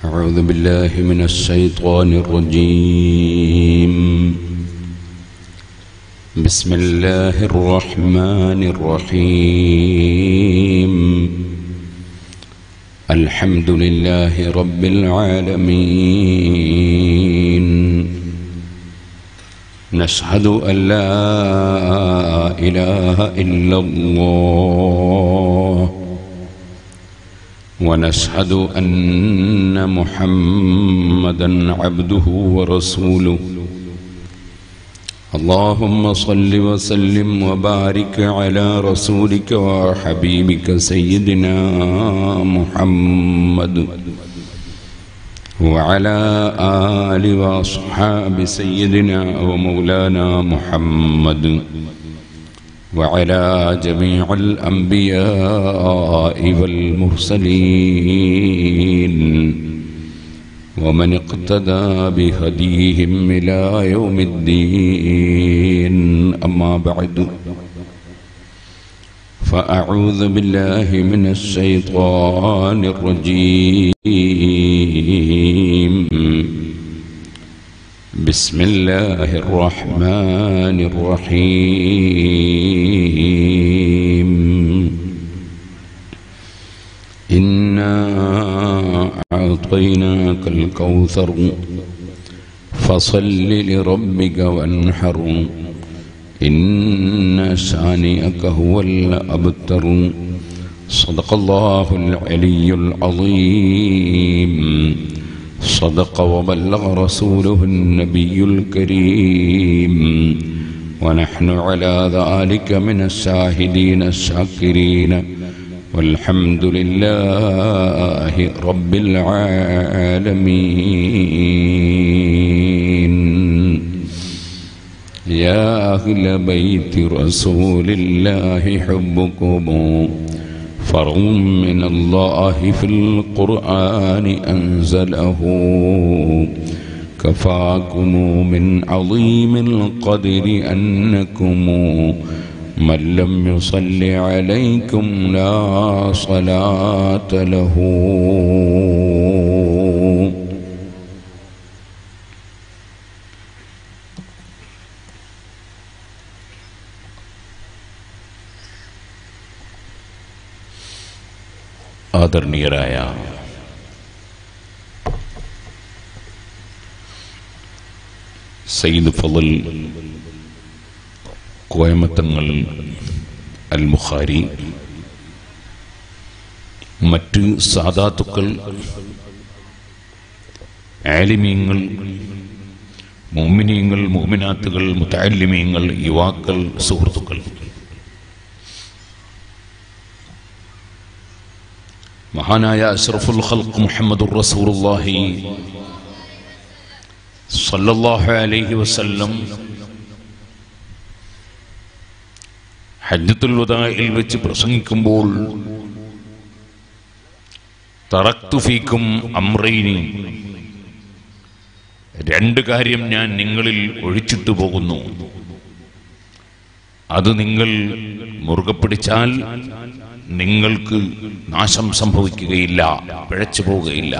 أعوذ بالله من الشيطان الرجيم بسم الله الرحمن الرحيم الحمد لله رب العالمين نشهد أن لا إله إلا الله ونشهد أن محمدا عبده ورسوله اللهم صل وسلم وبارك على رسولك وحبيبك سيدنا محمد وعلى آل وأصحاب سيدنا ومولانا محمد وعلى جميع الأنبياء والمرسلين ومن اقتدى بهديهم إلى يوم الدين أما بعد فأعوذ بالله من الشيطان الرجيم بسم الله الرحمن الرحيم إنا أعطيناك الكوثر فصل لربك وانحر إن شانئك هو الأبتر صدق الله العلي العظيم صدق وبلغ رسوله النبي الكريم ونحن على ذلك من الشاهدين الشاكرين والحمد لله رب العالمين يا أهل بيت رسول الله حبكم فرض من الله في القرآن أنزله كفاكم من عظيم القدر أنكم من لم يصل عليكم لا صلاة له ആദരണീയരായ സയ്യിദ് ഫضൽ കോയമത്തങ്ങൾ അൽ മുഖാരി മറ്റ് സാദാത്തുക്കൾ ആലിമീങ്ങൾ മോമിനീങ്ങൾ മോമിനാത്തുകൾ മുത്താലിമീങ്ങൾ യുവാക്കൾ സുഹൃത്തുക്കൾ മഹാനായ അഷ്റഫുൽ ഖൽഖ് മുഹമ്മദുർ റസൂലുള്ളാഹി സല്ലല്ലാഹു അലൈഹി വസല്ലം ഹജ്ജത്തുൽ വദായിൽ വെച്ച് പ്രസംഗിക്കുമ്പോൾ തറക്തു ഫീക്കും അമ്രൈനി രണ്ട് കാര്യം ഞാൻ നിങ്ങളിൽ ഒഴിച്ചിട്ടു പോകുന്നു അത് നിങ്ങൾ മുറുകെ പിടിച്ചാൽ നിങ്ങൾക്ക് നാശം സംഭവിക്കുകയില്ല പിഴച്ചു പോവുകയില്ല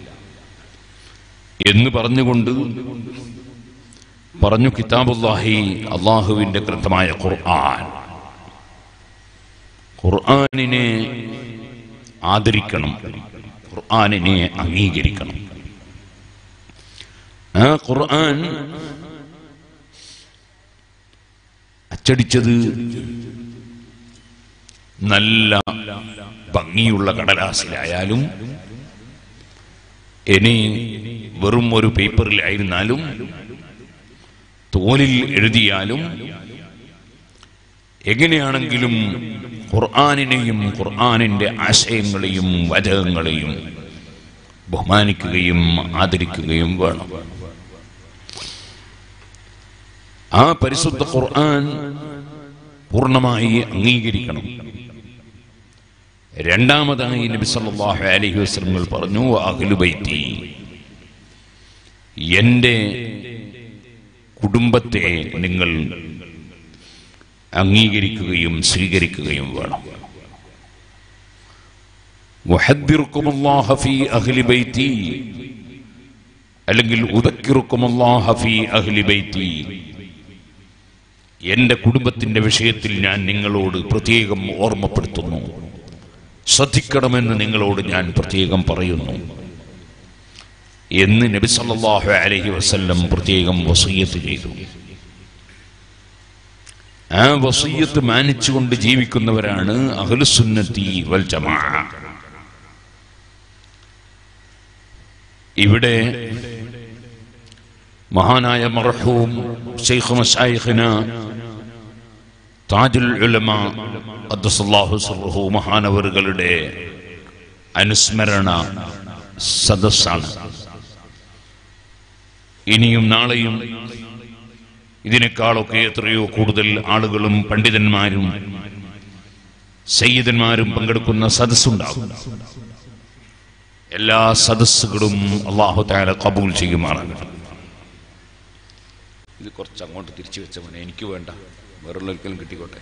എന്ന് പറഞ്ഞുകൊണ്ട് പറഞ്ഞു കിതാബുല്ലാഹി അള്ളാഹുവിന്റെ ഗ്രന്ഥമായ ഖുർആൻ ഖുർആനിനെ ആദരിക്കണം ഖുർആനിനെ അംഗീകരിക്കണം ആ ഖുർആൻ അച്ചടിച്ചത് നല്ല ഭംഗിയുള്ള കടലാസിലായാലും ഇനി വെറും ഒരു പേപ്പറിലായിരുന്നാലും തോലിൽ എഴുതിയാലും എങ്ങനെയാണെങ്കിലും ഖുർആാനിനെയും ഖുർആാനിന്റെ ആശയങ്ങളെയും വചകങ്ങളെയും ബഹുമാനിക്കുകയും ആദരിക്കുകയും വേണം ആ പരിശുദ്ധ ഖുർആൻ പൂർണ്ണമായി അംഗീകരിക്കണം രണ്ടാമതായി നബി സല്ലല്ലാഹു അലൈഹി വസല്ലം പറഞ്ഞു അഹ്ലുബൈത്തി എൻ്റെ കുടുംബത്തെ നിങ്ങൾ അംഗീകരിക്കുകയും സ്വീകരിക്കുകയും വേണം വഹദ്ദിറുക്കുമുല്ലാഹ ഫീ അഹ്ലി ബൈത്തി അല്ലെങ്കിൽ ഉദക്കിറുക്കുമുല്ലാഹ ഫീ അഹ്ലി ബൈത്തി എന്റെ കുടുംബത്തിന്റെ വിഷയത്തിൽ ഞാൻ നിങ്ങളോട് പ്രത്യേകം ഓർമ്മപ്പെടുത്തുന്നു ശ്രദ്ധിക്കണമെന്ന് നിങ്ങളോട് ഞാൻ പ്രത്യേകം പറയുന്നു എന്ന് നബി സല്ലല്ലാഹു അലൈഹി വസല്ലം പ്രത്യേകം വസീയത്ത് ചെയ്തു ആ വസീയത്ത് മാനിച്ചുകൊണ്ട് ജീവിക്കുന്നവരാണ് അഹ്ലുസുന്നത്തി വൽ ജമാ ഇവിടെ മഹാനായ മർഹൂം ഷെയ്ഖ് മശായിഖിന താജുൽ ഉലമ അദ്ദസല്ലാഹു സർഹു മഹാനവറുകളുടെ അനുസ്മരണ സദസ്സാണ് ഇനിയും നാളെയും ഇതിനേക്കാളൊക്കെ എത്രയോ കൂടുതൽ ആളുകളും പണ്ഡിതന്മാരും സയ്യിദന്മാരും പങ്കെടുക്കുന്ന സദസ്സുണ്ടാകും എല്ലാ സദസ്സുകളും അള്ളാഹു താല കബൂൽ ചെയ്യുമാറാണ് ഇത് കുറച്ച് അങ്ങോട്ട് തിരിച്ചു വെച്ച മോനെ എനിക്ക് വേണ്ട വേറുള്ളവർക്കെങ്കിലും കിട്ടിക്കോട്ടെ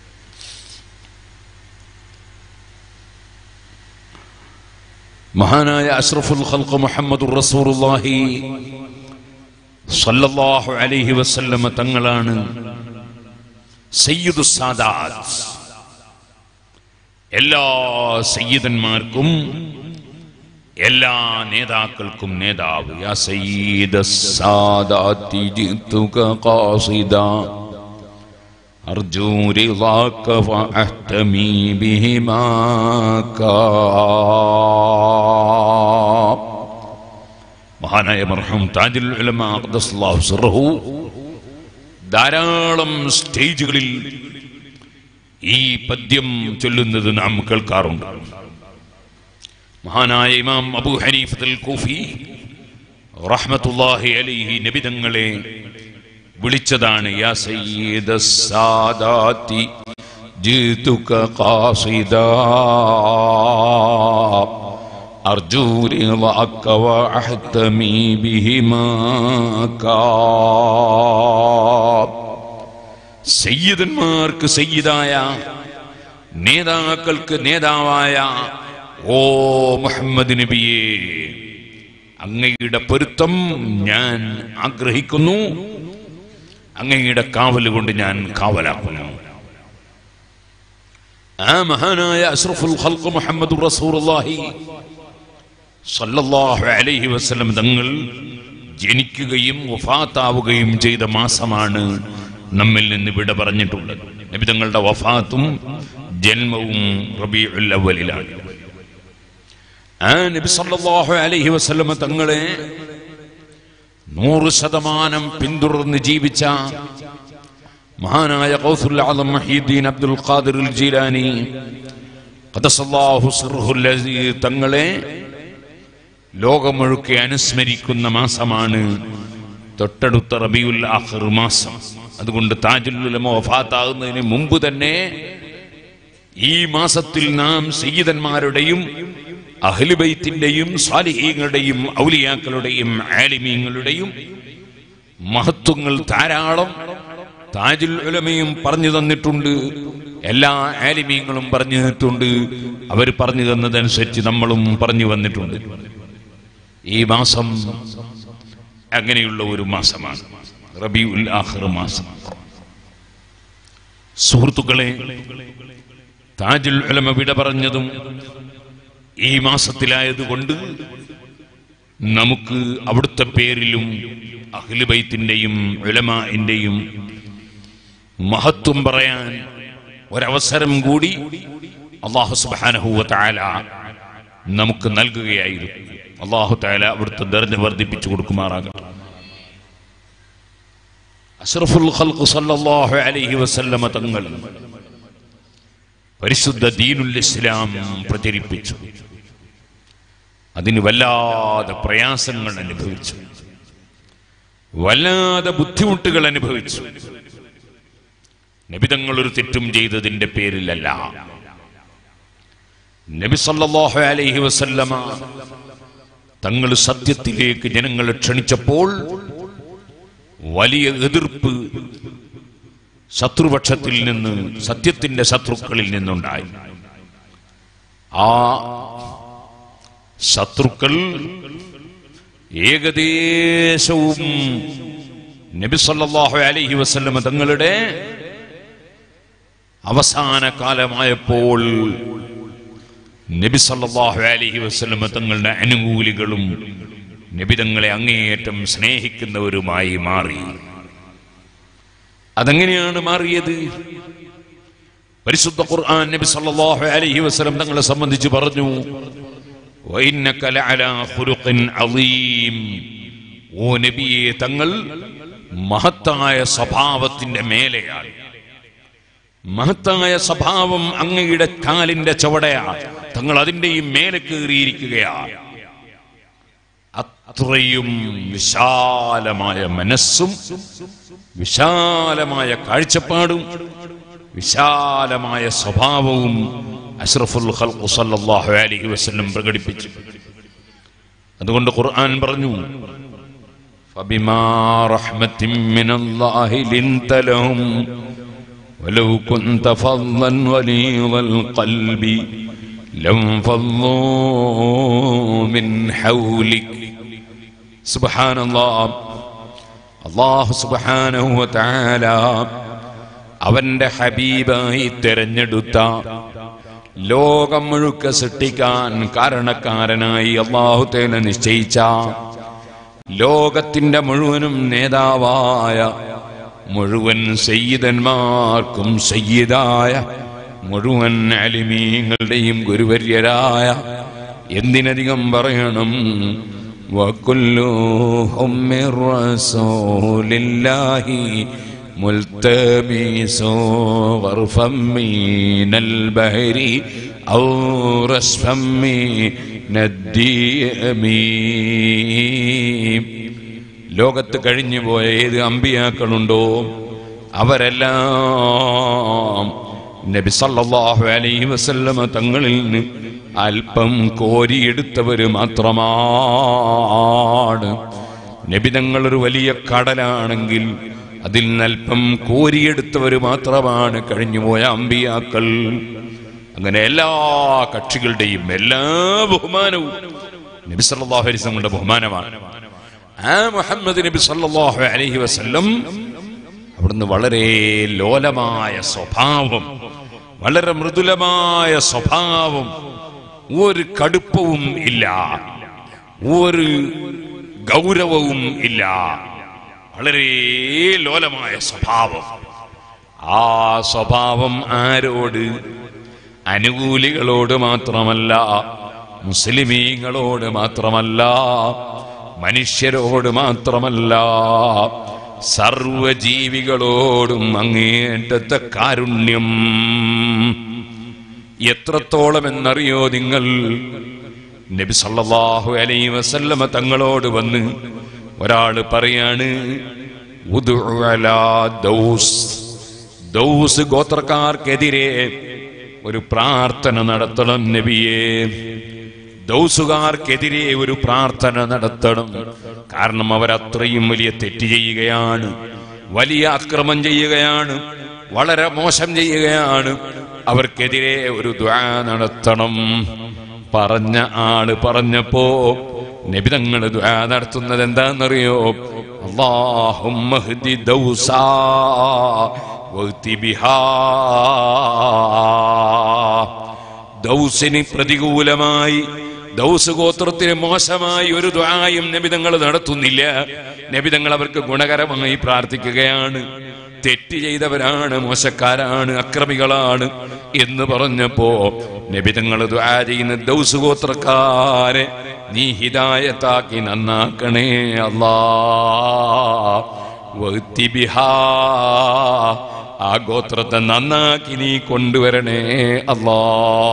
മഹാനായ അഷ്റഫുൽ ഖൽഖ് മുഹമ്മദുർ റസൂലുള്ളാഹി സല്ലല്ലാഹു അലൈഹി വസല്ലമ തങ്ങളാണ് സയ്യിദു സാദാത്ത് എല്ലാ സയ്യിദന്മാർക്കും എല്ലാ നേതാക്കൾക്കും നേതാവ് യാ സയ്യിദ സാദാത്തി ജിത്തുക ഖാസിദ അർജു റിളാക ഫഅഹ്തമി ബിഹിമാക മഹാനായ മർഹൂം താജുൽ ഉലമ ഖദ്ദസല്ലാഹു സിർറഹു ധാരാളം സ്റ്റേജുകളിൽ ഈ പദ്യം ചൊല്ലുന്നത് നാം കേൾക്കാറുണ്ട് മഹാനായ ഇമാം അബൂ ഹനീഫത്തുൽ കൂഫി റഹ്മത്തുള്ളാഹി അലൈഹി നബിതങ്ങളെ വിളിച്ചതാണ് യാ സയ്യിദ സാദാത്തി ജീതുക ഖാസിദാ അർജു റിളാക വഅഹ്തമി ബിഹിമാക സയ്യിദന്മാർക്ക് സയ്യിദായ നേതാക്കൾക്ക് നേതാവായ ഓ മുഹമ്മദ് നബിയെ അങ്ങയുടെ പൊരുത്തം ഞാൻ ആഗ്രഹിക്കുന്നു അങ്ങയുടെ കാവൽ കൊണ്ട് ഞാൻ കാവലാക്കുന്നു ആ മഹാനായ അഷ്റഫുൽ ഖൽഖ് മുഹമ്മദ് റസൂലുള്ളാഹി സല്ലല്ലാഹു അലൈഹി വസല്ലം തങ്ങൾ ജനിക്കുകയും വഫാത്താവുകയും ചെയ്ത മാസമാണ് നമ്മിൽ നിന്ന് വിട പറഞ്ഞിട്ടുള്ളത് നബി തങ്ങളുടെ വഫാത്തും ജന്മവും റബീഉൽ അവലിലാണ് ആ നബി സല്ലല്ലാഹു അലൈഹി വസല്ലമ തങ്ങളെ നൂറ് ശതമാനം പിന്തുടർന്ന് ജീവിച്ച മഹാനായ ഖൗസുൽ ആദം മഹീദ്ദീൻ അബ്ദുൽ ഖാദിർ ജീലാനി ഖദസല്ലാഹു സിർഹുൽ അസീസ് തങ്ങളെ ലോകമൊഴുക്കെ അനുസ്മരിക്കുന്ന മാസമാണ് തൊട്ടടുത്ത റബിയുൽ ആഖിർ മാസം അതുകൊണ്ട് താജുൽ ഉലമ വഫാത്താകുന്നതിന് മുമ്പ് തന്നെ ഈ മാസത്തിൽ നാം സയ്യിദന്മാരുടെയും അഹ്ലുബൈത്തിന്റെയും സ്വാലിഹീങ്ങളുടെയും ഔലിയാക്കളുടെയും ആലിമീങ്ങളുടെയും മഹത്വങ്ങൾ ധാരാളം താജുൽ ഉലമയും പറഞ്ഞു തന്നിട്ടുണ്ട് എല്ലാ ആലിമീങ്ങളും പറഞ്ഞു തന്നിട്ടുണ്ട് അവർ പറഞ്ഞു തന്നതനുസരിച്ച് നമ്മളും പറഞ്ഞു വന്നിട്ടുണ്ട് ഈ മാസം അങ്ങനെയുള്ള ഒരു മാസമാണ് റബിഉൽ ആഖിർ മാസം സുഹൃത്തുക്കളെ താജുൽ ഉലമ വിട പറഞ്ഞതും ഈ മാസത്തിലായതുകൊണ്ട് നമുക്ക് അവിടുത്തെ പേരിലും അഖിലുബൈത്തിന്റെയും ഉലമാന്റെയും മഹത്വം പറയാൻ ഒരവസരം കൂടി അള്ളാഹു സുബാനഹുവ താല നമുക്ക് നൽകുകയായിരുന്നു അള്ളാഹു താല അവിടുത്തെ ദർജ വർദ്ധിപ്പിച്ചു കൊടുക്കുമാറാകട്ടെ അഷ്റഫുൽ ഖൽഖ് സല്ലല്ലാഹു അലൈഹി വസല്ലമ തങ്ങൾ പരിശുദ്ധ ദീനുൽ ഇസ്ലാം പ്രചരിപ്പിച്ചു അതിന് വല്ലാതെ പ്രയാസങ്ങൾ അനുഭവിച്ചു വല്ലാതെ ബുദ്ധിമുട്ടുകൾ അനുഭവിച്ചു നബിതങ്ങൾ ഒരു തെറ്റും ചെയ്തതിന്റെ പേരിലല്ല നബി സല്ലല്ലാഹു അലൈഹി വസല്ലമ തങ്ങൾ സത്യത്തിലേക്ക് ജനങ്ങളെ ക്ഷണിച്ചപ്പോൾ വലിയ എതിർപ്പ് ശത്രുപക്ഷത്തിൽ നിന്ന് സത്യത്തിന്റെ ശത്രുക്കളിൽ നിന്നുണ്ടായി ആ ശത്രുക്കൾ ഏകദേശവും നബി സല്ലല്ലാഹു അലൈഹി വസല്ലം തങ്ങളുടെ അവസാന കാലമായപ്പോൾ നബി സല്ലല്ലാഹു അലൈഹി വസല്ലം തങ്ങളുടെ അനുകൂലികളും നബി തങ്ങളെ അങ്ങേയറ്റം സ്നേഹിക്കുന്നവരുമായി മാറി അതെങ്ങനെയാണ് മാറിയത് പരിശുദ്ധ ഖുർആൻ നബി സല്ലല്ലാഹു അലൈഹി വസല്ലം തങ്ങളെ സംബന്ധിച്ച് പറഞ്ഞു വഇന്നക ലഅലാ ഖുലുഖിൻ അളീം ഓ നബിയെ തങ്ങൾ മഹത്തായ സ്വഭാവത്തിന്റെ മേലെയാണ് മഹത്തായ സ്വഭാവം അങ്ങയുടെ കാലിന്റെ ചുവടയാണ് തങ്ങൾ അതിന്റെയും മേലെ കയറിയിരിക്കുകയാണ് അത്രയും വിശാലമായ മനസ്സും വിശാലമായ കാഴ്ചപ്പാടും വിശാലമായ സ്വഭാവവും അഷ്റഫുൽ ഖൽഖു സല്ലല്ലാഹു അലൈഹി വസല്ലം പ്രകടിപ്പിച്ചു അതുകൊണ്ട് ഖുർആൻ പറഞ്ഞു فبما رحمة من الله لنت لهم ولو كنت فظا غليظ القلب لانفضوا من حولك سبحان الله അള്ളാഹു സുബ്ഹാനഹു വതആല അവന്റെ ഹബീബായി തിരഞ്ഞെടുത്ത ലോകം മുഴുക്ക സൃഷ്ടിക്കാൻ കാരണക്കാരനായി അള്ളാഹു തേല നിശ്ചയിച്ച ലോകത്തിന്റെ മുഴുവനും നേതാവായ മുഴുവൻ സയ്യിദന്മാർക്കും സയ്യിദായ മുഴുവൻ അലിമീങ്ങളുടെയും ഗുരുവര്യരായ എന്തിനധികം പറയണം وكلهم من رسول الله ملتمس غرفا من البحر أو رشفا من الديم ലോകത്ത് കഴിഞ്ഞു പോയ ഏത് അമ്പിയാക്കളുണ്ടോ അവരെല്ലാം നബി സല്ലല്ലാഹു അലൈഹി വസല്ലമ തങ്ങളിൽ നിന്ന് അല്പം കോരിയെടുത്തവര് മാത്രമാണ് നബിതങ്ങൾ ഒരു വലിയ കടലാണെങ്കിൽ അതിൽ നിന്നല്പം കോരിയെടുത്തവര് മാത്രമാണ് കഴിഞ്ഞുപോയ അമ്പിയാക്കൾ അങ്ങനെ എല്ലാ കക്ഷികളുടെയും എല്ലാ ബഹുമാനവും നബി സല്ലല്ലാഹു അലൈഹി വസല്ലമയുടെ ബഹുമാനമാണ് ആ മുഹമ്മദ് നബി സല്ലല്ലാഹു അലൈഹി വസല്ലം അവിടുന്ന് വളരെ ലോലമായ സ്വഭാവം വളരെ മൃദുലമായ സ്വഭാവം ഒരു കടുപ്പവും ഇല്ല ഒരു ഗൗരവവും ഇല്ല വളരെ ലോലമായ സ്വഭാവം ആ സ്വഭാവം ആരോട് അനുകൂലികളോട് മാത്രമല്ല മുസ്ലിമീങ്ങളോട് മാത്രമല്ല മനുഷ്യരോട് മാത്രമല്ല സർവജീവികളോടും അങ്ങേറ്റത്തെ കാരുണ്യം എത്രത്തോളം എന്നറിയോ നിങ്ങൾ നബി സല്ലല്ലാഹു അലൈഹി വസല്ലമ തങ്ങളോട് വന്ന് ഒരാള് പറയാണ് ഉദ്ഉ അലാ ദൗസ് ദൗസ് ഗോത്രക്കാർക്കെതിരെ ഒരു പ്രാർത്ഥന നടത്തണം നബിയേ ദൗസുകാർക്കെതിരെ ഒരു പ്രാർത്ഥന നടത്തണം കാരണം അവരത്രയും വലിയ തെറ്റ് ചെയ്യുകയാണ് വലിയ അക്രമം ചെയ്യുകയാണ് വളരെ മോശം ചെയ്യുകയാണ് അവർക്കെതിരെ ഒരു ദ്വാ നടത്തണം പറഞ്ഞ ആള് പറഞ്ഞപ്പോ നബിതങ്ങൾ ദ്വാ നടത്തുന്നത് എന്താണെന്നറിയോ അള്ളാഹുമ്മഹ്ദി ദൗസാ വഹ്തി ബിഹാ ദൗസിന് പ്രതികൂലമായി ദൗസ് ഗോത്രത്തിന് മോശമായി ഒരു ദ്വായും നബിതങ്ങൾ നടത്തുന്നില്ല നബിതങ്ങൾ അവർക്ക് ഗുണകരമായി പ്രാർത്ഥിക്കുകയാണ് തെറ്റ് ചെയ്തവരാണ് മോശക്കാരാണ് അക്രമികളാണ് എന്ന് പറഞ്ഞപ്പോ നബിതങ്ങൾ ദ്വാ ചെയ്യുന്ന ദൗസ് ഗോത്രക്കാരെ നീ ഹിദായത്താക്കി നന്നാക്കണേ അല്ലാ വഹ്തി ബിഹാ ആ ഗോത്രത്തെ നന്നാക്കി നീ കൊണ്ടുവരണേ അല്ലാ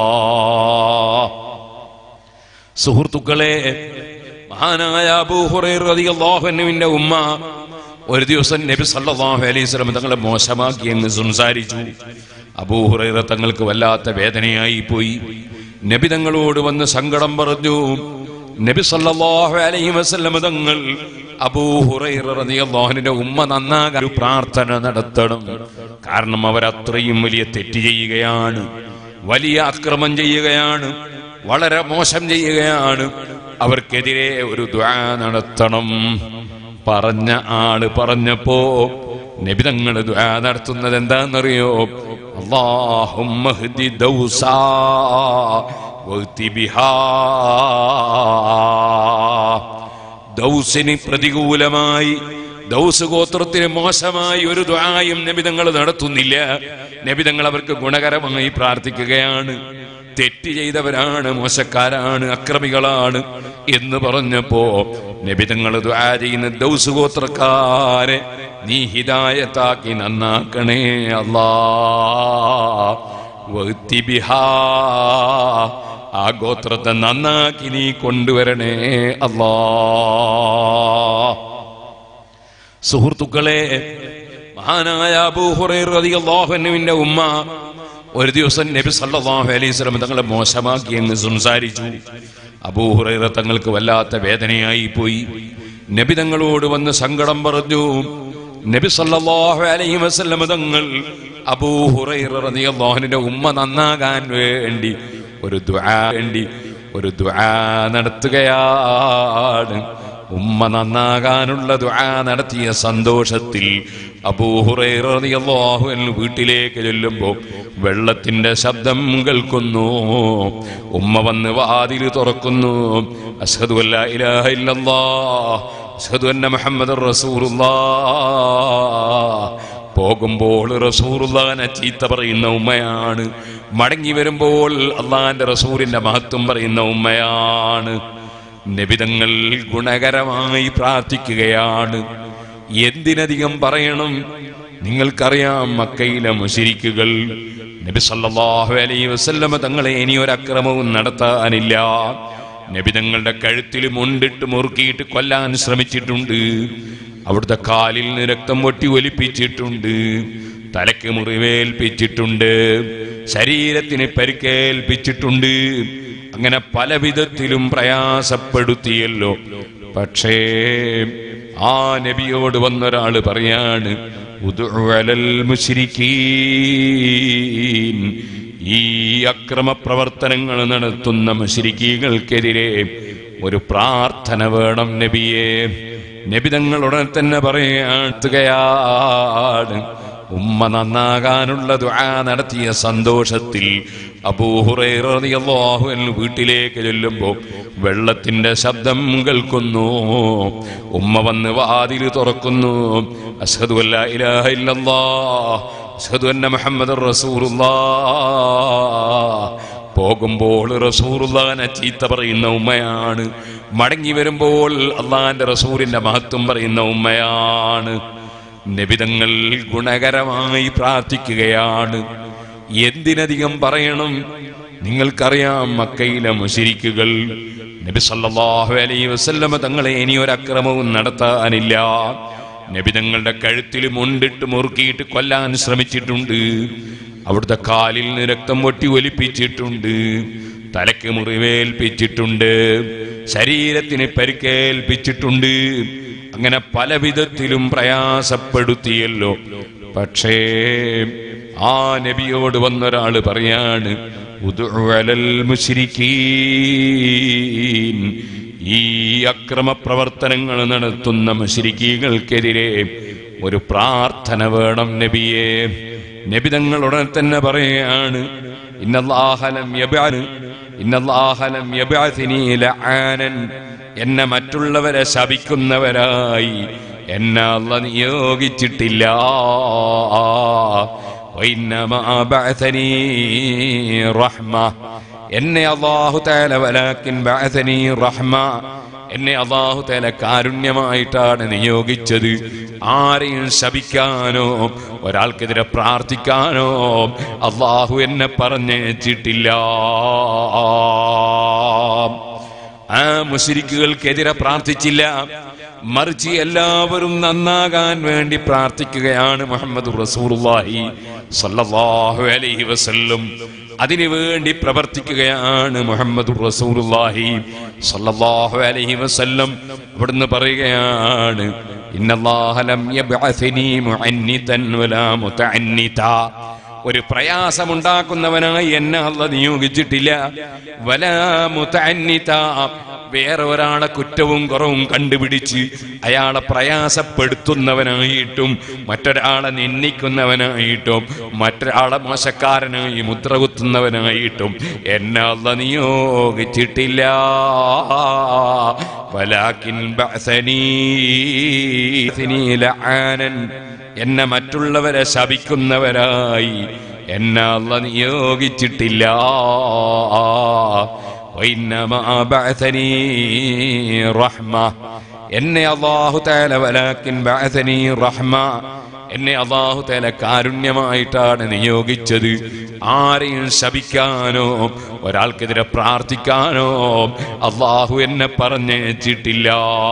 സുഹൃത്തുക്കളെ മഹാനായ അബൂഹുറൈറിന്റെ ഉമ്മ ഒരു ദിവസം നബി സല്ലല്ലാഹു അലൈഹി വസല്ലം തങ്ങളെ മോശമാക്കി എന്ന് സംസാരിച്ചു അബൂഹുറൈറ തങ്ങൾക്ക് വല്ലാത്ത വേദനയായി പോയി നബി തങ്ങളോട് വന്ന് സങ്കടം പറഞ്ഞു നബി സല്ലല്ലാഹു അലൈഹി വസല്ലം തങ്ങൾ അബൂഹുറൈറ റളിയല്ലാഹുവിന്റെ ഉമ്മ നന്നാകാൻ ഒരു പ്രാർത്ഥന നടത്തണം കാരണം അവർ അത്രയും വലിയ തെറ്റ് ചെയ്യുകയാണ് വലിയ അക്രമം ചെയ്യുകയാണ് വളരെ മോശം ചെയ്യുകയാണ് അവർക്കെതിരെ ഒരു ദ്വാ നടത്തണം പറഞ്ഞ ആള് പറഞ്ഞപ്പോ നബിതങ്ങൾ ദ്വാ നടത്തുന്നത് എന്താണെന്നറിയോ അള്ളാഹുമ്മ ഹ്ദി ദൗസാ വഅ്തി ബിഹാ ദൗസിന് പ്രതികൂലമായി ദൗസ് ഗോത്രത്തിന് മോശമായി ഒരു ദ്വായും നബിതങ്ങൾ നടത്തുന്നില്ല നബിതങ്ങൾ അവർക്ക് ഗുണകരമായി പ്രാർത്ഥിക്കുകയാണ് തെറ്റ് ചെയ്തവരാണ് മോശക്കാരാണ് അക്രമികളാണ് എന്ന് പറഞ്ഞപ്പോ നബിതങ്ങൾ ദ്വാ ചെയ്യുന്ന ദൗസ് ഗോത്രക്കാരെ നീ ഹിദായത്താക്കി നന്നാക്കണേ അല്ലാ വഅ്തി ബിഹാ ആ ഗോത്രത്തെ നന്നാക്കി നീ കൊണ്ടുവരണേ അല്ലാ സുഹൃത്തുക്കളെ മഹാനായ അബൂഹുറൈറിന്റെ ഉമ്മ ഒരു ദിവസം നബി സല്ലല്ലാഹു അലൈഹി വസല്ലം തങ്ങളെ മോശമാക്കി എന്ന് സംസാരിച്ചു അബൂഹുറൈറ തങ്ങൾക്ക് വല്ലാത്ത വേദനയായി പോയി നബി തങ്ങളോട് വന്ന് സങ്കടം പറഞ്ഞു നബി സല്ലല്ലാഹു അലൈഹി വസല്ലം തങ്ങൾ അബൂഹുറൈറ റളിയല്ലാഹുവിന്റെ ഉമ്മ നന്നാകാൻ വേണ്ടി ഒരു ദുആ വേണ്ടി ഒരു ദുആ നടത്തുകയാണ് ഉമ്മ നന്നാകാനുള്ള ദുആ നടത്തിയ സന്തോഷത്തിൽ അബൂഹുറൈറിയാഹു വീട്ടിലേക്ക് ചെല്ലുമ്പോ വെള്ളത്തിന്റെ ശബ്ദം കേൾക്കുന്നു ഉമ്മ വന്ന് വാതിൽ തുറക്കുന്നു അഷ്ഹദു അല്ലാ ഇലാഹ ഇല്ലല്ലാഹ് അഷ്ഹദു അന്ന മുഹമ്മദ് റസൂലുള്ളാഹ് പോകുമ്പോൾ റസൂറുല്ലാനെ ചീത്ത പറയുന്ന ഉമ്മയാണ് മടങ്ങി വരുമ്പോൾ അള്ളാന്റെ റസൂലിന്റെ മഹത്വം പറയുന്ന ഉമ്മയാണ് നിബിതങ്ങൾ ഗുണകരമായി പ്രാർത്ഥിക്കുകയാണ് എന്തിനധികം പറയണം നിങ്ങൾക്കറിയാം മക്കയിലെ മുശരിക്കുകൾ നബി സല്ലല്ലാഹു അലൈഹി വസല്ലമ തങ്ങളെ ഇനി ഒരു അക്രമവും നടത്താനില്ല നബി തങ്ങളുടെ കഴുത്തിൽ മുണ്ടിട്ട് മുറുക്കിയിട്ട് കൊല്ലാൻ ശ്രമിച്ചിട്ടുണ്ട് അവിടുത്തെ കാലിൽ നിന്ന് രക്തം പൊട്ടി ഒലിപ്പിച്ചിട്ടുണ്ട് തലയ്ക്ക് മുറിവേൽപ്പിച്ചിട്ടുണ്ട് ശരീരത്തിന് പരിക്കേൽപ്പിച്ചിട്ടുണ്ട് അങ്ങനെ പല വിധത്തിലും പ്രയാസപ്പെടുത്തിയല്ലോ പക്ഷേ ആ നബിയോട് വന്നൊരാള് പറയാണ് ഉദ്ഉ അലൽ മുശ്രിക്കീൻ ഈ അക്രമ പ്രവർത്തനങ്ങൾ നടത്തുന്ന മുശ്രിക്കീകൾക്കെതിരെ ഒരു പ്രാർത്ഥന വേണം നബിയെ നബി തങ്ങൾ ഉടനെ തന്നെ പറയുകയാണ് ഉമ്മ നന്നാകാനുള്ള ദുആ നടത്തിയ സന്തോഷത്തിൽ അബൂഹുറൈറിയാഹു വീട്ടിലേക്ക് ചെല്ലുമ്പോ വെള്ളത്തിന്റെ ശബ്ദം കേൾക്കുന്നു ഉമ്മ വന്ന് വാതിൽ തുറക്കുന്നു അഷ്ഹദു അല്ലാ ഇലാഹ ഇല്ലല്ലാഹ് അഷ്ഹദു അന്ന മുഹമ്മദ് റസൂലുള്ളാഹ് പോകുമ്പോൾ റസൂറുല്ലാനെ ചീത്ത പറയുന്ന ഉമ്മയാണ് മടങ്ങി വരുമ്പോൾ അള്ളാന്റെ റസൂലിന്റെ മഹത്വം പറയുന്ന ഉമ്മയാണ് നിബിതങ്ങൾ ഗുണകരമായി പ്രാർത്ഥിക്കുകയാണ് എന്തിനധികം പറയണം നിങ്ങൾക്കറിയാം മക്കയിലെ മുശരിക്കുകൾ നബി സല്ലല്ലാഹു അലൈഹി വസല്ലമ തങ്ങളെ ഇനി ഒരു അക്രമവും നടത്താനില്ല നബി തങ്ങളുടെ കഴുത്തിൽ മുണ്ടിട്ട് മുറുക്കിയിട്ട് കൊല്ലാൻ ശ്രമിച്ചിട്ടുണ്ട് അവിടുത്തെ കാലിൽ നിന്ന് രക്തം പൊട്ടി ഒലിപ്പിച്ചിട്ടുണ്ട് തലയ്ക്ക് മുറിവേൽപ്പിച്ചിട്ടുണ്ട് ശരീരത്തിന് പരിക്കേൽപ്പിച്ചിട്ടുണ്ട് അങ്ങനെ പല വിധത്തിലും പ്രയാസപ്പെടുത്തിയല്ലോ പക്ഷേ ആ നബിയോട് വന്നൊരാള് പറയാണ് ഉദ്ഉ അലൽ മുശ്രിക്കീൻ ഈ അക്രമ പ്രവർത്തനങ്ങൾ നടത്തുന്ന മുശ്രിക്കീകൾക്കെതിരെ ഒരു പ്രാർത്ഥന വേണം നബിയെ നബി തങ്ങൾ ഉടനെ തന്നെ പറയുകയാണ് ഇന്നല്ലാഹലം യബഅന് ഇന്നല്ലാഹലം യബഅഥിനി ലആനൻ എന്നെ മറ്റുള്ളവരെ ശപിക്കുന്നവരായി എന്നെ അല്ല നിയോഗിച്ചിട്ടില്ല വൈന്നമാ ബഅഥനി റഹ്മ എന്നെ അല്ലാഹു തആല വലാകിൻ ബഅഥനി റഹ്മ എന്നെ അള്ളാഹു തേല കാരുണ്യമായിട്ടാണ് നിയോഗിച്ചത് ആരെയും ശപിക്കാനോ ഒരാൾക്കെതിരെ പ്രാർത്ഥിക്കാനോ അള്ളാഹു എന്നെ പറഞ്ഞേച്ചിട്ടില്ല ആ മുശരിക്കുകൾക്കെതിരെ പ്രാർത്ഥിച്ചില്ല മറിച്ച് എല്ലാവരും നന്നാകാൻ വേണ്ടി പ്രാർത്ഥിക്കുകയാണ് മുഹമ്മദ് റസൂലുള്ളാഹി സല്ലല്ലാഹു അലൈഹി വസല്ലം അതിനു വേണ്ടി പ്രവർത്തിക്കുകയാണ് മുഹമ്മദ് റസൂലുള്ളാഹി സല്ലല്ലാഹു അലൈഹി വസല്ലം അവിടുന്ന് പറയുകയാണ് ഇന്നല്ലാഹ ലം യബ്അഥനി മുഅന്നിതൻ വലാ മുതഅന്നിത ഒരു പ്രയാസമുണ്ടാക്കുന്നവനായി എന്നെ അല്ല നിയോഗിച്ചിട്ടില്ല വലാമുതന്നിത വേറെ ഒരാളെ കുറ്റവും കുറവും കണ്ടുപിടിച്ച് അയാളെ പ്രയാസപ്പെടുത്തുന്നവനായിട്ടും മറ്റൊരാളെ നിന്ദിക്കുന്നവനായിട്ടും മറ്റൊരാളെ മോശക്കാരനായി മുദ്ര കുത്തുന്നവനായിട്ടും എന്നെ അല്ല നിയോഗിച്ചിട്ടില്ല വലാക്കിൻ ബഅസനീ ലആനൻ എന്നെ മറ്റുള്ളവരെ ശപിക്കുന്നവരായി എന്നെ അല്ല നിയോഗിച്ചിട്ടില്ല വൈന്നമാ ബഅസനീ റഹ്മ എന്നെ അല്ലാഹു തആല വലാക്കിൻ ബഅസനീ റഹ്മ എന്നെ അള്ളാഹു തല കാരുണ്യമായിട്ടാണ് നിയോഗിച്ചത് ആരെയും ശപിക്കാനോ ഒരാൾക്കെതിരെ പ്രാർത്ഥിക്കാനോ അള്ളാഹു എന്നെ പറഞ്ഞേച്ചിട്ടില്ല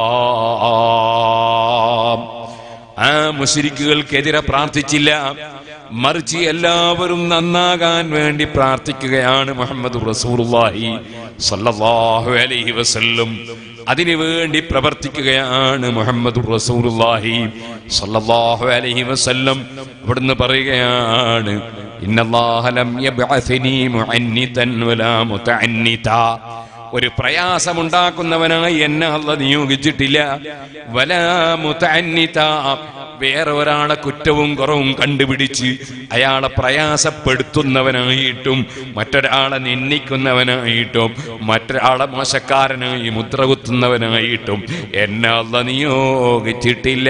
ആ മുശരിക്കുകൾക്കെതിരെ പ്രാർത്ഥിച്ചില്ല മറിച്ച് എല്ലാവരും നന്നാകാൻ വേണ്ടി പ്രാർത്ഥിക്കുകയാണ് മുഹമ്മദ് റസൂലുള്ളാഹി സല്ലല്ലാഹു അലൈഹി വസല്ലം അതിനു വേണ്ടി പ്രവർത്തിക്കുകയാണ് മുഹമ്മദ് റസൂലുള്ളാഹി സല്ലല്ലാഹു അലൈഹി വസല്ലം അവിടുന്ന് പറയുകയാണ് ഇന്നല്ലാഹ ലം യബ്അഥനി മുഅന്നിതൻ വലാ മുതഅന്നിത ഒരു പ്രയാസമുണ്ടാക്കുന്നവനായി എന്നെ അല്ല നിയോഗിച്ചിട്ടില്ല വലാമുതന്നിത വേറെ ഒരാളെ കുറ്റവും കുറവും കണ്ടുപിടിച്ച് അയാളെ പ്രയാസപ്പെടുത്തുന്നവനായിട്ടും മറ്റൊരാളെ നിന്ദിക്കുന്നവനായിട്ടും മറ്റൊരാളെ മോശക്കാരനായി മുദ്ര കുത്തുന്നവനായിട്ടും എന്നെ അല്ല നിയോഗിച്ചിട്ടില്ല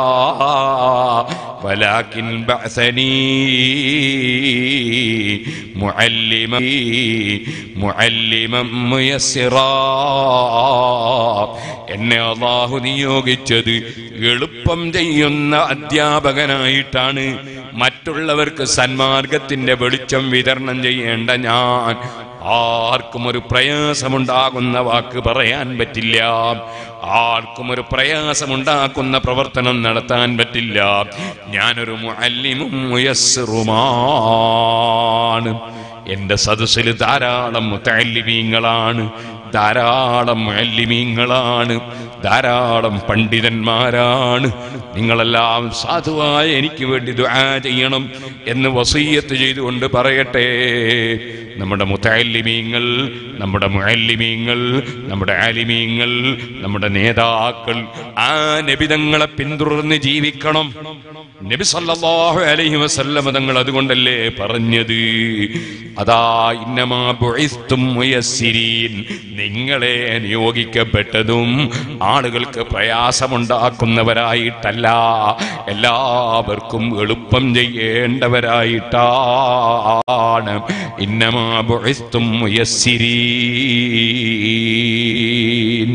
വലാക്കിൻ ബഅസനീ മുഅല്ലിമ മുഅല്ലിമം മുയസ്സിറാ എന്നെ അള്ളാഹു നിയോഗിച്ചത് എളുപ്പം ചെയ്യുന്ന അധ്യാപകനായിട്ടാണ് മറ്റുള്ളവർക്ക് സന്മാർഗത്തിന്റെ വെളിച്ചം വിതരണം ചെയ്യേണ്ട ഞാൻ ആർക്കും ഒരു പ്രയാസമുണ്ടാകുന്ന വാക്ക് പറയാൻ പറ്റില്ല ആർക്കും ഒരു പ്രയാസമുണ്ടാക്കുന്ന പ്രവർത്തനം നടത്താൻ പറ്റില്ല ഞാനൊരു മുഅല്ലിമും മുയസ്സിറുമാണ് എന്റെ സദസ്സിൽ ധാരാളം മുത്തല്ലിമീങ്ങളാണ് ധാരാളം മുഅല്ലിമീങ്ങളാണ് ധാരാളം പണ്ഡിതന്മാരാണ് നിങ്ങളെല്ലാം സാധുവായ എനിക്ക് വേണ്ടി ദുആ ചെയ്യണം എന്ന് വസീയത്ത് ചെയ്തുകൊണ്ട് പറയട്ടെ നമ്മുടെ മുത്തല്ലിമീങ്ങൾ നമ്മുടെ മുഅല്ലിമീങ്ങൾ നമ്മുടെ ആലിമീങ്ങൾ നമ്മുടെ നേതാക്കൾ ആ നബിതങ്ങളെ പിന്തുടർന്ന് ജീവിക്കണം നബി സല്ലല്ലാഹു അലൈഹി വസല്ലം തങ്ങൾ അതുകൊണ്ടല്ലേ പറഞ്ഞത് അതാ ഇന്നമാ ബുഇസ്തും മുയസ്സിരീൻ നിങ്ങളെ നിയോഗിക്കപ്പെട്ടതും ആളുകൾക്ക് പ്രയാസമുണ്ടാക്കുന്നവരായിട്ടല്ല എല്ലാവർക്കും എളുപ്പം ചെയ്യേണ്ടവരായിട്ടാണ് ഇന്നമാ ബുഇസ്തും മുയസ്സിരീൻ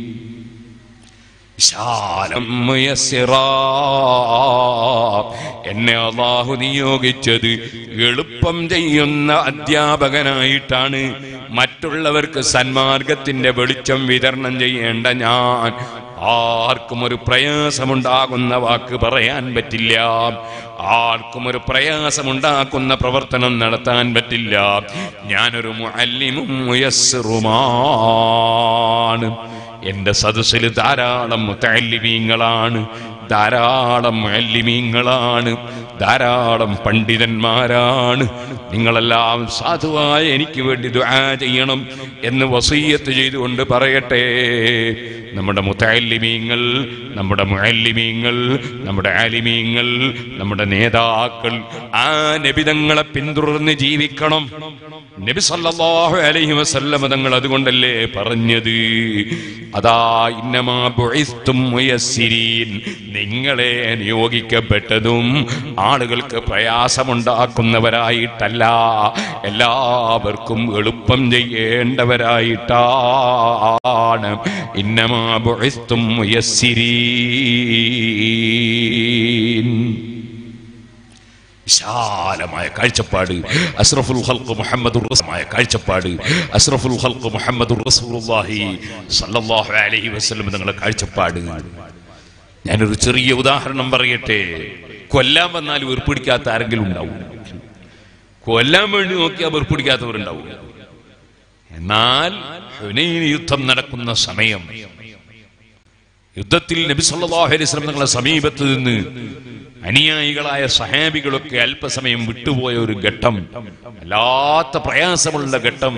വിശാലം മുയസ്സിറാ. എന്നെ അള്ളാഹു നിയോഗിച്ചത് എളുപ്പം ചെയ്യുന്ന അധ്യാപകനായിട്ടാണ് മറ്റുള്ളവർക്ക് സന്മാർഗത്തിന്റെ വെളിച്ചം വിതരണം ചെയ്യേണ്ട ഞാൻ ആർക്കും ഒരു പ്രയാസമുണ്ടാകുന്ന വാക്ക് പറയാൻ പറ്റില്ല ആർക്കും ഒരു പ്രയാസമുണ്ടാക്കുന്ന പ്രവർത്തനം നടത്താൻ പറ്റില്ല ഞാനൊരു മുഅല്ലിമും മുയസ്സിറുമാണ് എന്റെ സദസ്സിൽ ധാരാളം മുത്തല്ലിമീങ്ങളാണ് ധാരാളം മുഅല്ലിമീങ്ങളാണ് ധാരാളം പണ്ഡിതന്മാരാണ് നിങ്ങളെല്ലാം സാധുവായ എനിക്ക് വേണ്ടി ദുആ ചെയ്യണം എന്ന് വസീയത്ത് ചെയ്തുകൊണ്ട് പറയട്ടെ നമ്മുടെ മുത്തല്ലിമീങ്ങൾ നമ്മുടെ മുഅല്ലിമീങ്ങൾ നമ്മുടെ ആലിമീങ്ങൾ നമ്മുടെ നേതാക്കൾ ആ നബിതങ്ങളെ പിന്തുടർന്ന് ജീവിക്കണം നബി സല്ലല്ലാഹു അലൈഹി വസല്ലം തങ്ങൾ അതുകൊണ്ടല്ലേ പറഞ്ഞത് അതാ ഇന്നമാ ബുഇസ്തും മുയസ്സിരീൻ നിങ്ങളെ നിയോഗിക്കപ്പെട്ടതും ആളുകൾക്ക് പ്രയാസമുണ്ടാക്കുന്നവരായിട്ടല്ല എല്ലാവർക്കും എളുപ്പം ചെയ്യേണ്ടവരായിട്ടാണ് ഇന്നമാ ബുഇസ്തും മുയസ്സിരീൻ വിശാലമായ കാഴ്ചപ്പാട് അസ്രഫുൽ ഹൽക്ക് മുഹമ്മദ് മായ കാഴ്ചപ്പാട് അസ്രഫുൽ ഹൽക്ക് മുഹമ്മദ് റസൂലുള്ളാഹി സല്ലല്ലാഹു അലൈഹി വസല്ലം നിങ്ങളുടെ കാഴ്ചപ്പാട് ഞാനൊരു ചെറിയ ഉദാഹരണം പറയട്ടെ കൊല്ലാൻ വന്നാൽ വെറുപ്പിടിക്കാത്ത ആരെങ്കിലും ഉണ്ടാവും കൊല്ലാൻ വേണ്ടി നോക്കിയാൽ വെറുപ്പിടിക്കാത്തവരുണ്ടാവും എന്നാൽ ഹുനൈൻ യുദ്ധം നടക്കുന്ന സമയം യുദ്ധത്തിൽ നബി സല്ലല്ലാഹു അലൈഹി വസല്ലം തങ്ങളുടെ സമീപത്ത് നിന്ന് അനുയായികളായ സഹാബികളൊക്കെ അല്പസമയം വിട്ടുപോയ ഒരു ഘട്ടം വല്ലാത്ത പ്രയാസമുള്ള ഘട്ടം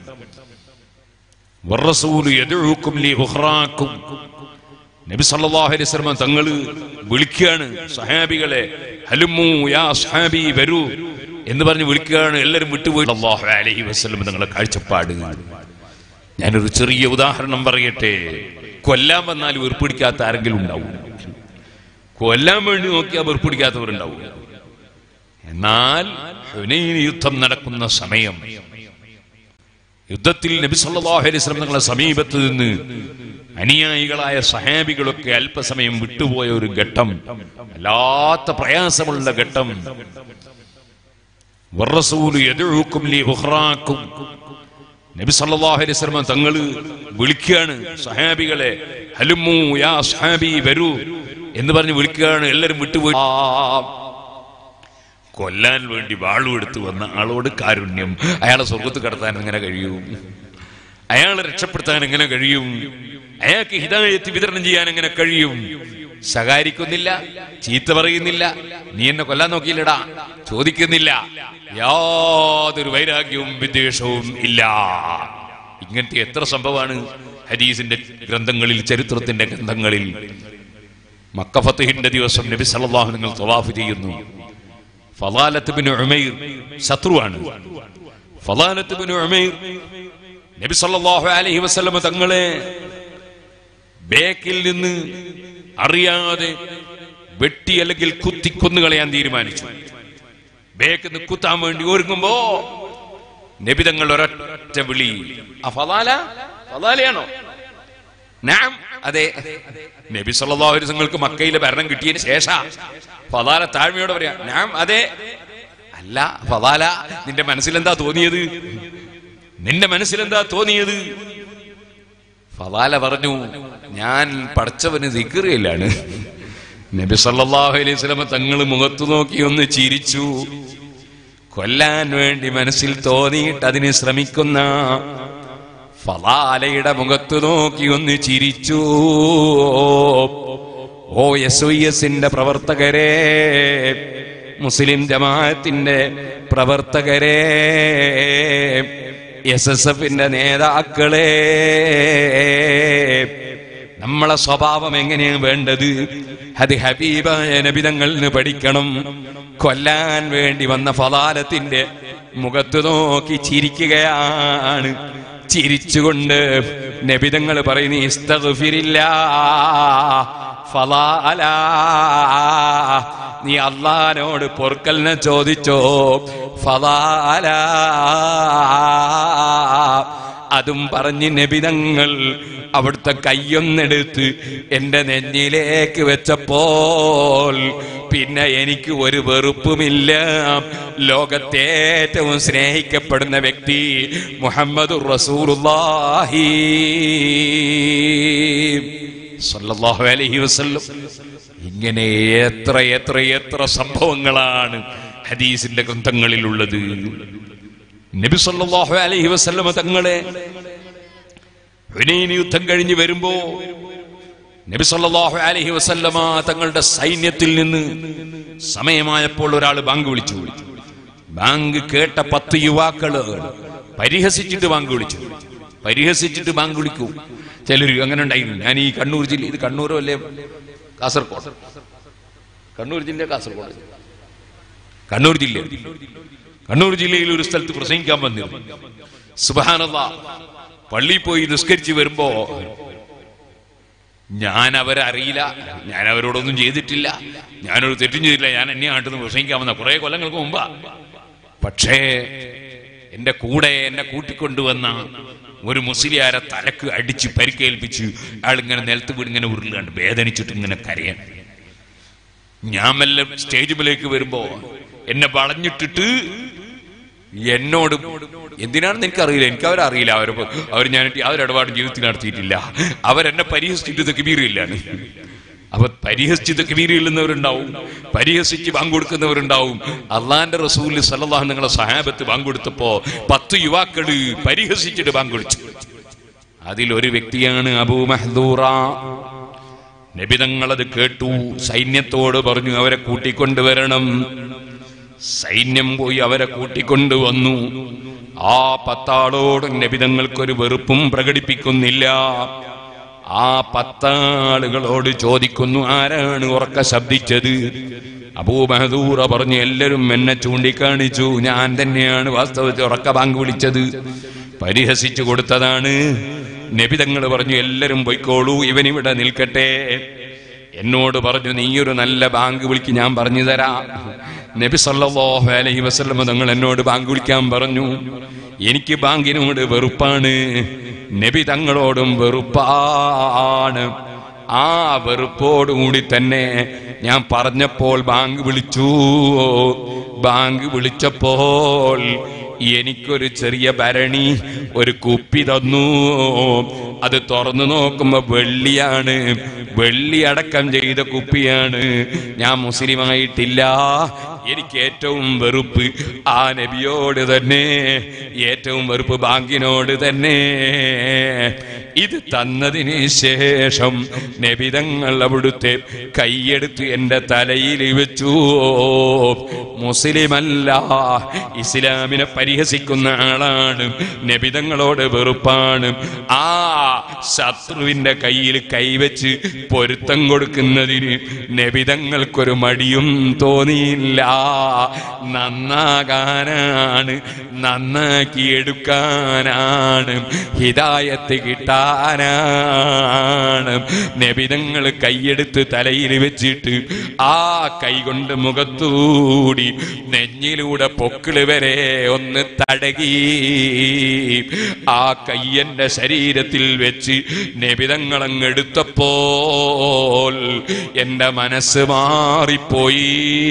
വറസൂലു യദ്ഉക്കും ലി ഉഖ്റാക്കും നബി സല്ലല്ലാഹു അലൈഹി വസല്ലം തങ്ങൾ വിളിക്കുകയാണ് സഹാബികളെ ഹലുമു യാ സഹാബി വരൂ എന്ന് പറഞ്ഞ് വിളിക്കുകയാണ് എല്ലാവരും വിട്ടുപോയി അല്ലാഹു അലൈഹി വസല്ലം തങ്ങളുടെ കാഴ്ചപ്പാട് ഞാനൊരു ചെറിയ ഉദാഹരണം പറയട്ടെ കൊല്ലാൻ വന്നാൽ വീർപ്പിടിക്കാത്ത ആരെങ്കിലും ഉണ്ടാവും കൊല്ലാൻ വേണ്ടി നോക്കിയാൽ വീർപ്പിടിക്കാത്തവരുണ്ടാവും എന്നാൽ ഹുനൈൻ യുദ്ധം നടക്കുന്ന സമയം യുദ്ധത്തിൽ നബി സല്ലല്ലാഹു അലൈഹി വസല്ലം തങ്ങളുടെ സമീപത്ത് നിന്ന് അനുയായികളായ സഹാബികളൊക്കെ അല്പസമയം വിട്ടുപോയ ഒരു ഘട്ടം വല്ലാത്ത പ്രയാസമുള്ള ഘട്ടം വറസൂലു യദ്ഉക്കും ലി ഉഖ്റാക്കും നബി സല്ലല്ലാഹു അലൈഹി വസല്ലം തങ്ങൾ വിളിക്കുകയാണ് സഹാബികളെ ഹലുമു യാ സഹാബി വരൂ എന്ന് പറഞ്ഞ് വിളിക്കുകയാണ് എല്ലാവരും വിട്ടുപോയി ആ, കൊല്ലാൻ വേണ്ടി വാളുമെടുത്ത് വന്ന ആളോട് കാരുണ്യം അയാളെ സ്വർഗത്ത് കടത്താൻ എങ്ങനെ കഴിയും അയാളെ രക്ഷപ്പെടുത്താൻ എങ്ങനെ കഴിയും അയാൾക്ക് ഹിതായത്ത് വിതരണം ചെയ്യാൻ എങ്ങനെ കഴിയും ശകാരിക്കുന്നില്ല ചീത്ത പറയുന്നില്ല നീ എന്നെ കൊല്ലാൻ നോക്കിയില്ലടാ ചോദിക്കുന്നില്ല യാതൊരു വൈരാഗ്യവും വിദ്വേഷവും ഇല്ല ഇങ്ങനത്തെ എത്ര സംഭവമാണ് ഹദീസിന്റെ ഗ്രന്ഥങ്ങളിൽ ചരിത്രത്തിന്റെ ഗ്രന്ഥങ്ങളിൽ മക്കഫത്തുഹിന്റെ ദിവസം നബി സല്ലല്ലാഹു നിങ്ങൾ തവാഫ് ചെയ്യുന്നു ഫലാലത്ത് ബിൻ ഉമൈർ ശത്രുവാണ് ഫലാലത്ത് ബിൻ ഉമൈർ നബി സല്ലല്ലാഹു അലൈഹി വസല്ലമ തങ്ങളെ ബേക്കിൽ നിന്ന് അറിയാതെ വെട്ടി അല്ലെങ്കിൽ കുത്തി കൊന്നുകളയാൻ തീരുമാനിച്ചു ബേക്കിൽ നിന്ന് കുത്താൻ വേണ്ടി ഒരുങ്ങുമ്പോ നബി തങ്ങൾ ഒരൊറ്റ വിളി ആ ഫലാല ഫലാലയാണോ നാം അതെ നബി സല്ലല്ലാഹു അലൈഹി വസല്ലമക്ക് മക്കയിലെ ഭരണം കിട്ടിയതിന് ശേഷം ഫലാല താഴ്മയോടെ പറയാ നാം അതെ അല്ല ഫലാല നിന്റെ മനസ്സിലെന്താ തോന്നിയത് നിന്റെ മനസ്സിലെന്താ തോന്നിയത് ഫലാല പറഞ്ഞു ഞാൻ പഠിച്ചവന് ദിക്കറിയില്ലാണ് നബി സല്ലല്ലാഹു അലൈഹി വസല്ലമ തങ്ങൾ മുഖത്തു നോക്കി ഒന്ന് ചിരിച്ചു കൊല്ലാൻ വേണ്ടി മനസ്സിൽ തോന്നിയിട്ട് അതിന് ശ്രമിക്കുന്ന ഫലാലയുടെ മുഖത്ത് നോക്കി ഒന്ന് ചിരിച്ചു ഓ എസ് ഐ എസിന്റെ പ്രവർത്തകരെ മുസ്ലിം ജമാഅത്തിന്റെ പ്രവർത്തകരെ എസ് എസ് എഫിന്റെ നേതാക്കളെ നമ്മളെ സ്വഭാവം എങ്ങനെയാണ് വേണ്ടത് അത് ഹബീബായ നബിതങ്ങളിൽ നിന്ന് പഠിക്കണം കൊല്ലാൻ വേണ്ടി വന്ന ഫലാലത്തിന്റെ മുഖത്ത് നോക്കി ചിരിക്കുകയാണ് ചിരിച്ചുകൊണ്ട് നബിതങ്ങൾ പറയുന്നു ഇസ്തഗ്ഫിരില്ല ഫലാല നീ അള്ളഹാനോട് പൊറുക്കലിനെ ചോദിച്ചോ ഫലാല അതും പറഞ്ഞ് നബിതങ്ങൾ അവിടുത്തെ കയ്യൊന്നെടുത്ത് എന്റെ നെഞ്ഞിലേക്ക് വെച്ചപ്പോൾ പിന്നെ എനിക്ക് ഒരു വെറുപ്പുമില്ല ലോകത്തെ ഏറ്റവും സ്നേഹിക്കപ്പെടുന്ന വ്യക്തി മുഹമ്മദ് റസൂലുള്ളാഹി സല്ലല്ലാഹു അലൈഹി വസല്ലം ഇങ്ങനെ എത്ര എത്ര എത്ര സംഭവങ്ങളാണ് ഹദീസിന്റെ ഗ്രന്ഥങ്ങളിലുള്ളത് നബി സല്ലല്ലാഹു അലൈഹി വസല്ലമ തങ്ങളെ ഹുനൈൻ യുദ്ധം കഴിഞ്ഞ് വരുമ്പോ നബി സല്ലല്ലാഹു അലൈഹി വസല്ലമ തങ്ങളുടെ സൈന്യത്തിൽ നിന്ന് സമയമായപ്പോൾ ഒരാൾ ബാങ്ക് വിളിച്ചു ബാങ്ക് കേട്ട പത്ത് യുവാക്കള് പരിഹസിച്ചിട്ട് ബാങ്ക് വിളിച്ചു പരിഹസിച്ചിട്ട് ബാങ്ക് വിളിക്കൂ ചിലര് അങ്ങനെ ഉണ്ടായിരുന്നു ഞാൻ ഈ കണ്ണൂർ ജില്ല ഇത് കണ്ണൂരോ അല്ലേ കാസർഗോഡ് കണ്ണൂർ ജില്ല കാസർഗോഡ് കണ്ണൂർ ജില്ല കണ്ണൂർ ജില്ലയിൽ ഒരു സ്ഥലത്ത് പ്രസംഗിക്കാൻ വന്നിരുന്നു സുബാനല്ല പള്ളിയിൽ പോയി നിസ്കരിച്ച് വരുമ്പോ ഞാൻ അവരെ അറിയില്ല ഞാൻ അവരോടൊന്നും ചെയ്തിട്ടില്ല ഞാനൊരു തെറ്റും ചെയ്തില്ല ഞാൻ എന്നെ നാട്ടിൽ നിന്ന് പ്രസംഗിക്കാൻ വന്ന കുറെ കൊല്ലങ്ങൾക്ക് മുമ്പാ പക്ഷേ എന്റെ കൂടെ എന്നെ കൂട്ടിക്കൊണ്ടുവന്ന ഒരു മുസ്ലിയാരെ തലക്ക് അടിച്ച് പരിക്കേൽപ്പിച്ച് അയാൾ ഇങ്ങനെ നിലത്ത് വീട് ഇങ്ങനെ ഉരുളുകണ്ട് വേദനിച്ചിട്ട് ഇങ്ങനെ കരയാൻ ഞാൻ മെല്ലെ സ്റ്റേജിലേക്ക് വരുമ്പോ എന്നെ വളഞ്ഞിട്ടിട്ട് എന്നോട് എന്തിനാണെന്ന് എനിക്കറിയില്ല എനിക്ക് അവരറിയില്ല അവർ അവർ ഞാൻ യാതൊരു ഇടപാടും ജീവിതത്തിൽ നടത്തിയിട്ടില്ല അവരെന്നെ പരിഹസിച്ചിട്ട് തെക്കുബീറില്ലാണ് അപ്പൊ പരിഹസിച്ച് തെക്കുബീറില്ലുന്നവരുണ്ടാവും പരിഹസിച്ച് പങ്കൊടുക്കുന്നവരുണ്ടാവും അള്ളാന്റെ റസൂല് സല്ലല്ലാഹു നിങ്ങളെ സഹാബത്ത് പങ്കൊടുത്തപ്പോ പത്ത് യുവാക്കള് പരിഹസിച്ചിട്ട് പങ്കൊടുത്തു അതിൽ ഒരു വ്യക്തിയാണ് അബൂ മഹദൂറ നബിതങ്ങളത് കേട്ടു സൈന്യത്തോട് പറഞ്ഞു അവരെ കൂട്ടിക്കൊണ്ടുവരണം സൈന്യം പോയി അവരെ കൂട്ടിക്കൊണ്ടുവന്നു ആ പത്താളോടും നബിതങ്ങൾക്കൊരു വെറുപ്പും പ്രകടിപ്പിക്കുന്നില്ല ആ പത്താളുകളോട് ചോദിക്കുന്നു ആരാണ് ഉറക്ക ശബ്ദിച്ചത് അബൂമഹദൂറ പറഞ്ഞു എല്ലാവരും എന്നെ ചൂണ്ടിക്കാണിച്ചു ഞാൻ തന്നെയാണ് വാസ്തവത്തിൽ ഉറക്ക ബാങ്ക് വിളിച്ചത് പരിഹസിച്ചു കൊടുത്തതാണ് നബിതങ്ങൾ പറഞ്ഞു എല്ലാവരും പൊയ്ക്കോളൂ ഇവനിവിടെ നിൽക്കട്ടെ എന്നോട് പറഞ്ഞു നീയൊരു നല്ല ബാങ്ക് വിളിക്ക് ഞാൻ പറഞ്ഞു തരാം നബി സല്ലല്ലാഹു അലൈഹി വസല്ലം തങ്ങൾ എന്നോട് ബാങ്ക് വിളിക്കാൻ പറഞ്ഞു എനിക്ക് ബാങ്കിനോട് വെറുപ്പാണ് നബി തങ്ങളോടും വെറുപ്പാണ് ആ വെറുപ്പോടുകൂടി തന്നെ ഞാൻ പറഞ്ഞപ്പോൾ ബാങ്ക് വിളിച്ചു ബാങ്ക് വിളിച്ചപ്പോൾ എനിക്കൊരു ചെറിയ ഭരണി ഒരു കുപ്പി തന്നു അത് തുറന്നു നോക്കുമ്പോ വെള്ളിയാണ് വെള്ളി അടക്കം ചെയ്ത കുപ്പിയാണ് ഞാൻ മുസ്ലിമായിട്ടില്ല എനിക്ക് ഏറ്റവും വെറുപ്പ് ആ നബിയോട് തന്നെ ഏറ്റവും വെറുപ്പ് ബാങ്കിനോട് തന്നെ ഇത് തന്നതിന് ശേഷം നബിതങ്ങൾ അവിടുത്തെ കൈയെടുത്ത് എൻ്റെ തലയിൽ വെച്ചു മുസ്ലിമല്ല ഇസ്ലാമിനെ പരിഹസിക്കുന്ന ആളാണ് നബിതങ്ങളോട് വെറുപ്പാണ് ആ ശത്രുവിന്റെ കയ്യിൽ കൈവച്ച് പൊരുത്തം കൊടുക്കുന്നതിന് നബിതങ്ങൾക്കൊരു മടിയും തോന്നിയില്ല നന്നാകാനാണ് നന്നാക്കി എടുക്കാനാണ് ഹിതായത്ത് കിട്ടാനാണ് നബിതങ്ങൾ കൈയെടുത്ത് തലയിൽ വെച്ചിട്ട് ആ കൈ കൊണ്ട് മുഖത്തൂടി നെഞ്ഞിലൂടെ പൊക്കിള് വരെ ഒന്ന് തടകി ആ കയ്യന്റെ ശരീരത്തിൽ വെച്ച് നബിതങ്ങളങ്ങ് എടുത്തപ്പോൾ എന്റെ മനസ്സ് മാറിപ്പോയി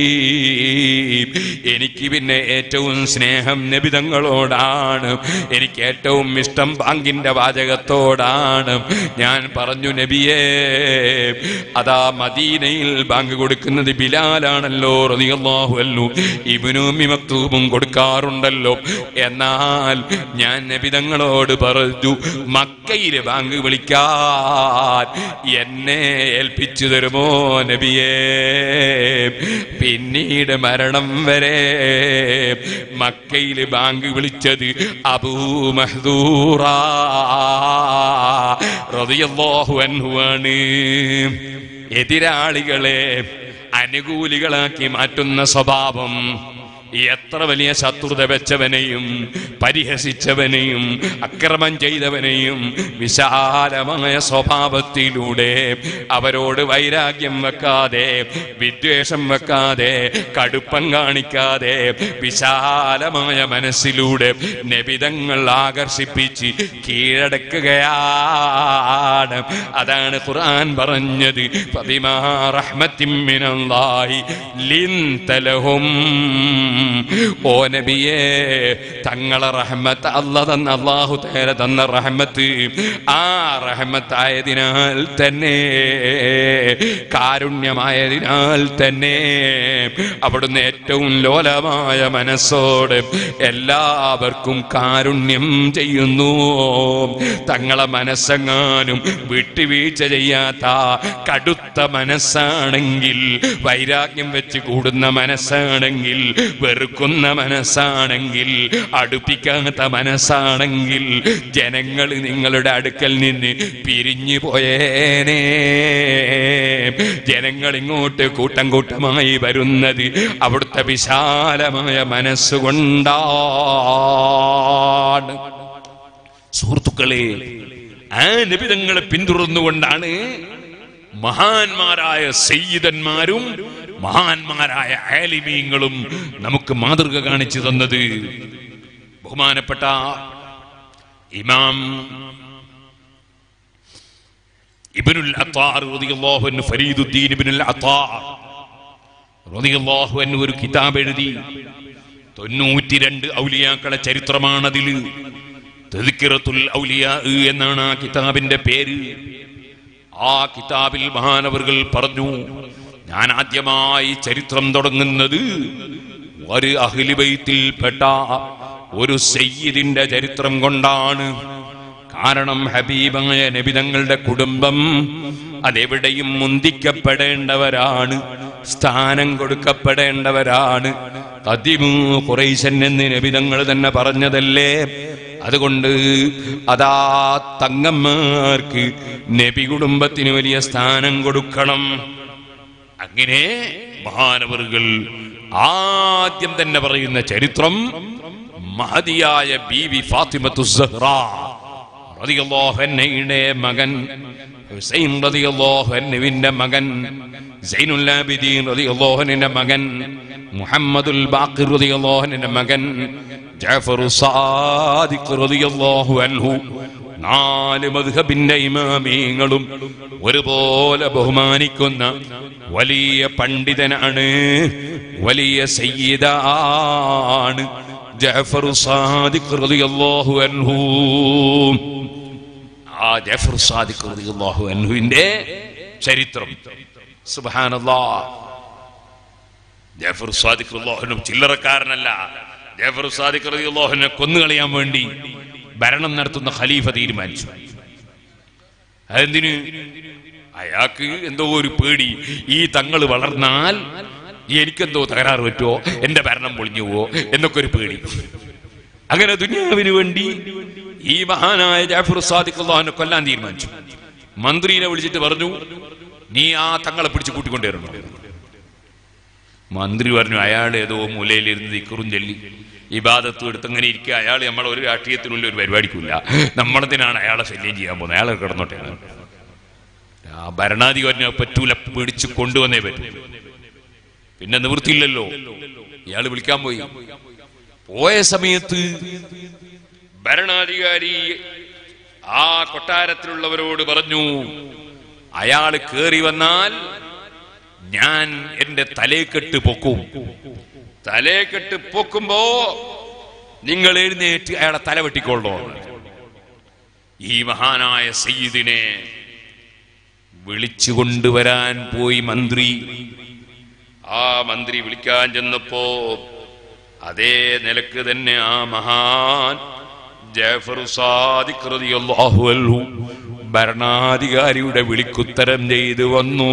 എനിക്ക് പിന്നെ ഏറ്റവും സ്നേഹം നബിതങ്ങളോടാണ് എനിക്ക് ഏറ്റവും ഇഷ്ടം ബാങ്കിന്റെ വാചകത്തോടാണ് ഞാൻ പറഞ്ഞു നബിയേ അതാ മദീനയിൽ ബാങ്ക് കൊടുക്കുന്നത് ബിലാലാണല്ലോ റളിയല്ലാഹു അൻഹു ഇബ്നു ഉമ്മി മക്തൂബും കൊടുക്കാറുണ്ടല്ലോ എന്നാൽ ഞാൻ നബിതങ്ങളോട് പറഞ്ഞു മക്കയില് ബാങ്ക് വിളിക്കാൻ എന്നെ ഏൽപ്പിച്ചു തരുമോ നബിയേ പിന്നീട് മരണം വരെ മക്കയില് ബാങ്ക് വിളിച്ചത് അബൂ മഹ്ദൂറ റളിയല്ലാഹു അൻഹു ആണ് എതിരാളികളെ അനുകൂലികളാക്കി മാറ്റുന്ന സ്വഭാവം എത്ര വലിയ ശത്രുത വെച്ചവനെയും പരിഹസിച്ചവനെയും അക്രമം ചെയ്തവനെയും വിശാലമായ സ്വഭാവത്തിലൂടെ അവരോട് വൈരാഗ്യം വെക്കാതെ വിദ്വേഷം വെക്കാതെ കടുപ്പം കാണിക്കാതെ വിശാലമായ മനസ്സിലൂടെ നബിതങ്ങൾ ആകർഷിപ്പിച്ച് കീഴടക്കുകയാണ് അതാണ് ഖുർആൻ പറഞ്ഞത് ഫബിമാ റഹ്മത്തിൻ മിനല്ലാഹി ലിൻതലഹും ഓ നബിയേ തങ്ങളെ റഹ്മത്ത് അല്ല തന്ന അള്ളാഹു തേര തന്ന റഹ്മത്ത് ആ റഹ്മത്തായതിനാൽ തന്നെ കാരുണ്യമായതിനാൽ തന്നെ അവിടുന്ന് ഏറ്റവും ലോലമായ മനസ്സോട് എല്ലാവർക്കും കാരുണ്യം ചെയ്യുന്നു തങ്ങളെ മനസ്സെങ്ങാനും വിട്ടുവീഴ്ച ചെയ്യാത്ത കടുത്ത മനസ്സാണെങ്കിൽ വൈരാഗ്യം വെച്ച് കൂടുന്ന മനസ്സാണെങ്കിൽ വെറുക്കുന്ന മനസ്സാണെങ്കിൽ അടുപ്പിക്കാത്ത മനസ്സാണെങ്കിൽ ജനങ്ങൾ നിങ്ങളുടെ അടുക്കൽ നിന്ന് പിരിഞ്ഞു പോയേനെ ജനങ്ങൾ ഇങ്ങോട്ട് കൂട്ടം കൂട്ടമായി വരുന്നത് അവിടുത്തെ വിശാലമായ മനസ്സുകൊണ്ടാണ് സുഹൃത്തുക്കളെ ആ നിബിതങ്ങളെ പിന്തുടർന്നുകൊണ്ടാണ് മഹാന്മാരായ സയ്യിദന്മാരും മഹാന്മാരായ ആലിമീങ്ങളും നമുക്ക് മാതൃക കാണിച്ചു തന്നത് ബഹുമാനപ്പെട്ട ഇമാം ഇബ്നുൽ അത്താർ റളിയല്ലാഹു അൻഹു ഫരീദുദ്ദീൻ ഇബ്നുൽ അത്താർ റളിയല്ലാഹു അൻഹു ഒരു കിതാബ് എഴുതി തൊണ്ണൂറ്റിരണ്ട് ഔലിയാക്കളെ ചരിത്രമാണതിൽ തെതിക്കിറത്തുൽ ഔലിയാ എന്നാണ് ആ കിതാബിന്റെ പേര് ആ കിതാബിൽ മഹാനവറുകൾ പറഞ്ഞു ഞാൻ ആദ്യമായി ചരിത്രം തുടങ്ങുന്നത് ഒരു അഹ്ലിബൈത്തിൽപ്പെട്ട ഒരു സയ്യിദിന്റെ ചരിത്രം കൊണ്ടാണ് കാരണം ഹബീബായ നബിതങ്ങളുടെ കുടുംബം അതെവിടെയും മുന്തിക്കപ്പെടേണ്ടവരാണ് സ്ഥാനം കൊടുക്കപ്പെടേണ്ടവരാണ് കദിമു കുറൈശൻ എന്ന് നബിതങ്ങൾ തന്നെ പറഞ്ഞതല്ലേ അതുകൊണ്ട് അതാ തങ്ങന്മാർക്ക് നബി കുടുംബത്തിന് വലിയ സ്ഥാനം കൊടുക്കണം അങ്ങനെ മഹാനവറുകൾ ആദ്യം തന്നെ പറയുന്ന ചരിത്രം മഹതിയായ ബീവി ഫാത്തിമത്തു സഹ്റ റളിയല്ലാഹു അൻഹയുടെ മകൻ ഹുസൈൻ റളിയല്ലാഹു അൻഹുവിന്റെ മകൻ സൈനുൽ ആബിദീൻ റളിയല്ലാഹു അൻഹുവിന്റെ മകൻ മുഹമ്മദുൽ ബാഖിർ റളിയല്ലാഹു അൻഹുവിന്റെ മകൻ ജഅഫർ സാദിഖ് റളിയല്ലാഹു അൻഹു നാല് മദ്ഹബിന്റെ ഇമാമീങ്ങളും ഒരുപോലെ ബഹുമാനിക്കുന്ന വലിയ പണ്ഡിതനാണ് വലിയ സയ്യിദാണ് ജഅഫർ സാദിഖ് റളിയല്ലാഹു അൻഹു ആ ജഅഫർ സാദിഖ് റളിയല്ലാഹു അൻഹുവിന്റെ ചരിത്രം സുബ്ഹാനല്ലാഹ് ജാഫർ സാദിഖ് റളിയല്ലാഹു ചില്ലറക്കാരനല്ല ജാഫർ സാദിഖ് റളിയല്ലാഹുവിനെ കൊന്നുകളയാൻ വേണ്ടി ഭരണം നടത്തുന്ന ഖലീഫ തീരുമാനിച്ചു അതെന്തിന് അയാൾക്ക് എന്തോ ഒരു പേടി ഈ തങ്ങൾ വളർന്നാൽ എനിക്കെന്തോ തകരാറ് പറ്റുമോ എന്റെ ഭരണം പൊളിഞ്ഞു പോവോ എന്നൊക്കെ ഒരു പേടി അങ്ങനെ ദുനിയാവിന് വേണ്ടി ഈ മഹാനായ ജാഫർ സാദിഖ് അള്ളാഹുനെ കൊല്ലാൻ തീരുമാനിച്ചു മന്ത്രിനെ വിളിച്ചിട്ട് പറഞ്ഞു നീ ആ തങ്ങളെ പിടിച്ച് കൂട്ടിക്കൊണ്ടുവരണം മന്ത്രി പറഞ്ഞു അയാൾ ഏതോ മൂലയിലിരുന്ന് ദിക്കറും ചൊല്ലി ഇബാദത്തും എടുത്ത് അങ്ങനെ ഇരിക്കുക അയാൾ നമ്മളെ ഒരു രാഷ്ട്രീയത്തിനുള്ളിൽ ഒരു പരിപാടിക്കില്ല നമ്മളതിനാണ് അയാളെ ശല്യം ചെയ്യാൻ പോകുന്നത് അയാളെ കിടന്നോട്ടെ ആ ഭരണാധികാരിനെ പറ്റൂല പിടിച്ച് കൊണ്ടുവന്നേ പറ്റൂ പിന്നെ നിവൃത്തിയില്ലല്ലോ ഇയാൾ വിളിക്കാൻ പോയി പോയ സമയത്ത് ഭരണാധികാരി ആ കൊട്ടാരത്തിലുള്ളവരോട് പറഞ്ഞു അയാൾ കേറി വന്നാൽ ഞാൻ എന്റെ തലേക്കെട്ട് പൊക്കും തലേക്കെട്ട് പൊക്കുമ്പോ നിങ്ങൾ എഴുന്നേറ്റ് അയാളെ തല വെട്ടിക്കൊള്ളോ ഈ മഹാനായ സയ്യിദിനെ വിളിച്ചു കൊണ്ടുവരാൻ പോയി മന്ത്രി ആ മന്ത്രി വിളിക്കാൻ ചെന്നപ്പോ അതേ നിലക്ക് തന്നെ ആ മഹാൻ ജാഫർ സാദിഖ് റളിയല്ലാഹു അൻഹു ഭരണാധികാരിയുടെ വിളിക്കുത്തരം ചെയ്തു വന്നു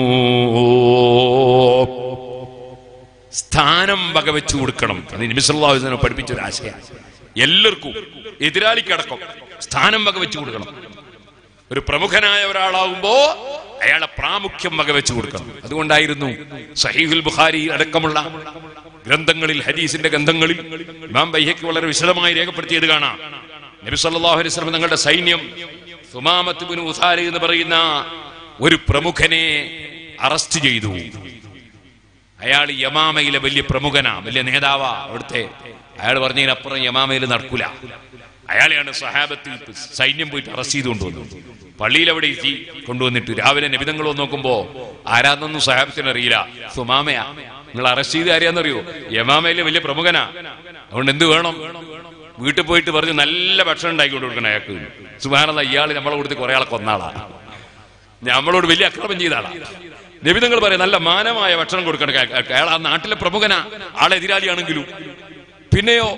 സ്ഥാനം വകവെച്ചു കൊടുക്കണം അത് നിമിഷല്ലാഹുദിനെ പഠിപ്പിച്ച ഒരു ആശയം എല്ലാവർക്കും എതിരാളിക്കടക്കം സ്ഥാനം വകവെച്ചു കൊടുക്കണം ഒരു പ്രമുഖനായ ഒരാളാവുമ്പോ അയാളെ പ്രാമുഖ്യം വകവെച്ചു കൊടുക്കണം അതുകൊണ്ടായിരുന്നു സഹീഹുൽ ബുഖാരി അടക്കമുള്ള ഗ്രന്ഥങ്ങളിൽ ഹദീസിന്റെ ഗ്രന്ഥങ്ങളിൽ ഇമാം ബൈഹയ്ക്ക് വളരെ വിശദമായി രേഖപ്പെടുത്തിയത് കാണാം നബി സല്ലല്ലാഹു അലൈഹി വസല്ലം തങ്ങളുടെ സൈന്യം സുമാമത്ത് ബിൻ ഉസാരി എന്ന് പറയുന്ന ഒരു പ്രമുഖനെ അറസ്റ്റ് ചെയ്തു അയാൾ യമാമയിലെ വലിയ പ്രമുഖനാ വലിയ നേതാവാ അവിടുത്തെ അയാൾ പറഞ്ഞതിനപ്പുറം യമാമയിൽ നടക്കൂല അയാളെയാണ് സഹാബത്ത് സൈന്യം പോയിട്ട് അറസ്റ്റ് ചെയ്ത് കൊണ്ടുവന്നത് പള്ളിയിൽ അവിടെ എത്തി കൊണ്ടുവന്നിട്ട് രാവിലെ നിബിധങ്ങൾ നോക്കുമ്പോ ആരാന്നൊന്നും സഹാബത്തിന് അറിയില്ല സുമാമയാ നിങ്ങൾ അറസ്റ്റ് ചെയ്ത് ആരെയാന്നറിയോ യമാമയിലെ വലിയ പ്രമുഖനാ അതുകൊണ്ട് എന്ത് വേണം വീട്ടിൽ പോയിട്ട് പറഞ്ഞു നല്ല ഭക്ഷണം ഉണ്ടാക്കി കൊടുക്കണം അയാൾക്ക് സുമാനല്ല ഇയാൾ നമ്മളെ കൊടുത്ത് കുറെ ആളെ കൊന്നാളാ നമ്മളോട് വലിയ അക്രമം ചെയ്ത ആളാ നിബിധങ്ങൾ പറയാം നല്ല മാനമായ ഭക്ഷണം കൊടുക്കണം അയാൾക്ക്. അയാൾ ആ നാട്ടിലെ പ്രമുഖനാ ആളെ എതിരാളിയാണെങ്കിലും പിന്നെയോ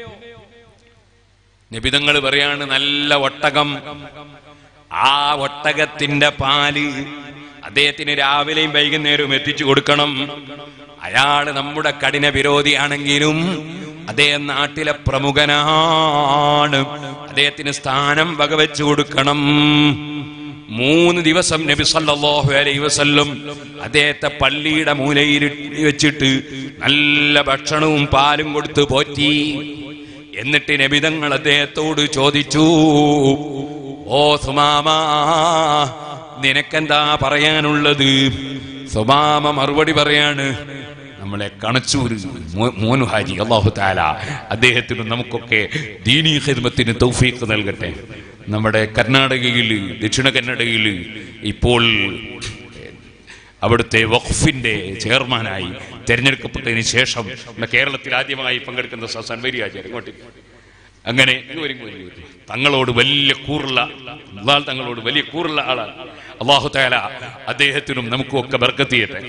നിബിധങ്ങൾ പറയാണ് നല്ല ഒട്ടകം ആ ഒട്ടകത്തിന്റെ പാല് അദ്ദേഹത്തിന് രാവിലെയും വൈകുന്നേരവും എത്തിച്ചു കൊടുക്കണം അയാള് നമ്മുടെ കഠിന വിരോധിയാണെങ്കിലും അദ്ദേഹം നാട്ടിലെ പ്രമുഖനാണ് അദ്ദേഹത്തിന് സ്ഥാനം വകവെച്ചു കൊടുക്കണം മൂന്ന് ദിവസം നബി സല്ലല്ലാഹു അലൈഹി വസല്ലം അദ്ദേഹത്തെ പള്ളിയുടെ മൂലയിൽ വെച്ചിട്ട് നല്ല ഭക്ഷണവും പാലും കൊടുത്ത് പോറ്റി എന്നിട്ട് നബിതങ്ങൾ അദ്ദേഹത്തോട് ചോദിച്ചു ഓ സുമാമ നിനക്കെന്താ പറയാനുള്ളത് സുമാമ മറുപടി പറയാണ് നമ്മളെ കണച്ചൂര് മോ- മോനു ഹാജി അള്ളാഹു താല അദ്ദേഹത്തിന് നമുക്കൊക്കെ ദീനീ ഹിദ്മത്തിന് തൗഫീഖ് നൽകട്ടെ നമ്മുടെ കർണാടകയിൽ ദക്ഷിണ കന്നഡയിൽ ഇപ്പോൾ അവിടുത്തെ വഖഫിന്റെ ചെയർമാനായി തെരഞ്ഞെടുക്കപ്പെട്ടതിന് ശേഷം നമ്മുടെ കേരളത്തിൽ ആദ്യമായി പങ്കെടുക്കുന്ന സ- സൻവരി ആചാര്യ ഇങ്ങോട്ട് അങ്ങനെ ഇങ്ങ് ഇങ്ങ് ഇങ്ങ് ഇങ്ങ്. തങ്ങളോട് വലിയ കൂറുള്ള അള്ളാഹ് തങ്ങളോട് വലിയ കൂറുള്ള ആളാണ് അള്ളാഹു താല അദ്ദേഹത്തിനും നമുക്കും ഒക്കെ ബർക്കത്ത് ചെയ്യട്ടെ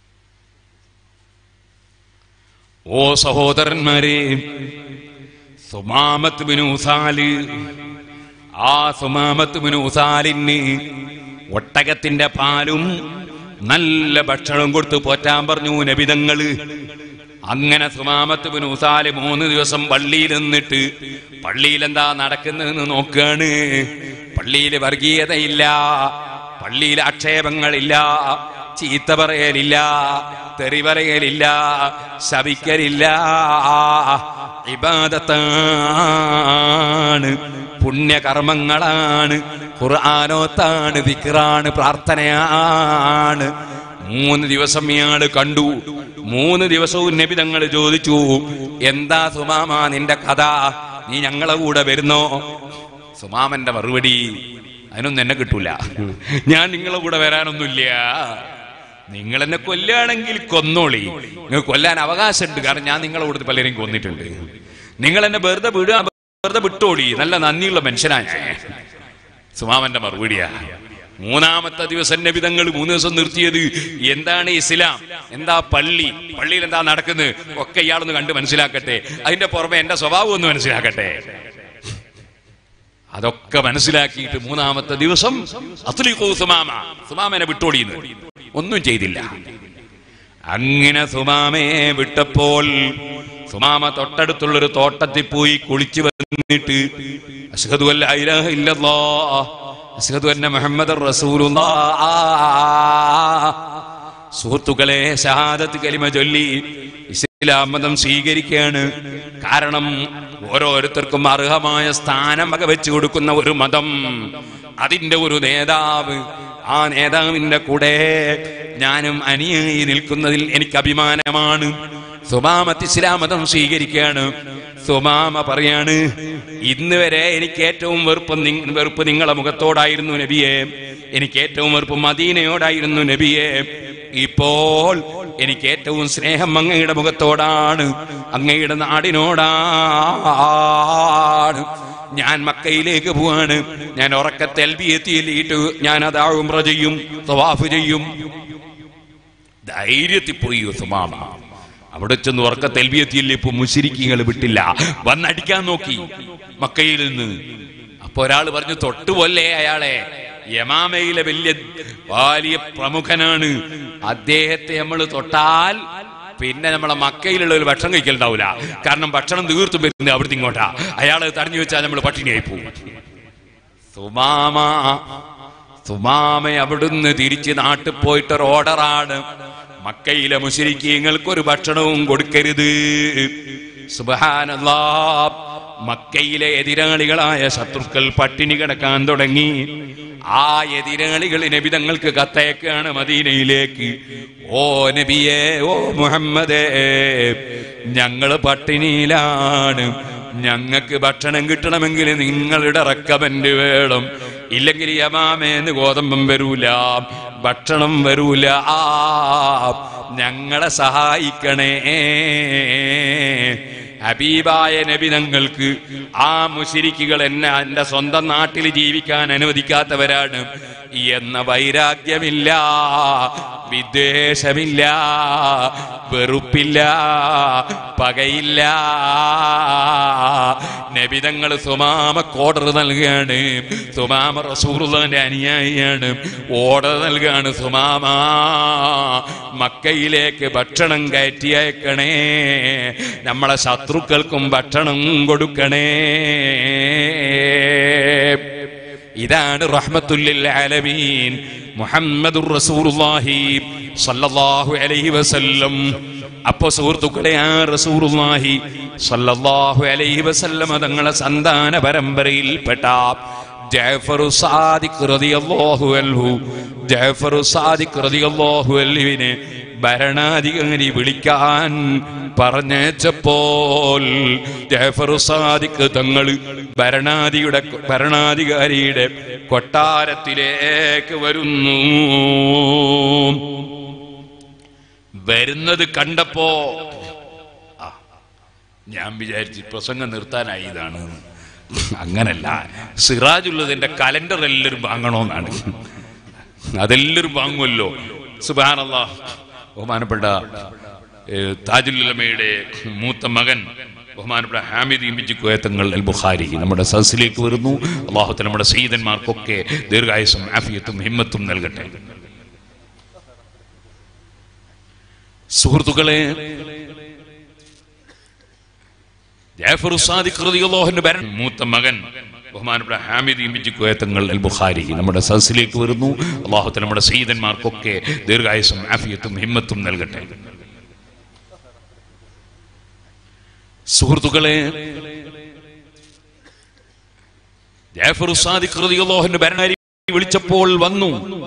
ഓ സഹോദരന്മാരെ സുമാമത്ത് ബിനു ഉസാല് ആ സുമാമത്ത് ബിനു ഉസാലിന് ഒട്ടകത്തിന്റെ പാലും നല്ല ഭക്ഷണം കൊടുത്ത് പോറ്റാൻ പറഞ്ഞു നബിതങ്ങള് അങ്ങനെ സുമാമത്ത് ബിൻ ഉസാല് മൂന്ന് ദിവസം പള്ളിയിൽ നിന്നിട്ട് പള്ളിയിൽ എന്താ നടക്കുന്നതെന്ന് നോക്കുകയാണ് പള്ളിയിൽ വർഗീയതയില്ല പള്ളിയിൽ ആക്ഷേപങ്ങളില്ല ചീത്ത പറയലില്ല തെറി പറയലില്ല ശപിക്കലില്ല ഇബാദത്താണ് പുണ്യകർമ്മങ്ങളാണ് ഖുർആാനോത്താണ് വിക്റാണ് പ്രാർത്ഥനയാണ് മൂന്ന് ദിവസം ഇയാള് കണ്ടു മൂന്ന് ദിവസവും നബി തങ്ങൾ ചോദിച്ചു എന്താ സുമാമ നിന്റെ കഥ നീ ഞങ്ങളെ കൂടെ വരുന്നോ സുമാമന്റെ മറുപടി അതിനൊന്നും എന്നെ കിട്ടൂല ഞാൻ നിങ്ങളെ കൂടെ വരാനൊന്നുമില്ല നിങ്ങൾ എന്നെ കൊല്ലുകയാണെങ്കിൽ കൊന്നോളി നിങ്ങൾ കൊല്ലാൻ അവകാശമുണ്ട് കാരണം ഞാൻ നിങ്ങളെ കൂടെ പലരെയും കൊന്നിട്ടുണ്ട് നിങ്ങൾ എന്നെ വെറുതെ വിടുക വെറുതെ വിട്ടോളി നല്ല നന്ദിയുള്ള മനുഷ്യനായ സുമാമന്റെ മറുപടിയാ മൂന്നാമത്തെ ദിവസം നബിതങ്ങൾ മൂന്ന് ദിവസം നിർത്തിയത് എന്താണ് ഇസ്ലാം എന്താ പള്ളി പള്ളിയിൽ എന്താ നടക്കുന്നത് ഒക്കെ ഇയാളൊന്ന് കണ്ട് മനസ്സിലാക്കട്ടെ അതിന്റെ പുറമെ എന്റെ സ്വഭാവം ഒന്ന് മനസ്സിലാക്കട്ടെ അതൊക്കെ മനസ്സിലാക്കിയിട്ട് മൂന്നാമത്തെ ദിവസം അസ്ലിഖു സുമാമ സുമാമനെ വിട്ടോടിയെന്ന് ഒന്നും ചെയ്തില്ല അങ്ങനെ സുമാമയെ വിട്ടപ്പോൾ സുമാമ തൊട്ടടുത്തുള്ളൊരു തോട്ടത്തിൽ പോയി കുളിച്ചു വന്നിട്ട് അഷ്ഹദു അല്ലാ ഇലാഹ ഇല്ലല്ലാഹ് അഷ്ഹദു അന്ന മുഹമ്മദ് സുഹൃത്തുക്കളെ ഷഹാദത്ത് കലിമ ചൊല്ലി ഇസ്ലാം മതം സ്വീകരിക്കുകയാണ് കാരണം ഓരോരുത്തർക്കും അർഹമായ സ്ഥാനം വകവെച്ചു കൊടുക്കുന്ന ഒരു മതം അതിന്റെ ഒരു നേതാവ് ആ നേതാവിന്റെ കൂടെ ഞാനും അനിയായി നിൽക്കുന്നതിൽ എനിക്ക് അഭിമാനമാണ് സുമാമത്ത് ഇസ്ലാം മതം സ്വീകരിക്കുകയാണ് സുമാമ പറയാണ് ഇന്ന് വരെ എനിക്ക് ഏറ്റവും വെറുപ്പ് നിങ്ങ- വെറുപ്പ് നിങ്ങളെ മുഖത്തോടായിരുന്നു നബിയെ എനിക്ക് ഏറ്റവും വെറുപ്പ് മദീനയോടായിരുന്നു നബിയെ ഇപ്പോൾ എനിക്ക് ഏറ്റവും സ്നേഹം അങ്ങയുടെ മുഖത്തോടാണ് അങ്ങയുടെ നാടിനോടാണ് ഞാൻ മക്കയിലേക്ക് പോവാണ് ഞാൻ ഉറക്കത്തെ എൽബിയെത്തിയിട്ട് ഞാൻ അതാ ഉംറ ചെയ്യും തവാഫ് ചെയ്യും ധൈര്യത്തിൽ പോയി സുമാമ അവിടെ ചെന്ന് ഉറക്ക തെൽവിയെത്തിയില്ലേ ഇപ്പൊ മുശിരിക്കുകൾ വിട്ടില്ല വന്നടിക്കാൻ നോക്കി മക്കയിൽ നിന്ന് അപ്പൊ ഒരാൾ പറഞ്ഞു തൊട്ടുപോലെ അയാളെ യമാമയിലെ വലിയ വലിയ പ്രമുഖനാണ് അദ്ദേഹത്തെ നമ്മൾ തൊട്ടാൽ പിന്നെ നമ്മളെ മക്കയിലുള്ള ഒരു ഭക്ഷണം കഴിക്കലുണ്ടാവില്ല കാരണം ഭക്ഷണം തീർത്തും വരുന്നത് അവിടുത്തെ ഇങ്ങോട്ടാ അയാളെ തടഞ്ഞു വെച്ചാൽ നമ്മൾ പട്ടിണിയായി പോകും സുമാമ സുമാമ അവിടുന്ന് തിരിച്ച് നാട്ടിൽ പോയിട്ടൊരു ഓർഡറാണ് മക്കയിലെ മുശരിക്കീങ്ങൾക്ക് ഒരു ഭക്ഷണവും കൊടുക്കരുത് സുബഹാനല്ലാ മക്കയിലെ എതിരാളികളായ ശത്രുക്കൾ പട്ടിണി കിടക്കാൻ തുടങ്ങി ആ എതിരാളികൾ നബിതങ്ങൾക്ക് കത്തയക്കാണ് മദീനയിലേക്ക് ഓ നബിയേ ഓ മുഹമ്മദേ ഞങ്ങള് പട്ടിണിയിലാണ് ഞങ്ങൾക്ക് ഭക്ഷണം കിട്ടണമെങ്കിൽ നിങ്ങളുടെ റെക്കമെന്റ് വേണം ഇല്ലെങ്കിൽ യമാമേന്ന് ഗോതമ്പം വരൂല ഭക്ഷണം വരൂല ആ ഞങ്ങളെ സഹായിക്കണേ ഹബീബായ നബി ഞങ്ങൾക്ക് ആ മുശിരിക്കുകൾ എന്നെ എന്റെ സ്വന്തം നാട്ടിൽ ജീവിക്കാൻ അനുവദിക്കാത്തവരാണ് എന്ന വൈരാഗ്യമില്ല വിദ്വേഷമില്ല വെറുപ്പില്ല പകയില്ല നബിതങ്ങൾ സുമാമക്ക് ഓർഡർ നൽകുകയാണ് സുമാമ റസൂറുള്ളാന്റെ അനുയായിയാണ് ഓർഡർ നൽകുകയാണ് സുമാമ മക്കയിലേക്ക് ഭക്ഷണം കയറ്റി അയക്കണേ നമ്മളെ ശത്രുക്കൾക്കും ഭക്ഷണം കൊടുക്കണേ ഇതാണ് റഹ്മത്തുല്ലിൽ ആലമീൻ മുഹമ്മദുർ റസൂലുള്ളാഹി സല്ലല്ലാഹു അലൈഹി വസല്ലം അപ്പൊ സുഹൃത്തുക്കളെ ആ റസൂലുള്ളാഹി സല്ലല്ലാഹു അലൈഹി വസല്ലം തങ്ങളെ സന്താന പരമ്പരയിൽപ്പെട്ട ജാഫറു സാദിഖ് റളിയല്ലാഹു അൻഹു ജാഫറു സാദിഖ് റളിയല്ലാഹു അൻഹുവിനെ ഭരണാധികാരി വിളിക്കാൻ പറഞ്ഞപ്പോൾ ജാഫറു സാദിഖ് തങ്ങൾ ഭരണാധിയുടെ ഭരണാധികാരിയുടെ കൊട്ടാരത്തിലേക്ക് വരുന്നു വരുന്നത് കണ്ടപ്പോ ആ, ഞാൻ വിചാരിച്ചു പ്രസംഗം നിർത്താനായി ഇതാണ് അങ്ങനല്ല സിറാജുള്ളതിന്റെ കലണ്ടർ എല്ലാവരും വാങ്ങണമെന്നാണ് അതെല്ലാവരും വാങ്ങുമല്ലോ സുബാനല്ല ബഹുമാനപ്പെട്ട ഏ, താജുലുലമയുടെ മൂത്ത മകൻ ബഹുമാനപ്പെട്ട ഹാമിദ് ഇമിജി കോയത്തങ്ങൾ അൽ ബുഖാരി നമ്മുടെ സദസ്സിലേക്ക് വരുന്നു അള്ളാഹുത്തെ നമ്മുടെ സയ്യിദന്മാർക്കൊക്കെ ദീർഘായുസും ആഫിയത്തും ഹിമ്മത്തും നൽകട്ടെ സുഹൃത്തുക്കളെ ജാഫർ സാദിഖ് റളിയല്ലാഹുവിന്റെ ഭരണം മൂത്ത മകൻ ബഹുമാനപ്പെട്ട ഹാമിദ് ഇമിജി കോയത്തങ്ങൾ അൽ ബുഖാരി നമ്മുടെ സദസ്സിലേക്ക് വരുന്നു അള്ളാഹുത്തെ നമ്മുടെ സയ്യിദന്മാർക്കൊക്കെ ദീർഘായുസും ആഫിയത്തും ഹിമ്മത്തും നൽകട്ടെ സുഹൃത്തുക്കളെ ജാഫർ സാദിഖ് റളിയല്ലാഹുവിന്റെ ഭരണാരി വിളിച്ചപ്പോൾ വന്നു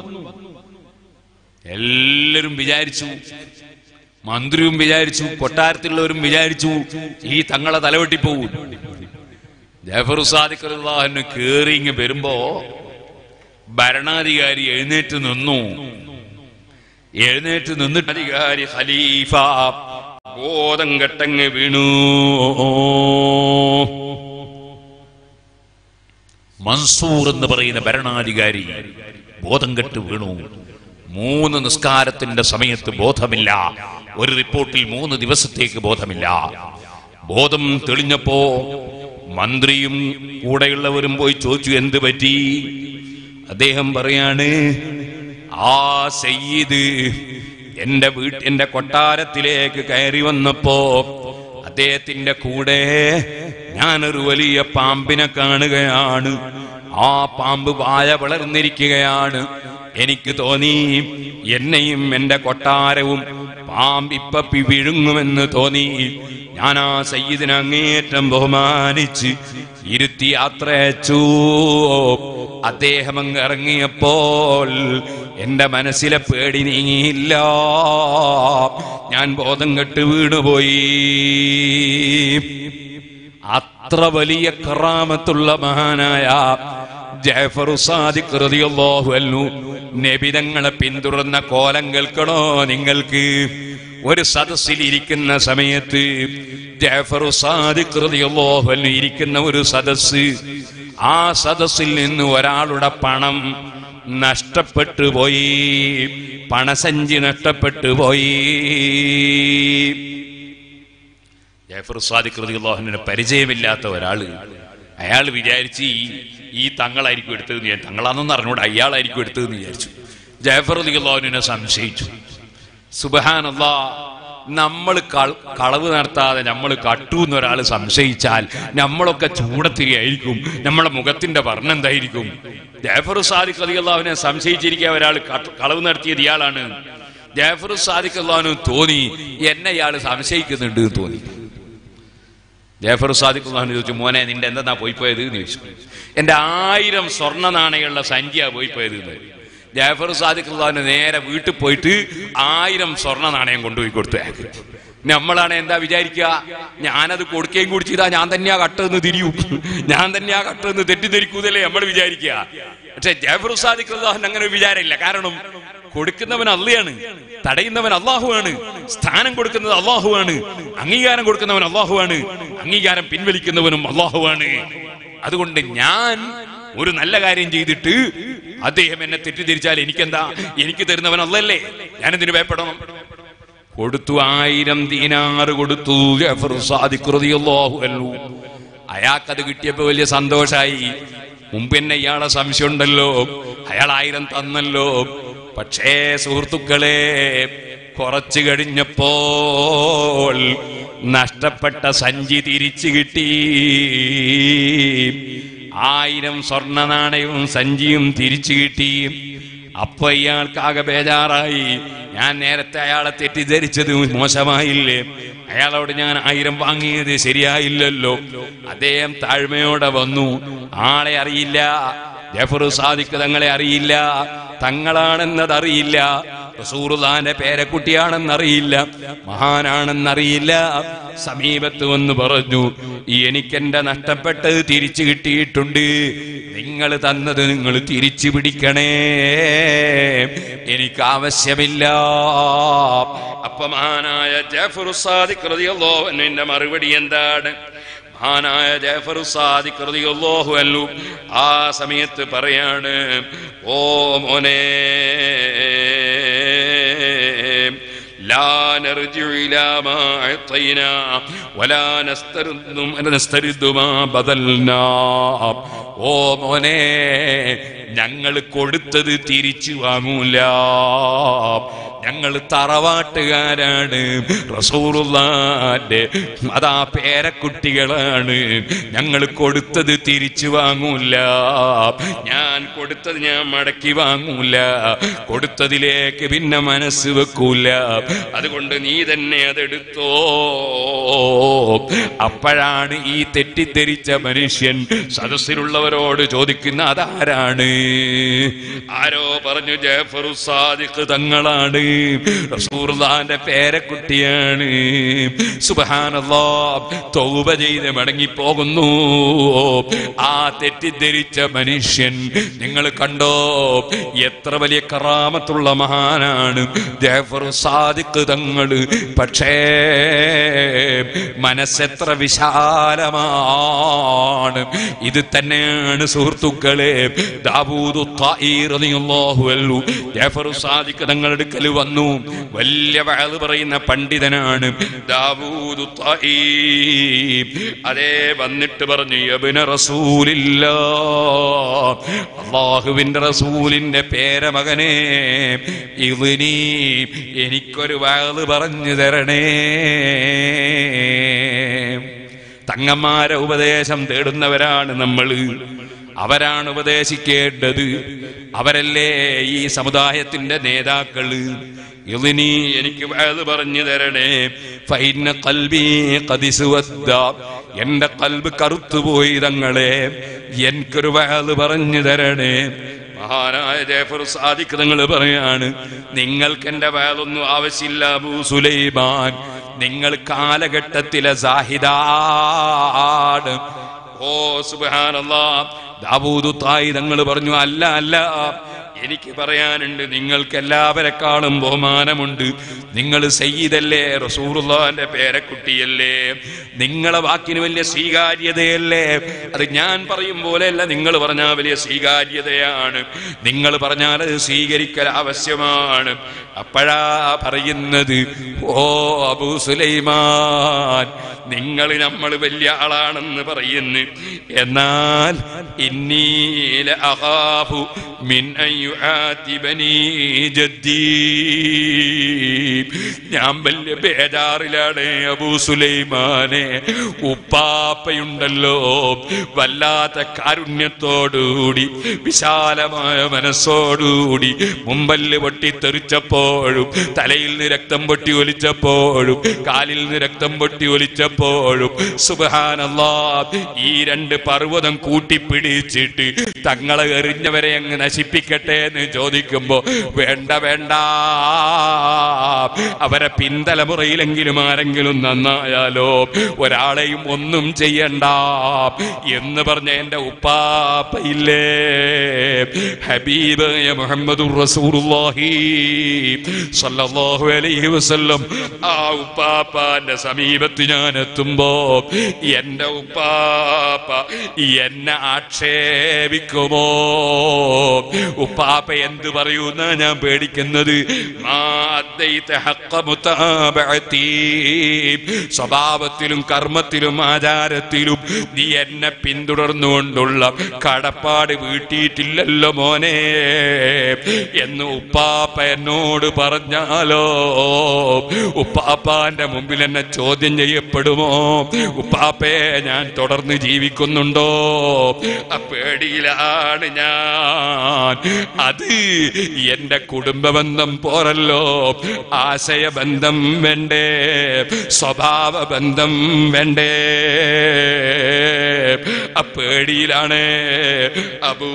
എല്ലാവരും വിചാരിച്ചു മന്ത്രിയും വിചാരിച്ചു കൊട്ടാരത്തിലുള്ളവരും വിചാരിച്ചു ഈ തങ്ങളെ തലവെട്ടി പോകും ജാഫർ സാദിഖ് റളിയല്ലാഹുവിന് കേറി ഇങ്ങ് വരുമ്പോ ഭരണാധികാരി എഴുന്നേറ്റ് നിന്നു എഴുന്നേറ്റ് നിന്നിട്ട് അധികാരി ഖലീഫ ബോധം കെട്ടങ്ങ് വീണു മൻസൂർ എന്ന് പറയുന്ന ഭരണാധികാരി ബോധം കെട്ട് വീണു മൂന്ന് നിസ്കാരത്തിന്റെ സമയത്ത് ബോധമില്ല ഒരു റിപ്പോർട്ടിൽ മൂന്ന് ദിവസത്തേക്ക് ബോധമില്ല ബോധം തെളിഞ്ഞപ്പോ മന്ത്രിയും കൂടെയുള്ളവരും പോയി ചോദിച്ചു എന്ത് പറ്റി അദ്ദേഹം പറയാണ് ആ സയ്യിദ് എന്റെ വീട്ട് എന്റെ കൊട്ടാരത്തിലേക്ക് കയറി വന്നപ്പോ അദ്ദേഹത്തിന്റെ കൂടെ ഞാനൊരു വലിയ പാമ്പിനെ കാണുകയാണ് ആ പാമ്പ് വായ വളർന്നിരിക്കുകയാണ് എനിക്ക് തോന്നി എന്നെയും എന്റെ കൊട്ടാരവും പാമ്പിപ്പ പി- വിഴുങ്ങുമെന്ന് തോന്നി ഞാൻ ആ സയ്യിദിനെ അങ്ങേയറ്റം ബഹുമാനിച്ച് ഇരുത്തി യാത്ര അയച്ചു അദ്ദേഹം അങ്ങ് ഇറങ്ങിയപ്പോൾ എന്റെ മനസ്സിലെ പേടി നീങ്ങിയില്ല ഞാൻ ബോധം കെട്ട് വീണുപോയി അത്ര വലിയ കറാമത്തുള്ള മഹാനായ ജാഫർ സാദിഖ് റളിയല്ലാഹു അൻഹു നബിതങ്ങളെ പിന്തുടർന്ന കോലം കേൾക്കണോ നിങ്ങൾക്ക് ഒരു സദസ്സിൽ ഇരിക്കുന്ന സമയത്ത് ജാഫർ സാദിഖ് റളിയല്ലാഹു അൻഹു ഇരിക്കുന്ന ഒരു സദസ്സ് ആ സദസ്സിൽ നിന്ന് ഒരാളുടെ പണം നഷ്ടപ്പെട്ടു പോയി പണസഞ്ചി നഷ്ടപ്പെട്ടു പോയി ജാഫർ സാദിഖ് റളിയല്ലാഹുവിനെ പരിചയമില്ലാത്ത ഒരാള് അയാൾ വിചാരിച്ച് ഈ ഈ തങ്ങളായിരിക്കും എടുത്തതെന്ന് ഞാൻ തങ്ങളാണെന്ന് അറിഞ്ഞൂടെ അയാളായിരിക്കും എടുത്തതെന്ന് വിചാരിച്ചു ജാഫർ റളിയല്ലാഹുവിനെ സംശയിച്ചു സുബഹാനല്ലാ നമ്മൾ കളവ് നടത്താതെ നമ്മൾ കട്ടു എന്നൊരാൾ സംശയിച്ചാൽ നമ്മളൊക്കെ ചൂടത്തിരിയായിരിക്കും നമ്മളെ മുഖത്തിന്റെ വർണ്ണം എന്തായിരിക്കും ജാഫർ സാദിഖ് റളിയല്ലാഹുവിനെ സംശയിച്ചിരിക്കുക ഒരാൾ ക- കളവ് നടത്തിയത് ഇയാളാണ് ജാഫർ സാദിഖ് അള്ളാഹുവിന് തോന്നി എന്നെ ഇയാൾ സംശയിക്കുന്നുണ്ട് എന്ന് തോന്നി ജാഫർ സാദിഖ് അള്ളാഹുവിന് ചോദിച്ചു മോനെ നിന്റെ എന്താ പോയി പോയത് എന്ന് ചോദിച്ചു എന്റെ ആയിരം സ്വർണ്ണ നാണയമുള്ള സഞ്ചിയാ പോയി പോയത് എന്ന് ജാഫർ സാദിഖ് അള്ളാഹുവിന് നേരെ വീട്ടിൽ പോയിട്ട് ആയിരം സ്വർണ്ണ നാണയം കൊണ്ടുപോയി കൊടുത്തു അയാൾക്ക് നമ്മളാണ് എന്താ വിചാരിക്കുക ഞാനത് കൊടുക്കുകയും കൂടി ചെയ്താൽ ഞാൻ തന്നെയാ കട്ടെന്ന് തിരിയൂ ഞാൻ തന്നെയാ കട്ടെന്ന് തെറ്റിദ്ധരിക്കൂതല്ലേ നമ്മൾ വിചാരിക്കുക പക്ഷെ ജാഫർ സാദിഖ് അള്ളാഹുവിന് അങ്ങനെ ഒരു വിചാരമില്ല കാരണം കൊടുക്കുന്നവൻ അള്ളയാണ് തടയുന്നവൻ അള്ളാഹുവാണ് സ്ഥാനം കൊടുക്കുന്നത് അള്ളാഹുവാണ് അംഗീകാരം കൊടുക്കുന്നവൻ അള്ളാഹുവാണ് അംഗീകാരം പിൻവലിക്കുന്നവനും അള്ളാഹുവാണ് അതുകൊണ്ട് ഞാൻ ഒരു നല്ല കാര്യം ചെയ്തിട്ട് അദ്ദേഹം എന്നെ തെറ്റിദ്ധരിച്ചാൽ എനിക്കെന്താ എനിക്ക് തരുന്നവൻ അല്ലല്ലേ ഞാനെന്തിനു ഭയപ്പെടണം കൊടുത്തു ആയിരം ദീനാറ് കൊടുത്തു ജഅഫർ സാദിഖ് റളിയല്ലാഹു അൻഹു അയാൾക്കത് കിട്ടിയപ്പോ വലിയ സന്തോഷായി മുമ്പ് എന്നെ ഇയാളെ സംശയമുണ്ടല്ലോ അയാൾ ആയിരം തന്നല്ലോ പക്ഷേ സുഹൃത്തുക്കളെ കുറച്ചു കഴിഞ്ഞപ്പോൾ നഷ്ടപ്പെട്ട സഞ്ചി തിരിച്ചു കിട്ടി ആയിരം സ്വർണ്ണ നാണയവും സഞ്ചിയും തിരിച്ചു കിട്ടി അപ്പൊ ഇയാൾക്കാകെ ബേജാറായി ഞാൻ നേരത്തെ അയാളെ തെറ്റിദ്ധരിച്ചത് മോശമായില്ലേ അയാളോട് ഞാൻ ആയിരം വാങ്ങിയത് ശരിയായില്ലല്ലോ അദ്ദേഹം താഴ്മയോടെ വന്നു ആളെ അറിയില്ല ജഫർ സാദിഖ് തങ്ങളെ അറിയില്ല തങ്ങളാണെന്നതറിയില്ല റസൂറുദാന്റെ പേരക്കുട്ടിയാണെന്നറിയില്ല മഹാനാണെന്നറിയില്ല സമീപത്ത് വന്ന് പറഞ്ഞു എനിക്കെന്റെ നഷ്ടപ്പെട്ടത് തിരിച്ചു കിട്ടിയിട്ടുണ്ട് നിങ്ങൾ തന്നത് നിങ്ങൾ തിരിച്ചു പിടിക്കണേ എനിക്ക് ആവശ്യമില്ല അപ്പൊ മഹാനായ ജാഫർ സാദിഖ് റളിയല്ലാഹു അൻഹുവിന്റെ മറുപടി എന്താണ് മഹാനായ ജാഫർ സാദിഖ് റളിയല്ലാഹു അൻഹു ആ സമയത്ത് പറയാണ് ഓ മോനെ ലാ نرجع إلى ما أعطينا ولا نسترد نسترد ما بدلنا ഓ മോനെ ഞങ്ങൾ കൊടുത്തത് തിരിച്ചു വാങ്ങൂല ഞങ്ങൾ തറവാട്ടുകാരാണ് റസൂറുള്ളാന്റെ അതാ പേരക്കുട്ടികളാണ് ഞങ്ങൾ കൊടുത്തത് തിരിച്ചു വാങ്ങൂല ഞാൻ കൊടുത്തത് ഞാൻ മടക്കി വാങ്ങൂല കൊടുത്തതിലേക്ക് പിന്നെ മനസ്സ് വെക്കൂല അതുകൊണ്ട് നീ തന്നെ അതെടുത്തോ അപ്പോഴാണ് ഈ തെറ്റിദ്ധരിച്ച മനുഷ്യൻ സദസ്സിലുള്ളവരോട് ചോദിക്കുന്ന അതാരാണ് ആരോ പറഞ്ഞു ജാഫറു സാദിഖ് തങ്ങളാണ് റസൂർദാന്റെ പേരക്കുട്ടിയാണ് സുബഹാനല്ലാ തൗബ ചെയ്ത് മടങ്ങി പോകുന്നു ആ തെറ്റിദ്ധരിച്ച മനുഷ്യൻ നിങ്ങൾ കണ്ടോ എത്ര വലിയ കറാമത്തുള്ള മഹാനാണ് ജാഫർ സാദിഖ് തങ്ങള് പക്ഷേ മനസ്സെത്ര വിശാലമാണ് ഇത് തന്നെയാണ് സുഹൃത്തുക്കളെ ദാവൂദ് ത്വായി റളിയല്ലാഹു അൻഹു ജാഫർ സാദിഖ് തങ്ങളുടെ അടുക്കൽ വന്നു വലിയ വഅദ് പറയുന്ന പണ്ഡിതനാണ് ദാവൂദ് ത്വായി അതേ വന്നിട്ട് പറഞ്ഞു യബ്ന റസൂലില്ലാ അള്ളാഹുവിന്റെ റസൂലിന്റെ പേരമകനെ ഇതിനി എനിക്കൊരു വഅദ് പറഞ്ഞു തരണേ തങ്ങന്മാരെ ഉപദേശം തേടുന്നവരാണ് നമ്മൾ അവരാണ് ഉപദേശിക്കേണ്ടത് അവരല്ലേ ഈ സമുദായത്തിന്റെ നേതാക്കള് ഇതിനി എനിക്ക് അത് പറഞ്ഞു തരണേ ഫൈന കൽബി കതിസുവദ്ദ എന്റെ കൽബ് കറുത്തുപോയി തങ്ങളെ എനിക്കൊരു വയത് പറഞ്ഞു തരണേ മഹാനായ ജയഫർ സാദിഖ് നിങ്ങൾ പറയാണ് നിങ്ങൾക്ക് എന്റെ വയതൊന്നും ആവശ്യമില്ല അബൂ സുലൈമാൻ നിങ്ങൾ കാലഘട്ടത്തിലെ സാഹിദാണ് ഓ സുബാനല്ലാ ദാവൂദു തായി തങ്ങൾ പറഞ്ഞു അല്ല അല്ല എനിക്ക് പറയാനുണ്ട് നിങ്ങൾക്ക് എല്ലാവരെക്കാളും ബഹുമാനമുണ്ട് നിങ്ങൾ സയ്യിദല്ലേ റസൂറുള്ളാന്റെ പേരക്കുട്ടിയല്ലേ നിങ്ങളെ വാക്കിന് വലിയ സ്വീകാര്യതയല്ലേ അത് ഞാൻ പറയും പോലെയല്ല നിങ്ങൾ പറഞ്ഞാൽ വലിയ സ്വീകാര്യതയാണ് നിങ്ങൾ പറഞ്ഞാൽ അത് സ്വീകരിക്കൽ ആവശ്യമാണ് അപ്പോഴാ പറയുന്നത് ഓ അബൂ സുലൈമാൻ നിങ്ങൾ നമ്മൾ വലിയ ആളാണെന്ന് പറയുന്നു എന്നാൽ ഇന്നീല അഹാഫു മിൻ അൻ യുആതിബനി ജദ്ദീ ഞാൻ വലിയ ബേജാറിലാണ് അബൂ സുലൈമാനെ ഉപ്പാപ്പയുണ്ടല്ലോ വല്ലാത്ത കാരുണ്യത്തോടുകൂടി വിശാലമായ മനസ്സോടുകൂടി മുമ്പല്ല് പൊട്ടിത്തെറിച്ചപ്പോഴും തലയിൽ നിന്ന് രക്തം പൊട്ടി ഒലിച്ചപ്പോഴും കാലിൽ നിന്ന് രക്തം പൊട്ടി ഒലിച്ചപ്പോഴും സുബഹാനല്ലാ ഈ രണ്ട് പർവ്വതം കൂട്ടിപ്പിടിച്ചിട്ട് തങ്ങളെ എറിഞ്ഞവരെ അങ്ങ് നശിപ്പിക്കട്ടെ എന്ന് ചോദിക്കുമ്പോ വേണ്ട വേണ്ട അവരെ പിന്തലമുറയിലെങ്കിലും ആരെങ്കിലും നന്നായാലോ ഒരാളെയും ഒന്നും ചെയ്യണ്ട എന്ന് പറഞ്ഞ എന്റെ ഉപ്പാപ്പയില്ലേ ഹബീബ് മുഹമ്മദ് റസൂലുള്ളാഹി സല്ലല്ലാഹു അലൈഹി വസല്ലം ആ ഉപ്പാപ്പാന്റെ സമീപത്ത് ഞാൻ എത്തുമ്പോ എന്റെ ഉപ്പാപ്പ എന്നെ ആക്ഷേപിക്കുമോ ഉപ്പാപ്പ എന്ത് പറയുന്ന ഞാൻ പേടിക്കുന്നത് മാ അദ്ദൈത ഹഖ മുതാബഅതി. സ്വഭാവത്തിലും കർമ്മത്തിലും ആചാരത്തിലും നീ എന്നെ പിന്തുടർന്നുകൊണ്ടുള്ള കടപ്പാട് വീട്ടിയിട്ടില്ലല്ലോ മോനെ എന്ന് ഉപ്പാപ്പ എന്നോട് പറഞ്ഞാലോ ഉപ്പാപ്പാന്റെ മുമ്പിൽ എന്നെ ചോദ്യം ചെയ്യപ്പെടുമോ ഉപ്പാപ്പയെ ഞാൻ തുടർന്ന് ജീവിക്കുന്നുണ്ടോ ആ പേടിയിലാണ് ഞാൻ അത് എന്റെ കുടുംബബന്ധം പോരല്ലോ ആശയബന്ധം വേണ്ടേ സ്വഭാവ ബന്ധം വേണ്ടേ ആ പേടിയിലാണ് അബൂ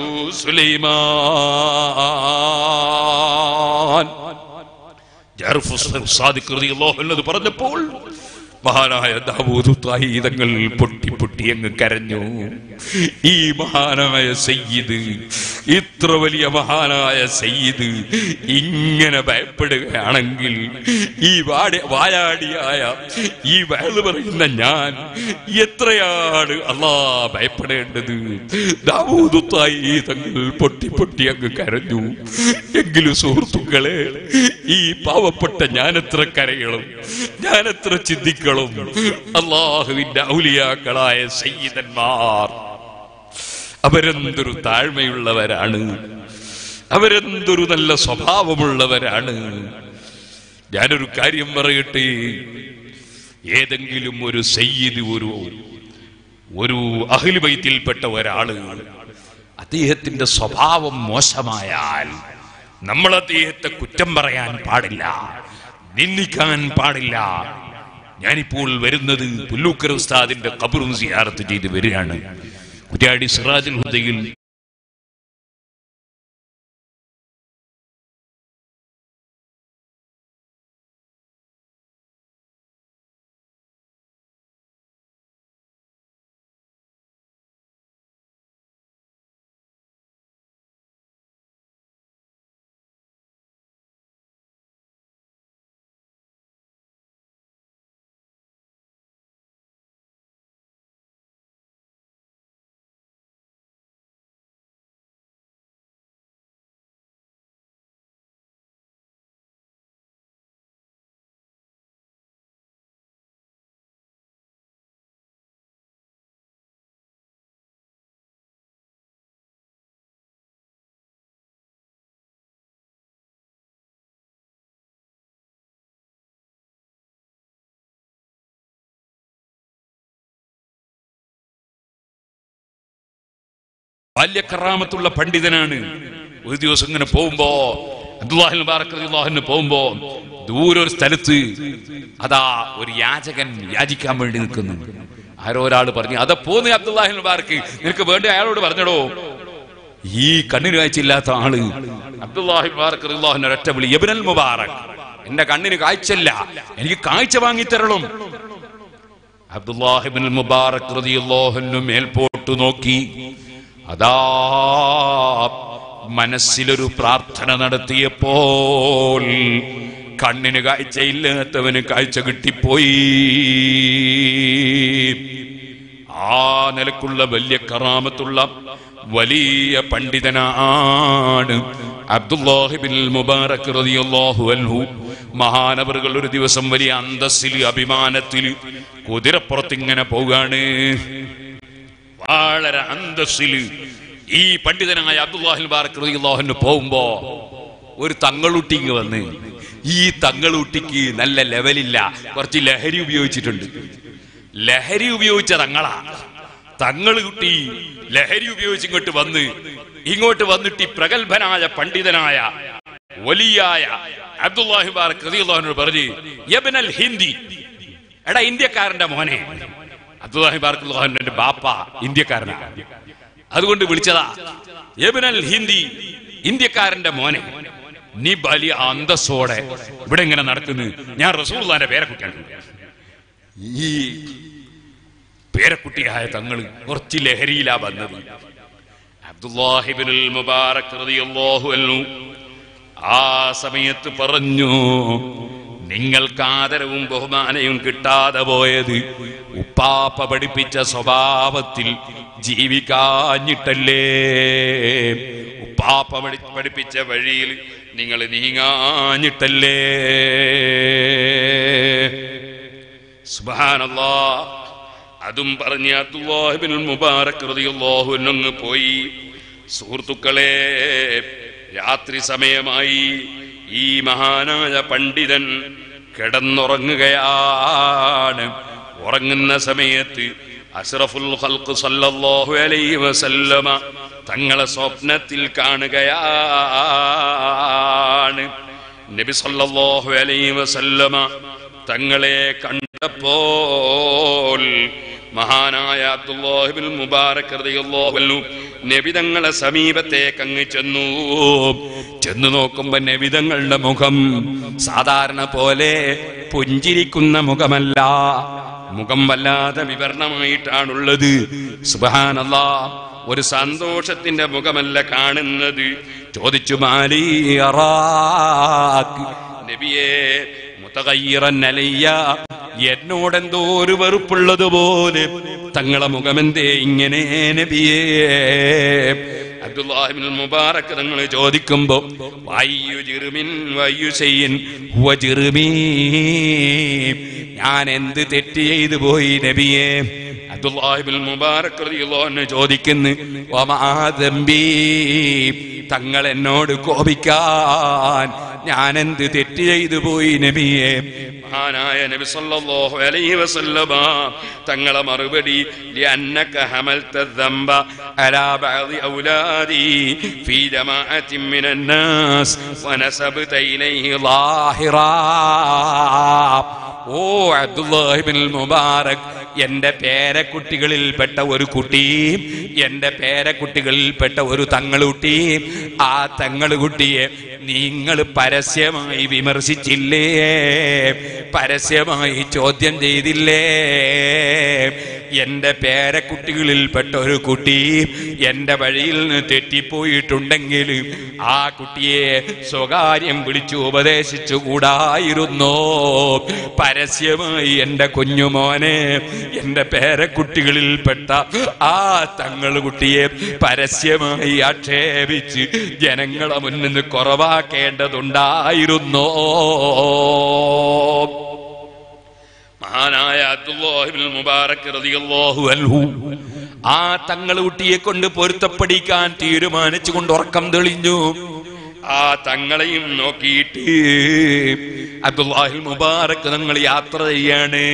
സുലൈമാൻ ജർഫു സാദിഖ് റളിയല്ലാഹു അൻഹു അത് പറഞ്ഞപ്പോൾ മഹാനായ ദാവൂദ് താഹീതങ്ങൾ പൊട്ടി പൊട്ടി അങ്ങ് കരഞ്ഞു ഈ മഹാനായ സയ്യിദ് ഇത്ര വലിയ മഹാനായ സയ്യിദ് ഇങ്ങനെ ഭയപ്പെടുകയാണെങ്കിൽ ഈ വാടി വായാടിയായ ഈ വയല് പറയുന്ന ഞാൻ എത്രയാണ് അല്ലാ ഭയപ്പെടേണ്ടത് ദാവൂദുത്തായി തങ്ങൾ പൊട്ടി പൊട്ടി അങ്ങ് കരഞ്ഞു എങ്കിലും സുഹൃത്തുക്കളെ ഈ പാവപ്പെട്ട ഞാനെത്ര കരയണം ഞാനെത്ര ചിന്തിക്കണം അള്ളാഹുവിന്റെ ഔലിയാക്കളായ സയ്യിദന്മാർ അവരെന്തൊരു താഴ്മയുള്ളവരാണ് അവരെന്തൊരു നല്ല സ്വഭാവമുള്ളവരാണ് ഞാനൊരു കാര്യം പറയട്ടെ ഏതെങ്കിലും ഒരു സയ്യിദ് ഒരു ഒരു അഹിലുബൈത്തിൽപ്പെട്ട ഒരാള് അദ്ദേഹത്തിന്റെ സ്വഭാവം മോശമായാൽ നമ്മൾ അദ്ദേഹത്തെ കുറ്റം പറയാൻ പാടില്ല നിന്ദിക്കാൻ പാടില്ല ഞാനിപ്പോൾ വരുന്നത് പുല്ലൂക്കര ഉസ്താദിന്റെ കബറും സിയാറത്ത് ചെയ്ത് വരികയാണ് കുറ്റാടി സിറാജുൽ ഹുദയിൽ ബാല്യക്കറാമത്തുള്ള പണ്ഡിതനാണ് ഒരു ദിവസം ഇങ്ങനെ പോകുമ്പോ അബ്ദുല്ലാഹിൽ മുബാറക് റളിയല്ലാഹുവിന് പോകുമ്പോ ദൂരെ ഒരു സ്ഥലത്ത് അതാ ഒരു യാചകൻ യാചിക്കാൻ വേണ്ടി നിൽക്കുന്നു ആരോ ഒരാൾ പറഞ്ഞു അതാ പോന്ന് അബ്ദുല്ലാഹിൽ മുബാറക്ക് നിനക്ക് വേണ്ടി അയാളോട് പറഞ്ഞടോ ഈ കണ്ണിന് കാഴ്ചയില്ലാത്ത ആള് അബ്ദുല്ലാഹി മുബാറക് റളിയല്ലാഹുവിന് ഒരൊറ്റ വിളി യബ്നൽ മുബാറക് എന്റെ കണ്ണിന് കാഴ്ചയില്ല എനിക്ക് കാഴ്ച വാങ്ങി തരണം അബ്ദുല്ലാഹിബിൻ മുബാറക് റളിയല്ലാഹുവിന് മേൽപോട്ട് നോക്കി അതാ മനസ്സിലൊരു പ്രാർത്ഥന നടത്തിയപ്പോൾ കണ്ണിന് കാഴ്ചയില്ലാത്തവന് കാഴ്ച കിട്ടിപ്പോയി ആ നിലക്കുള്ള വലിയ കറാമത്തുള്ള വലിയ പണ്ഡിതനാണ് അബ്ദുല്ലാഹിബിൻ മുബാറക് റളിയല്ലാഹു അൻഹു മഹാനവറുകൾ ഒരു ദിവസം വലിയ അന്തസ്സിൽ അഭിമാനത്തിൽ കുതിരപ്പുറത്ത് ഇങ്ങനെ പോകാണ് വളരെ അന്തസ്സിൽ ഈ പണ്ഡിതനായ അബ്ദുല്ലാഹിൽ ബാറക് റളിയല്ലാഹുവിന് പോകുമ്പോ ഒരു തങ്ങളുട്ടിങ് വന്ന് ഈ തങ്ങളുട്ടിക്ക് നല്ല ലെവലില്ല കുറച്ച് ലഹരി ഉപയോഗിച്ചിട്ടുണ്ട് ലഹരി ഉപയോഗിച്ച തങ്ങളാ തങ്ങൾ കുട്ടി ലഹരി ഉപയോഗിച്ച് ഇങ്ങോട്ട് വന്ന് ഇങ്ങോട്ട് വന്നിട്ട് ഈ പ്രഗത്ഭനായ പണ്ഡിതനായ വലിയായ അബ്ദുല്ലാഹി ബാറക് റളിയല്ലാഹുവിനോട് പറഞ്ഞു യബ്നൽ ഹിന്ദി എടാ ഇന്ത്യക്കാരന്റെ മോനെ അബ്ദുല്ലാഹി ബാർക്കുല്ലാഹിന്റെ ബാപ്പ ഇന്ത്യക്കാരനാണ് അതുകൊണ്ട് വിളിച്ചതാ യബ്നൽ ഹിന്ദി ഇന്ത്യക്കാരന്റെ മോനെ നീ വലിയ അന്തസ്സോടെ ഇവിടെ ഇങ്ങനെ നടക്കുന്നു ഞാൻ റസൂള്ളാന്റെ പേരക്കുട്ടിയാണ് ഈ പേരക്കുട്ടിയായ തങ്ങള് കുറച്ച് ലഹരിയിലാ വന്നത് അബ്ദുല്ലാഹിബിനുൽ മുബാറക് റളിയല്ലാഹു അൻഹു ആ സമയത്ത് പറഞ്ഞു നിങ്ങൾക്ക് ആദരവും ബഹുമാനവും കിട്ടാതെ പോയത് ഉപ്പാപ്പ പഠിപ്പിച്ച സ്വഭാവത്തിൽ ജീവിക്കാഞ്ഞിട്ടല്ലേ ഉപ്പാപ്പ പഠി- പഠിപ്പിച്ച വഴിയിൽ നിങ്ങൾ നീങ്ങാഞ്ഞിട്ടല്ലേ സുബ്ഹാനല്ലാ അതും പറഞ്ഞ് അബ്ദുല്ലാഹിബിൻ മുബാറക് റളിയല്ലാഹു അൻഹു അങ്ങ് പോയി സുഹൃത്തുക്കളെ രാത്രി സമയമായി ഈ മഹാനായ പണ്ഡിതൻ കിടന്നുറങ്ങുകയാണ് ഉറങ്ങുന്ന സമയത്ത് അഷ്റഫുൽ ഖൽഖ് സല്ലല്ലാഹു അലൈഹി വസല്ലമ തങ്ങളെ സ്വപ്നത്തിൽ കാണുകയാണ് നബി സല്ലല്ലാഹു അലൈഹി വസല്ലമ തങ്ങളെ കണ്ടപ്പോൾ മഹാനായ അബ്ദുല്ലാഹിബിൻ മുബാറക് റളിയല്ലാഹു അൻഹു നബി തങ്ങളെ സമീപത്തേക്ക് അങ്ങ് ചെന്നു ചെന്നു നോക്കുമ്പോ നബി തങ്ങളുടെ മുഖം സാധാരണ പോലെ പുഞ്ചിരിക്കുന്ന മുഖമല്ല മുഖം വല്ലാതെ വിവരണമായിട്ടാണുള്ളത് സുബഹാനല്ലാ ഒരു സന്തോഷത്തിന്റെ മുഖമല്ല കാണുന്നത് ചോദിച്ചു മാലി അറാക്ക് നബിയേ മുതകയ്യിറൻ അലയ്യ എന്നോടെന്തോ ഒരു വെറുപ്പുള്ളതുപോലെ തങ്ങളെ മുഖമെന്തേ ഇങ്ങനെ നബിയേ അബ്ദുല്ലാഹിബിൻ മുബാറക് തങ്ങൾ ചോദിക്കുമ്പോ വയ്യു ജിറുമിൻ വയ്യു ചെയ്യൻ ഹുവ ജിറുമീ ഞാൻ എന്ത് തെറ്റ് ചെയ്തു പോയി നബിയെ അബ്ദുല്ലാഹിബിൻ മുബാറക് റളിയല്ലാഹു അൻഹു ചോദിക്കുന്നു വമാദംബി തങ്ങൾ എന്നോട് കോപിക്കാൻ ഞാൻ എന്ത് തെറ്റ് ചെയ്തു പോയി നബിയെ മഹാനായ നബി സല്ലല്ലാഹു അലൈഹി വസല്ലമ തങ്ങളെ മറുപടി ലിഅന്നക ഹമൽത ദംബ അലാ ബഅദി ഔലാദി ഫീ ജമാഅത്തിൻ മിനൻ നാസ് വനസബ്ത ഇലൈഹി ളാഹിറാ ഓ അബ്ദുല്ലാഹിബിൻ മുബാറക് എന്റെ പേരക്കുട്ടികളിൽപ്പെട്ട ഒരു കുട്ടി എന്റെ പേരക്കുട്ടികളിൽപ്പെട്ട ഒരു തങ്ങളുട്ടി ആ തങ്ങളുകുട്ടിയെ നിങ്ങൾ പരസ്യമായി വിമർശിച്ചില്ലേ പരസ്യമായി ചോദ്യം ചെയ്തില്ലേ എന്റെ പേരക്കുട്ടികളിൽപ്പെട്ട ഒരു കുട്ടി എന്റെ വഴിയിൽ നിന്ന് തെറ്റിപ്പോയിട്ടുണ്ടെങ്കിൽ ആ കുട്ടിയെ സ്വകാര്യം വിളിച്ചു ഉപദേശിച്ചു കൂടായിരുന്നോ പരസ്യമായി എന്റെ കുഞ്ഞുമോനെ എന്റെ പേരക്കുട്ടികളിൽപ്പെട്ട ആ തങ്ങൾ കുട്ടിയെ പരസ്യമായി ആക്ഷേപിച്ച് ജനങ്ങളെ മുന്നിൽ നിന്ന് കുറവാക്കേണ്ടതുണ്ടായിരുന്നോ മഹാനായ അബ്ദുല്ലാഹിബ്നുൽ മുബാറക് റളിയല്ലാഹു അൻഹു ആ തങ്ങൾ കുട്ടിയെ കൊണ്ട് പൊരുത്തപ്പെടിക്കാൻ തീരുമാനിച്ചുകൊണ്ട് ഉറക്കം തെളിഞ്ഞു ആ തങ്ങളെയും നോക്കിയിട്ട് അബ്ദുല്ലാഹിൽ മുബാറക് തങ്ങൾ യാത്ര ചെയ്യാണ്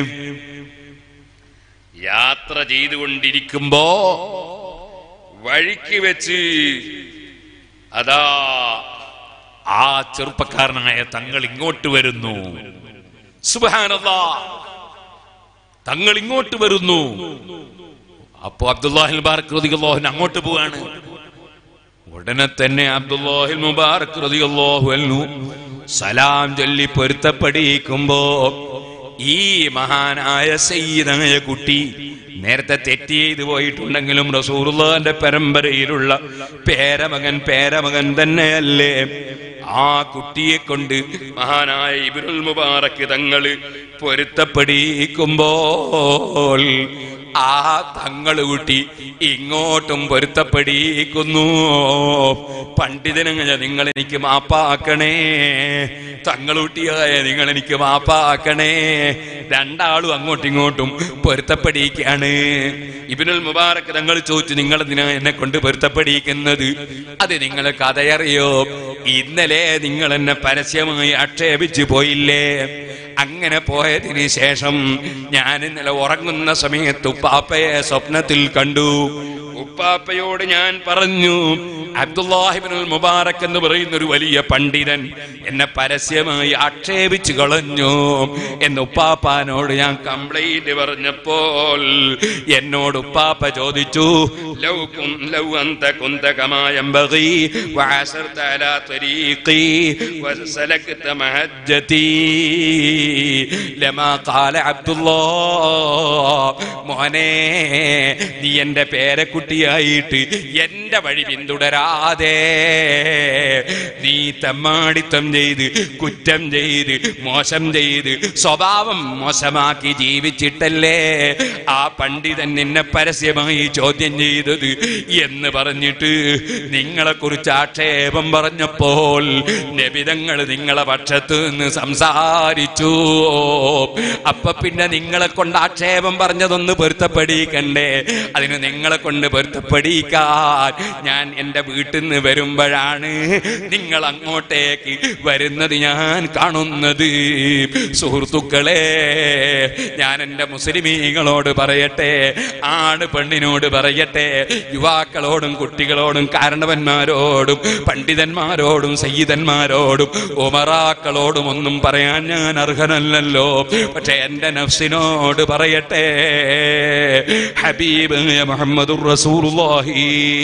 യാത്ര ചെയ്തുകൊണ്ടിരിക്കുമ്പോ വഴിക്ക് വെച്ച് അതാ ആ ചെറുപ്പക്കാരനായ തങ്ങൾ ഇങ്ങോട്ട് വരുന്നു സുബാനല്ലാ തങ്ങൾ ഇങ്ങോട്ട് വരുന്നു അപ്പോ അബ്ദുല്ലാഹിൽ മുബാറക് റളിയല്ലാഹു അൻഹു അങ്ങോട്ട് പോവാണ് ഉടനെ തന്നെ അബ്ദുല്ലാഹിൽ മുബാറക് റളിയല്ലാഹു അൻഹു സലാം ചൊല്ലി പൊരുത്തപ്പെടിയിക്കുമ്പോ ഈ മഹാനായ സയ്യിദായ കുട്ടി നേരത്തെ തെറ്റ് ചെയ്തു പോയിട്ടുണ്ടെങ്കിലും റസൂറുള്ളാന്റെ പരമ്പരയിലുള്ള പേരമകൻ പേരമകൻ തന്നെയല്ലേ ആ കുട്ടിയെ കൊണ്ട് മഹാനായ ഇബ്നുൽ മുബാറക് തങ്ങള് പൊരുത്തപ്പെടിയിക്കുമ്പോൾ ആ തങ്ങള് കുട്ടി ഇങ്ങോട്ടും പൊരുത്തപ്പെടിയിക്കുന്നു പണ്ഡിതനങ്ങ നിങ്ങൾ എനിക്ക് മാപ്പാക്കണേ തങ്ങളുട്ടിയായ നിങ്ങൾ എനിക്ക് മാപ്പാക്കണേ രണ്ടാളും അങ്ങോട്ടും ഇങ്ങോട്ടും പൊരുത്തപ്പെടിയിക്കാണ് ഇബിനുൽ മുബാറക് തങ്ങൾ ചോദിച്ചു നിങ്ങൾ എന്തിനാ എന്നെ കൊണ്ട് പൊരുത്തപ്പെടിയിക്കുന്നത് അത് നിങ്ങൾ കഥയറിയോ ഇന്നലെ നിങ്ങൾ എന്നെ പരസ്യമായി ആക്ഷേപിച്ചു പോയില്ലേ അങ്ങനെ പോയതിന് ശേഷം ഞാൻ ഇന്നലെ ഉറങ്ങുന്ന സമയത്ത് ഉപ്പാപ്പയെ സ്വപ്നത്തിൽ കണ്ടു ഉപ്പാപ്പയോട് ഞാൻ പറഞ്ഞു അബ്ദുല്ലാഹിബിനുൽ മുബാറക് എന്ന് പറയുന്ന ഒരു വലിയ പണ്ഡിതൻ എന്നെ പരസ്യമായി ആക്ഷേപിച്ചു കളഞ്ഞു എന്ന് ഉപ്പാപ്പാനോട് ഞാൻ കംപ്ലൈന്റ് പറഞ്ഞപ്പോൾ എന്നോട് ഉപ്പാപ്പ ചോദിച്ചു ലൗ കുൻ ലൗ അന്ത കുന്ത കമാ യംബഗി വഅസർത അലാ തരീഖി വസലക്ത മഹജ്ജതി ലമാ ഖാല അബ്ദുല്ലാഹ് മോനെ നീ എന്റെ പേരക്കുട്ടിയായിട്ട് എന്റെ വഴി പിന്തുടരാതെ നീ തമ്മാടിത്തം ചെയ്ത് കുറ്റം ചെയ്ത് മോശം ചെയ്ത് സ്വഭാവം മോശമാക്കി ജീവിച്ചിട്ടല്ലേ ആ പണ്ഡിതൻ നിന്നെ പരസ്യമായി ചോദ്യം ചെയ്തത് എന്ന് പറഞ്ഞിട്ട് നിങ്ങളെ കുറിച്ച് ആക്ഷേപം പറഞ്ഞപ്പോൾ നബിതങ്ങൾ നിങ്ങളെ പക്ഷത്ത് നിന്ന് സംസാരിച്ചു അപ്പൊ പിന്നെ നിങ്ങളെ കൊണ്ട് ആക്ഷേപം പറഞ്ഞതൊന്ന് പൊരുത്തപ്പെടിക്കണ്ടേ അതിന് നിങ്ങളെ കൊണ്ട് പൊരുത്തപ്പെടിക്കാൻ ഞാൻ എൻ്റെ വീട്ടിൽ നിന്ന് വരുമ്പോഴാണ് നിങ്ങൾ അങ്ങോട്ടേക്ക് വരുന്നത് ഞാൻ കാണുന്നത് സുഹൃത്തുക്കളെ ഞാൻ എൻ്റെ മുസ്ലിമീങ്ങളോട് പറയട്ടെ ആണ് പെണ്ണിനോട് പറയട്ടെ യുവാക്കളോടും കുട്ടികളോടും കാരണവന്മാരോടും പണ്ഡിതന്മാരോടും സയ്യിദന്മാരോടും ഉമറാക്കളോടും ഒന്നും പറയാൻ ഞാൻ അർഹനല്ലല്ലോ പക്ഷെ എൻ്റെ നഫ്സിനോട് പറയട്ടെ ഹബീബ് മുഹമ്മദുർ റസൂലുള്ളാഹി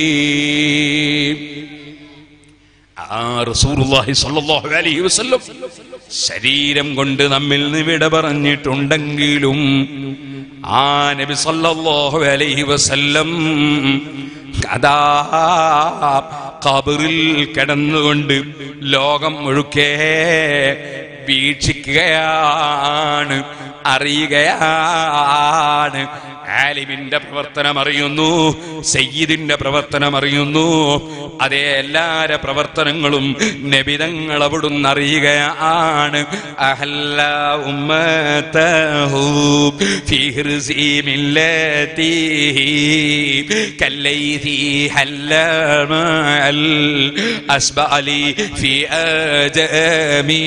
ആ റസൂലുള്ളാഹി സ്വല്ലല്ലാഹു അലൈഹി വസല്ലം ശരീരം കൊണ്ട് നമ്മിൽ നിന്ന് വിട പറഞ്ഞിട്ടുണ്ടെങ്കിലും ആ നബി സല്ലല്ലാഹു അലൈഹി വസല്ലം അതാ കബറിൽ കിടന്നുകൊണ്ട് ലോകം മുഴുക്കെ വീക്ഷിക്കുകയാണ് അറിയുകയാണ് ആലിമിന്റെ പ്രവർത്തനം അറിയുന്നു സയ്യിദിന്റെ പ്രവർത്തനം അറിയുന്നു അതേ എല്ലാരെ പ്രവർത്തനങ്ങളും നബിതങ്ങൾ അവിടുന്ന് അറിയുകയാണ് അഹല്ല ഉമ്മതഹു ഫി ഹിർസി മില്ലതിഹി കല്ലൈതി ഹല്ല മഅൽ അസ്ബഅലി ഫി അജമീ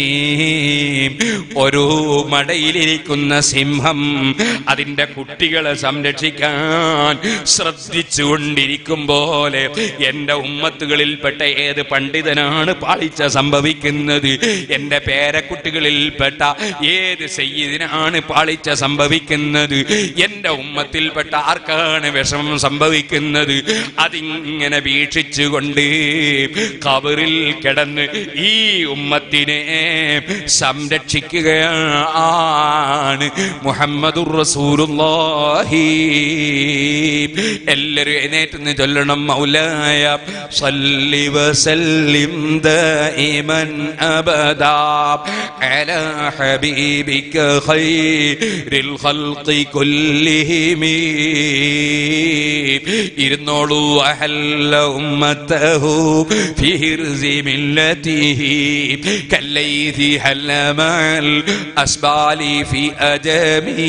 ഒരു മടയിലിരിക്കുന്ന സിംഹം അതിന്റെ കുട്ടികളെ സംരക്ഷിക്കാൻ ശ്രദ്ധിച്ചുകൊണ്ടിരിക്കും പോലെ എന്റെ ഉമ്മത്തുകളിൽപ്പെട്ട ഏത് പണ്ഡിതനാണ് പാളിച്ച സംഭവിക്കുന്നത് എന്റെ പേരക്കുട്ടികളിൽപ്പെട്ട ഏത് സയ്യിദിനാണ് പാളിച്ച സംഭവിക്കുന്നത് എന്റെ ഉമ്മത്തിൽപ്പെട്ട ആർക്കാണ് വിഷമം സംഭവിക്കുന്നത് അതിങ്ങനെ വീക്ഷിച്ചുകൊണ്ട് കബറിൽ കിടന്ന് ഈ ഉമ്മത്തിനെ സംരക്ഷിക്കുകയാണ് മുഹമ്മദുർ റസൂലുള്ളാഹി എല്ലാവരും എഴുന്നേറ്റ് ചൊല്ലണം മൗലായ സല്ലി വസല്ലിം ദായിമൻ അബദാ അലാ ഹബീബിക ഖൈറിൽ ഖൽഖി കുല്ലിഹിം ഇരുന്നോളൂ അഹല്ല ഉമ്മത്തഹു ഫി ഹിർസി മില്ലതിഹി കല്ലൈതി ഹല്ല മഅൽ അസ്ബാലി ഫി അജമീ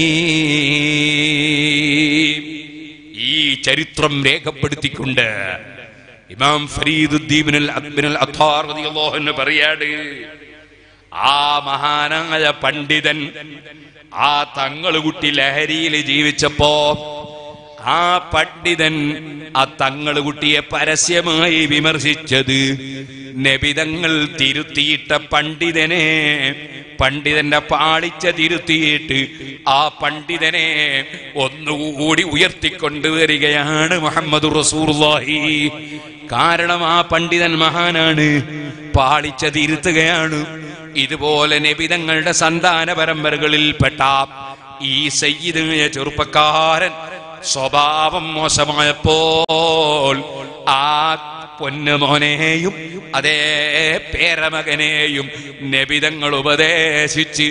ഈ ചരിത്രം രേഖപ്പെടുത്തിക്കൊണ്ട് ഇമാം ഫരീദുദ്ദീൻ അബ്ബിനൽ അത്താർ റളിയല്ലാഹു അൻഹു പറയാണ് ആ മഹാനായ പണ്ഡിതൻ ആ തങ്ങളുകുട്ടി ലഹരിയിൽ ജീവിച്ചപ്പോ ആ പണ്ഡിതൻ ആ തങ്ങളുകുട്ടിയെ പരസ്യമായി വിമർശിച്ചത് നബിതങ്ങൾ തിരുത്തിയിട്ട പണ്ഡിതനെ പണ്ഡിതന്റെ പാളിച്ച തിരുത്തിയിട്ട് ആ പണ്ഡിതനെ ഒന്നുകൂടി ഉയർത്തിക്കൊണ്ടുവരികയാണ് മുഹമ്മദ് റസൂർലാഹി കാരണം ആ പണ്ഡിതൻ മഹാനാണ് പാളിച്ച തിരുത്തുകയാണ് ഇതുപോലെ നബിതങ്ങളുടെ സന്താന പരമ്പരകളിൽപ്പെട്ട ഈ സയ്യിദായ ചെറുപ്പക്കാരൻ സ്വഭാവം മോശമായപ്പോൾ ആ പൊന്നുമോനെയും അതേ പേരമകനെയും നബിതങ്ങൾ ഉപദേശിച്ച്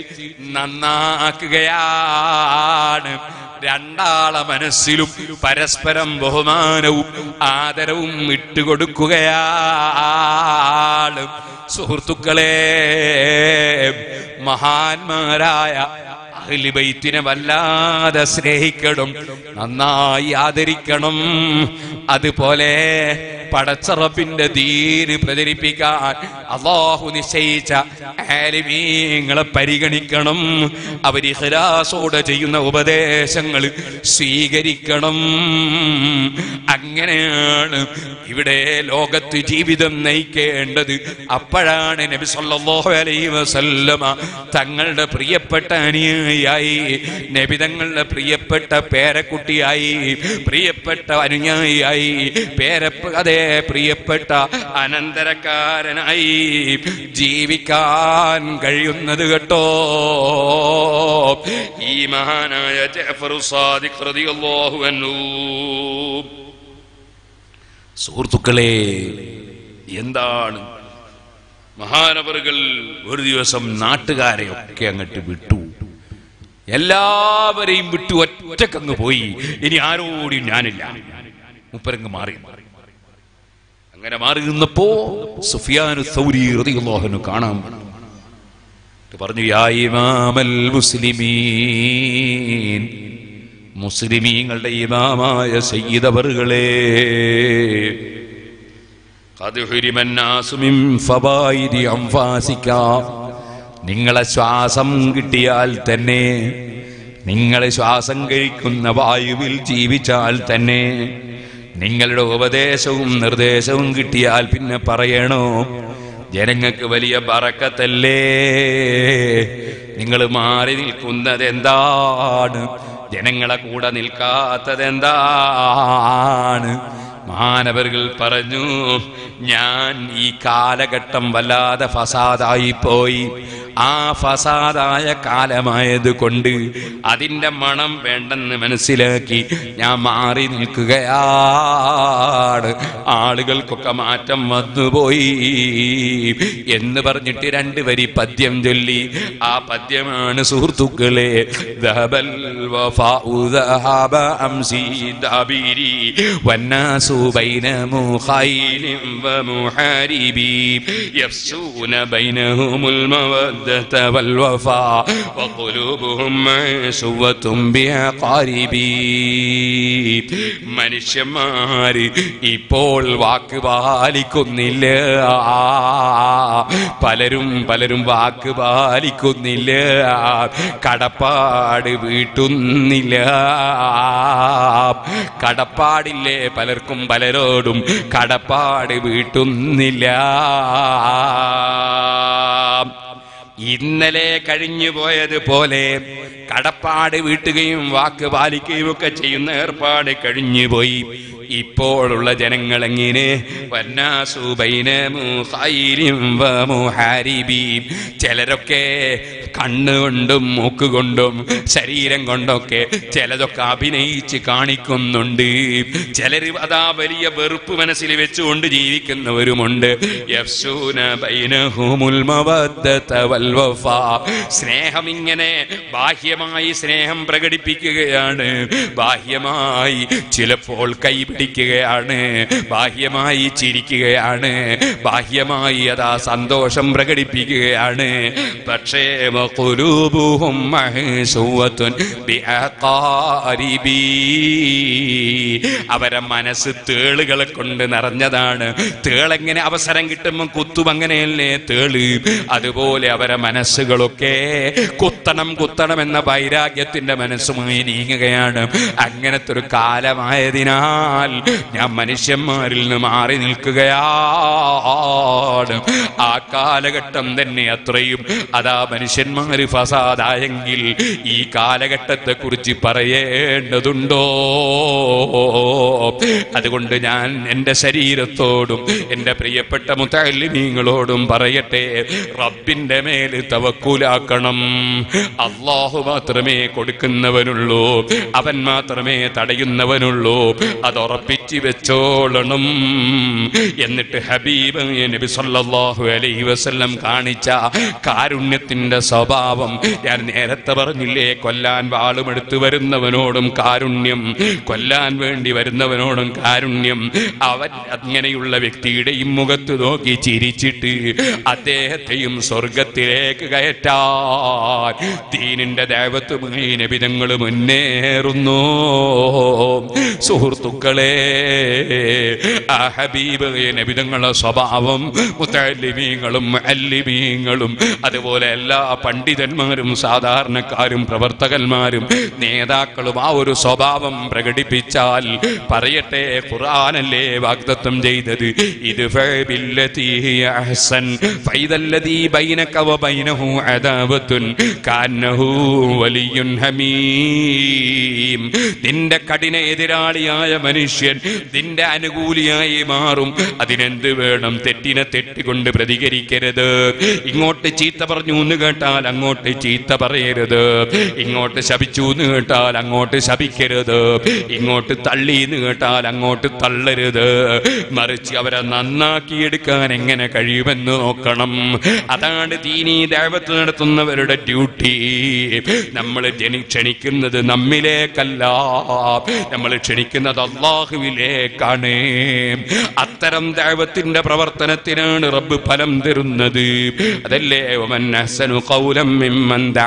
നന്നാക്കുകയാണ് രണ്ടാളെ മനസ്സിലും പരസ്പരം ബഹുമാനവും ആദരവും ഇട്ടുകൊടുക്കുകയാണ് സുഹൃത്തുക്കളെ മഹാന്മാരായ അഹ്ലിബൈത്തിനെ വല്ലാതെ സ്നേഹിക്കണം നന്നായി ആദരിക്കണം അതുപോലെ പടച്ചറപ്പിന്റെ ദീന് പ്രചരിപ്പിക്കാൻ അള്ളാഹു നിശ്ചയിച്ച ആലിമീങ്ങളെ പരിഗണിക്കണം അവർ ഇഖ്ലാസോടെ ചെയ്യുന്ന ഉപദേശങ്ങൾ സ്വീകരിക്കണം അങ്ങനെയാണ് ഇവിടെ ലോകത്ത് ജീവിതം നയിക്കേണ്ടത് അപ്പോഴാണ് നബി സല്ലല്ലാഹു അലൈഹി വസല്ലമ തങ്ങളുടെ പ്രിയപ്പെട്ട അനുയായിയായി നബി തങ്ങളുടെ പ്രിയപ്പെട്ട പേരക്കുട്ടിയായി പ്രിയപ്പെട്ട അനുയായിയായി പേരപ്പ അതേ പ്രിയപ്പെട്ട അനന്തരക്കാരനായി ജീവിക്കാൻ കഴിയുന്നത് കേട്ടോ ഈ മഹാനായ ജഅഫർ സാദിഖ് റളിയല്ലാഹു അൻഹു സുഹൃത്തുക്കളെ എന്താണ് മഹാനവറുകൾ ഒരു ദിവസം നാട്ടുകാരെ ഒക്കെ അങ്ങോട്ട് വിട്ടു എല്ലാവരെയും വിട്ടു ഒറ്റക്കങ്ങ് പോയി ഇനി ആരോടും ഞാനില്ല മുപ്പരങ്ങ് മാറി അങ്ങനെ മാറി നിന്നപ്പോ സുഫിയാനു സൗരി റളിയല്ലാഹു കാണാൻ വന്നു. എന്നിട്ട് പറഞ്ഞു യാ ഇമാമൽ മുസ്ലിമീൻ മുസ്ലിമീങ്ങളുടെ ഇമാമായ സയ്യിദവറുകളെ قد حرم الناس من فوائد أنفاسك. നിങ്ങളെ ശ്വാസം കിട്ടിയാൽ തന്നെ നിങ്ങളെ ശ്വാസം കഴിക്കുന്ന വായുവിൽ ജീവിച്ചാൽ തന്നെ നിങ്ങളുടെ ഉപദേശവും നിർദ്ദേശവും കിട്ടിയാൽ പിന്നെ പറയണോ ജനങ്ങൾക്ക് വലിയ ബറക്കത്തല്ലേ നിങ്ങൾ മാറി നിൽക്കുന്നത് എന്താണ് ജനങ്ങളെ കൂടെ നിൽക്കാത്തത് എന്താണ് മാനവர்கள் പറഞ്ഞു ഞാൻ ഈ കാലഘട്ടം വല്ലാതെ ഫസാദായി പോയി ആ ഫസാദായ കാലമായത് കൊണ്ട് അതിന്റെ മണം വേണ്ടെന്ന് മനസ്സിലാക്കി ഞാൻ മാറി നിൽക്കുകയാണ് ആളുകൾക്കൊക്കെ മാറ്റം വന്നുപോയി എന്ന് പറഞ്ഞിട്ട് രണ്ട് വരി പദ്യം ചൊല്ലി ആ പദ്യമാണ് സുഹൃത്തുക്കളെ ذهبൽ الوفاء ذهب أمسي دابيري والناس بين مخيل ومحارب يفسون بينهم المودة والوفاء وقلوبهم معشوة بعقارب മനുഷ്യന്മാര് ഇപ്പോൾ വാക്ക് പാലിക്കുന്നില്ല പലരും പലരും വാക്ക് പാലിക്കുന്നില്ല കടപ്പാട് വീട്ടുന്നില്ല കടപ്പാടില്ലേ പലർക്കും പലരോടും കടപ്പാട് വീട്ടുന്നില്ല ഇന്നലെ കഴിഞ്ഞു പോയതുപോലെ കടപ്പാട് വീട്ടുകയും വാക്ക് പാലിക്കുകയും ഒക്കെ ചെയ്യുന്ന ഏർപ്പാട് കഴിഞ്ഞുപോയി ഇപ്പോഴുള്ള ജനങ്ങൾ എങ്ങനെ ചിലരൊക്കെ കണ്ണുകൊണ്ടും മൂക്കുകൊണ്ടും ശരീരം കൊണ്ടൊക്കെ ചിലതൊക്കെ അഭിനയിച്ച് കാണിക്കുന്നുണ്ട് ചിലർ അതാ വലിയ വെറുപ്പ് മനസ്സിൽ വെച്ചുകൊണ്ട് ജീവിക്കുന്നവരുമുണ്ട് യഫ്സൂന ബൈനഹുമുൽ മവദ്ദത വൽ വഫാ. സ്നേഹം ഇങ്ങനെ ബാഹ്യമായി സ്നേഹം പ്രകടിപ്പിക്കുകയാണ് ബാഹ്യമായി ചിലപ്പോൾ കൈപിടിക്കുകയാണ് ബാഹ്യമായി ചിരിക്കുകയാണ് ബാഹ്യമായി അതാ സന്തോഷം പ്രകടിപ്പിക്കുകയാണ് പക്ഷേ വഖുലൂബുഹും മഹ്സൂവത്തുൻ ബിഅഖാരിബി. അവരെ മനസ്സ് തേളുകളെ കൊണ്ട് നിറഞ്ഞതാണ് തേളെങ്ങനെ അവസരം കിട്ടുമ്പോൾ കുത്തും അങ്ങനെയല്ലേ തേള് അതുപോലെ അവരെ മനസ്സുകളൊക്കെ കുത്തണം കുത്തണം എന്ന വൈരാഗ്യത്തിന്റെ മനസ്സുമായി നീങ്ങുകയാണ് അങ്ങനത്തെ ഒരു കാലമായതിനാൽ ഞാൻ മനുഷ്യന്മാരിൽ നിന്ന് മാറി നിൽക്കുകയാണ് ആ കാലഘട്ടം തന്നെ അത്രയും അതാ മനുഷ്യന്മാര് ഫസാദായെങ്കിൽ ഈ കാലഘട്ടത്തെ കുറിച്ച് പറയേണ്ടതുണ്ടോ അതുകൊണ്ട് ഞാൻ എൻ്റെ ശരീരത്തോടും എൻ്റെ പ്രിയപ്പെട്ട മുത്തല്ലിമീങ്ങളോടും പറയട്ടെ റബ്ബിന്റെ മേൽ തവക്കൂലാക്കണം അള്ളാഹു മാത്രമേ കൊടുക്കുന്നവനുള്ളൂ അവൻ മാത്രമേ തടയുന്നവനുള്ളൂ അത് ഉറപ്പിച്ച് വെച്ചോളണം എന്നിട്ട് ഹബീബ് നബി സല്ലല്ലാഹു അലൈഹി വസല്ലം കാണിച്ച കാരുണ്യത്തിന്റെ സ്വഭാവം ഞാൻ നേരത്തെ പറഞ്ഞില്ലേ കൊല്ലാൻ വാളുമെടുത്ത് വരുന്നവനോടും കാരുണ്യം കൊല്ലാൻ വേണ്ടി വരുന്നവനോടും കാരുണ്യം അവൻ അങ്ങനെയുള്ള വ്യക്തിയുടെയും മുഖത്ത് നോക്കി ചിരിച്ചിട്ട് അദ്ദേഹത്തെയും സ്വർഗത്തിലേക്ക് കയറ്റാൻ ദീനിന്റെ ദേവത്വമായി നബിതങ്ങൾ മുന്നേറുന്നു സുഹൃത്തുക്കളെ ആ ഹബീബ് നബിതങ്ങളുടെ സ്വഭാവം മുത്തല്ലിമീങ്ങളും അല്ലിമീങ്ങളും അതുപോലെ എല്ലാ പണ്ഡിതന്മാരും സാധാരണക്കാരും പ്രവർത്തകന്മാരും നേതാക്കളും ആ ഒരു സ്വഭാവം പ്രകടിപ്പിച്ചാൽ പറയട്ടെ ഖുർആനല്ലേ വാഗ്ദത്തം ചെയ്തത് ഇത് ഫബില്ലതി ഹിയ അഹ്സൻ ഫൈദല്ലദീ ബൈനക വബൈനഹു അദാവത്തുൻ കാന്നഹു വലിയുൻ ഹമീം നിന്റെ കഠിന എതിരാളിയായ മനുഷ്യൻ നിന്റെ അനുകൂലിയായി മാറും അതിനെന്ത് വേണം തെറ്റിനെ തെറ്റുകൊണ്ട് പ്രതികരിക്കരുത് ഇങ്ങോട്ട് ചീത്ത പറഞ്ഞു എന്ന് കേട്ടാൽ അങ്ങോട്ട് ചീത്ത പറയരുത് ഇങ്ങോട്ട് ശപിച്ചു എന്ന് കേട്ടാൽ അങ്ങോട്ട് ശപിക്കരുത് ഇങ്ങോട്ട് തള്ളി എന്ന് കേട്ടാൽ അങ്ങോട്ട് തള്ളരുത് മറിച്ച് അവരെ നന്നാക്കിയെടുക്കാൻ എങ്ങനെ കഴിയുമെന്ന് നോക്കണം അതാണ് ദീനീ ദേവത്ത് നടത്തുന്നവരുടെ ഡ്യൂട്ടി നമ്മൾ ജനി ക്ഷണിക്കുന്നത് നമ്മിലേക്കല്ല നമ്മൾ ക്ഷണിക്കുന്നത് അള്ളാഹുവിലേക്കാണ് അത്തരം ദൈവത്തിന്റെ പ്രവർത്തനത്തിനാണ് റബ്ബ് ഫലം തരുന്നത് അതല്ലേ വമൻ അഹ്സനു ഖൗലം മിമ്മൻ ദആ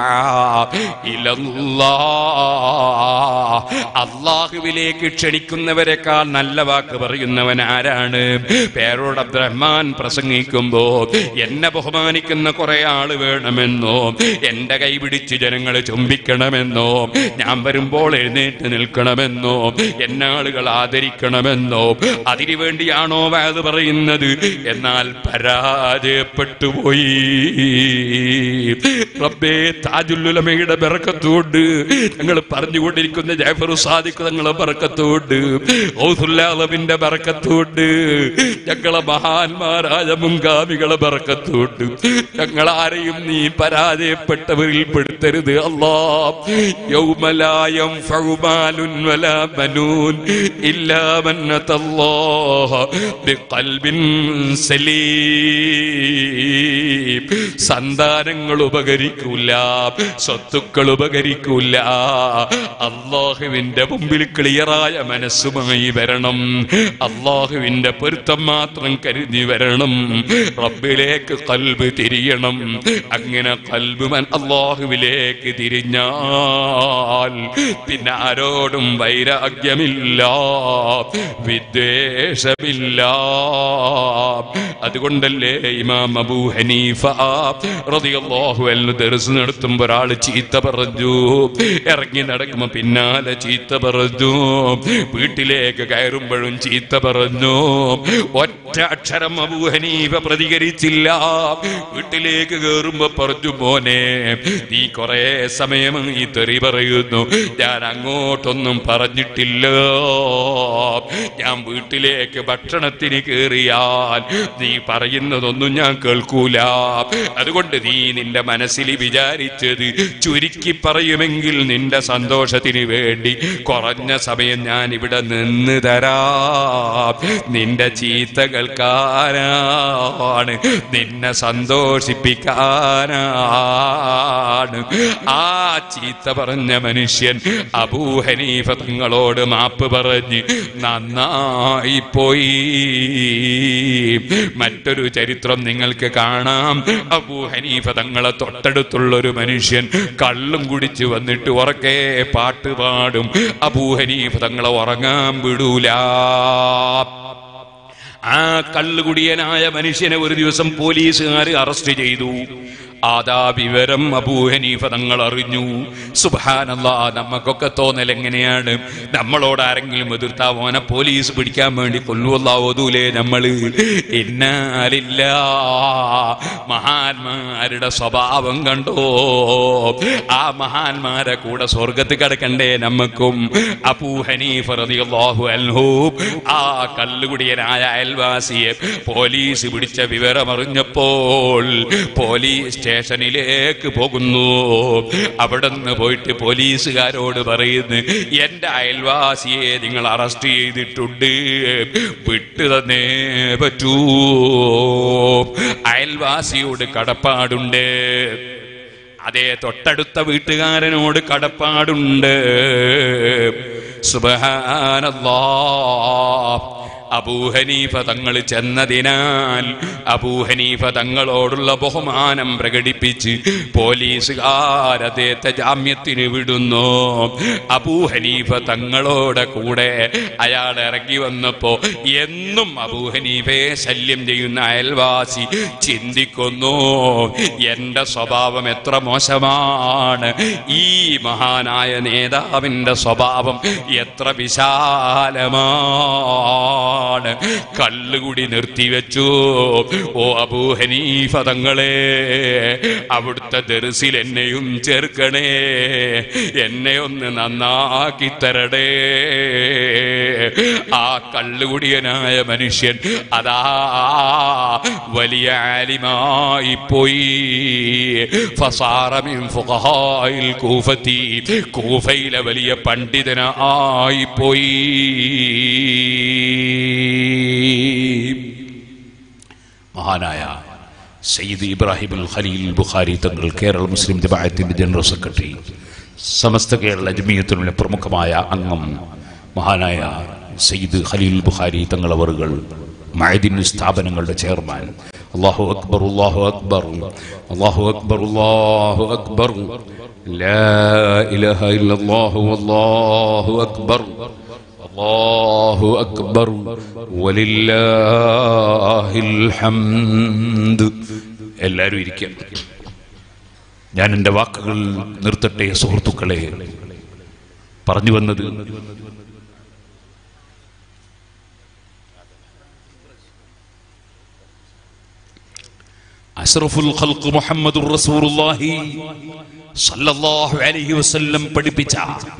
ഇലല്ലാഹ് അള്ളാഹുവിലേക്ക് ക്ഷണിക്കുന്നവരെക്കാൾ നല്ല വാക്ക് പറയുന്നവൻ ആരാണ് പേരോട് അബ്ദുറഹ്മാൻ പ്രസംഗിക്കുമ്പോ എന്നെ ബഹുമാനിക്കുന്ന കുറെ ആള് വേണമെന്നോ എന്റെ കൈ പിടിച്ച് ജനങ്ങൾ ചുംബിക്കണമെന്നോ ഞാൻ വരുമ്പോൾ എഴുന്നേറ്റ് നിൽക്കണമെന്നോ എന്നാളുകൾ ആദരിക്കണമെന്നോ അതിനു വേണ്ടിയാണോ അത് പറയുന്നത് എന്നാൽ പരാജയപ്പെട്ടു പോയി റബ്ബേ താജുല്ലുലമയുടെ ബറക്കത്തുകൊണ്ട് ഞങ്ങൾ പറഞ്ഞുകൊണ്ടിരിക്കുന്ന ജാഫർ സാദിഖ് തങ്ങളെ ബറക്കത്തുകൊണ്ട് ഔസുല്ലാലമിന്റെ ബറക്കത്തുകൊണ്ട് ഞങ്ങളെ മഹാന്മാരായ മുൻഗാമികളെ ബറക്കത്തുകൊണ്ട് ഞങ്ങൾ ആരെയും നീ പരാജയപ്പെട്ടവരിൽ പെടുത്തരുത് അല്ലാ യൗമലായം ഫൗമാലുൻ വലാ ബനൂൻ ഇല്ലാ മൻ അത്തല്ലാഹ ബിഖൽബിൻ സലീം സന്താനങ്ങൾ ഉപകരിക്കൂല സ്വത്തുക്കൾ ഉപകരിക്കൂല അള്ളാഹുവിന്റെ മുമ്പിൽ ക്ലിയറായ മനസ്സുമായി വരണം അള്ളാഹുവിന്റെ പൊരുത്തം മാത്രം കരുതി വരണം റബ്ബിലേക്ക് കൽബ് തിരിയണം അങ്ങനെ കൽബ് മൻ അള്ളാഹുവിലേക്ക് തിരിഞ്ഞാൽ പിന്നെ ആരോടും വൈരാഗ്യമില്ല വിദ്വേഷമില്ല അതുകൊണ്ടല്ലേ ഇമാം അബൂ ഹനീഫ റളിയല്ലാഹു അൻഹു ദർസ് നടത്തുമ്പോൾ ഒരാൾ ചീത്ത പറഞ്ഞു ഇറങ്ങി നടക്കുമ്പോ പിന്നാലെ ചീത്ത പറഞ്ഞു വീട്ടിലേക്ക് കയറുമ്പോഴും ചീത്ത പറഞ്ഞു ഒറ്റ അക്ഷരം അബൂ ഹനീഫ പ്രതികരിച്ചില്ല വീട്ടിലേക്ക് കയറുമ്പോ പറഞ്ഞു മോനെ നീ കൊറേ സമയം ഈ തെറി പറയുന്നു ഞാൻ അങ്ങോട്ടൊന്നും പറഞ്ഞിട്ടില്ല ഞാൻ വീട്ടിലേക്ക് ഭക്ഷണത്തിന് കയറിയാൽ നീ പറയുന്നതൊന്നും ഞാൻ കേൾക്കൂല അതുകൊണ്ട് നീ നിന്റെ മനസ്സിൽ വിചാരിച്ചത് ചുരുക്കി പറയുമെങ്കിൽ നിന്റെ സന്തോഷത്തിന് വേണ്ടി കുറഞ്ഞ സമയം ഞാൻ ഇവിടെ നിന്ന് തരാം നിന്റെ ചീത്ത കേൾക്കാനാണ് നിന്നെ സന്തോഷിപ്പിക്കാനാണ് ആ ചീത്ത പറഞ്ഞ മനുഷ്യൻ അബൂ ഹനീഫ തങ്ങളോട് മാപ്പ് പറഞ്ഞ് നന്നായി പോയി മറ്റൊരു ചരിത്രം നിങ്ങൾക്ക് കാണാം അബൂ ഹനീഫ തങ്ങളെ തൊട്ടടുത്തുള്ള ഒരു മനുഷ്യൻ കള്ളും കുടിച്ചു വന്നിട്ട് ഉറക്കെ പാട്ട് പാടും അബൂ ഹനീഫ തങ്ങളെ ഉറങ്ങാൻ വിടൂല ആ കള്ളുകുടിയനായ മനുഷ്യനെ ഒരു ദിവസം പോലീസുകാർ അറസ്റ്റ് ചെയ്തു അതാ വിവരം അബൂഹനീഫ തങ്ങൾ അറിഞ്ഞു സുബാനല്ലാ നമുക്കൊക്കെ തോന്നൽ എങ്ങനെയാണ് നമ്മളോട് ആരെങ്കിലും എതിർത്താ ഓനെ പോലീസ് പിടിക്കാൻ വേണ്ടി കൊല്ലുവല്ല ഓതൂലേ നമ്മള് ഇന്നാലില്ല മഹാന്മാരുടെ സ്വഭാവം കണ്ടോ ആ മഹാന്മാരെ കൂടെ സ്വർഗത്ത് കിടക്കണ്ടേ നമുക്കും അബൂ ഹനീഫ റളിയല്ലാഹു അൻഹു ആ കല്ലുകുടിയനായ അയൽവാസിയെ പോലീസ് പിടിച്ച വിവരമറിഞ്ഞപ്പോൾ പോലീസ് സ്റ്റേഷനിലേക്ക് പോകുന്നു അവിടെ നിന്ന് പോയിട്ട് പോലീസുകാരോട് പറയുന്നു എന്റെ അയൽവാസിയെ നിങ്ങൾ അറസ്റ്റ് ചെയ്തിട്ടുണ്ട് വിട്ടു തന്നേ പറ്റൂ അയൽവാസിയോട് കടപ്പാടുണ്ട് അതേ തൊട്ടടുത്ത വീട്ടുകാരനോട് കടപ്പാടുണ്ട് സുബഹാനല്ലാ അബൂഹനീഫ തങ്ങൾ ചെന്നതിനാൽ അബൂഹനീഫ തങ്ങളോടുള്ള ബഹുമാനം പ്രകടിപ്പിച്ച് പോലീസുകാർ അദ്ദേഹത്തെ ജാമ്യത്തിന് വിടുന്നു അബൂഹനീഫ തങ്ങളോടെ കൂടെ അയാൾ ഇറങ്ങി വന്നപ്പോ എന്നും അബൂഹനീഫയെ ശല്യം ചെയ്യുന്ന അയൽവാസി ചിന്തിക്കുന്നു എന്റെ സ്വഭാവം എത്ര മോശമാണ് ഈ മഹാനായ നേതാവിന്റെ സ്വഭാവം എത്ര വിശാലമാണ് കല്ലുകൂടി നിർത്തിവെച്ചു ഓ അബൂ ഹനീഫ തങ്ങളെ അവിടുത്തെ ദർസിൽ എന്നെയും ചേർക്കണേ എന്നെ ഒന്ന് നന്നാക്കി തരടേ ആ കള്ളുകുടിയനായ മനുഷ്യൻ അതാ വലിയ ആലിമായി പോയി ഫസാറമിൻ ഫുഖഹായിൽ കൂഫത്തി കൂഫയിലെ വലിയ പണ്ഡിതനായി പോയി മഹാനായ സയ്യിദ് ഇബ്രാഹിം അൽ ഖലീൽ ബുഖാരി തങ്ങൾ കേരള മുസ്ലിം ജമാഅത്തിന്റെ ജനറൽ സെക്രട്ടറി സമസ്ത കേരള ജമീയത്തിനുള്ള പ്രമുഖമായ അംഗം മഹാനായ സയ്യിദ് ഖലീൽ ബുഖാരി തങ്ങളവറുകൾ മഴദിൻ സ്ഥാപനങ്ങളുടെ ചെയർമാൻ അള്ളാഹു അക്ബർ അള്ളാഹു അക്ബർ അള്ളാഹു അക്ബർ അള്ളാഹു അക്ബർ لا إله إلا الله والله أكبر الله أكبر ولله الحمد എല്ലാവരും ഇരിക്കാം ഞാൻ എൻ്റെ വാക്കുകൾ നിർത്തട്ടെ സുഹൃത്തുക്കളെ പറഞ്ഞു വന്നത് അഷ്റഫുൽ ഖൽഖ് മുഹമ്മദുർ റസൂലുള്ളാഹി സല്ലല്ലാഹു അലൈഹി വസല്ലം പഠിപ്പിച്ച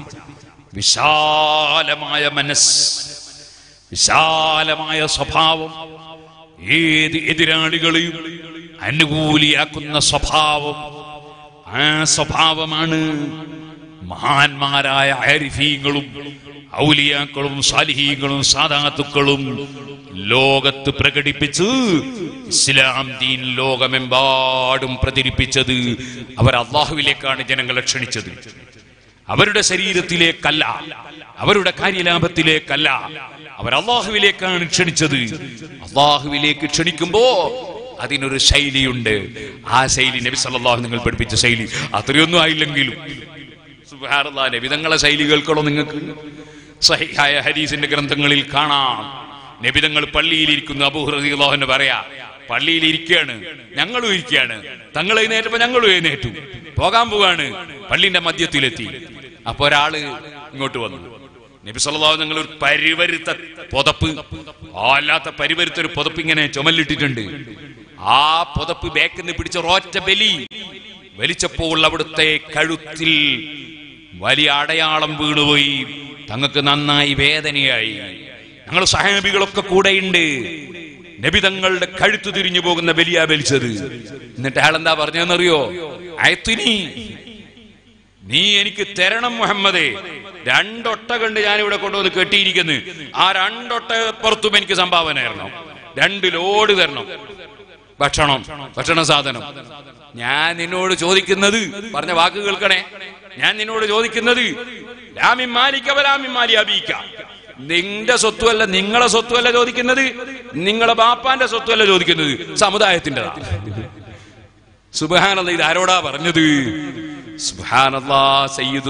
വിശാലമായ മനസ് വിശാലമായ സ്വഭാവം ഏത് എതിരാളികളെയും അനുകൂലിയാക്കുന്ന സ്വഭാവം ആ സ്വഭാവമാണ് മഹാന്മാരായ ആരിഫീങ്ങളും ഔലിയാക്കളും സാലിഹീങ്ങളും സാദാത്തുക്കളും ലോകത്ത് പ്രകടിപ്പിച്ച് ഇസ്ലാം ദീൻ ലോകമെമ്പാടും പ്രചരിപ്പിച്ചത് അവർ അള്ളാഹുവിലേക്കാണ് ജനങ്ങളെ ക്ഷണിച്ചത് അവരുടെ ശരീരത്തിലേക്കല്ല അവരുടെ കാര്യലാഭത്തിലേക്കല്ല അവർ അള്ളാഹുവിലേക്കാണ് ക്ഷണിച്ചത് അള്ളാഹുവിലേക്ക് ക്ഷണിക്കുമ്പോ അതിനൊരു ശൈലിയുണ്ട് ആ ശൈലി നബി സല്ലല്ലാഹു നിങ്ങൾ പഠിപ്പിച്ച ശൈലി അത്രയൊന്നും ആയില്ലെങ്കിലും സുബ്ഹാനല്ലാഹ് നബി തങ്ങളെ ശൈലി കേൾക്കണോ നിങ്ങൾക്ക് സഹിഹായ ഹദീസിന്റെ ഗ്രന്ഥങ്ങളിൽ കാണാം നബിതങ്ങൾ പള്ളിയിലിരിക്കുന്നു അബൂഹ്റദിള്ളാഹുന്ന് പറയാ പള്ളിയിൽ ഇരിക്കുകയാണ് ഞങ്ങളും ഇരിക്കുകയാണ് തങ്ങൾ എഴുന്നേറ്റപ്പോ ഞങ്ങളും എഴുന്നേറ്റു പോകാൻ പോവാണ് പള്ളിന്റെ മധ്യത്തിലെത്തി അപ്പൊ ഒരാള് ഇങ്ങോട്ട് വന്നു നബി സല്ലല്ലാഹു നിങ്ങൾ ഒരു പരിവരുത്ത പുതപ്പ് അല്ലാത്ത പരിവരുത്ത ഒരു പുതപ്പ് ഇങ്ങനെ ചുമലിട്ടിട്ടുണ്ട് ആ പുതപ്പ് ബാക്കിൽ നിന്ന് പിടിച്ച ഒരൊറ്റ ബലി വലിച്ചപ്പോൾ അവിടുത്തെ കഴുത്തിൽ വലിയ അടയാളം വീണുപോയി തങ്ങൾക്ക് നന്നായി വേദനയായി ഞങ്ങൾ സഹാബികളൊക്കെ കൂടെയുണ്ട് നബി തങ്ങളുടെ കഴുത്ത് തിരിഞ്ഞു പോകുന്ന ബലിയാ വലിച്ചത് എന്നിട്ട് അയാൾ എന്താ പറഞ്ഞതെന്നറിയോ അയത്തിനി നീ എനിക്ക് തരണം മുഹമ്മദേ രണ്ടൊട്ട കണ്ട് ഞാൻ ഇവിടെ കൊണ്ടുവന്ന് കെട്ടിയിരിക്കുന്നു ആ രണ്ടൊട്ട പുറത്തും എനിക്ക് സംഭാവന തരണം രണ്ട് ലോഡ് തരണം ഭക്ഷണം ഭക്ഷണ സാധനം ഞാൻ നിന്നോട് ചോദിക്കുന്നത് പറഞ്ഞ വാക്ക് കേൾക്കണേ ഞാൻ നിന്നോട് ചോദിക്കുന്നത് ലാമിൻ മാലിക്ക വലാമിൻ മാലി അബീക്ക നിന്റെ സ്വത്തുമല്ല നിങ്ങളെ സ്വത്തുമല്ല ചോദിക്കുന്നത് നിങ്ങളെ ബാപ്പാന്റെ സ്വത്തുമല്ല ചോദിക്കുന്നത് സമുദായത്തിൻ്റെതാ സുബഹാനല്ല ഇത് ആരോടാ പറഞ്ഞത് സുബഹാനല്ലാ സയ്യിദു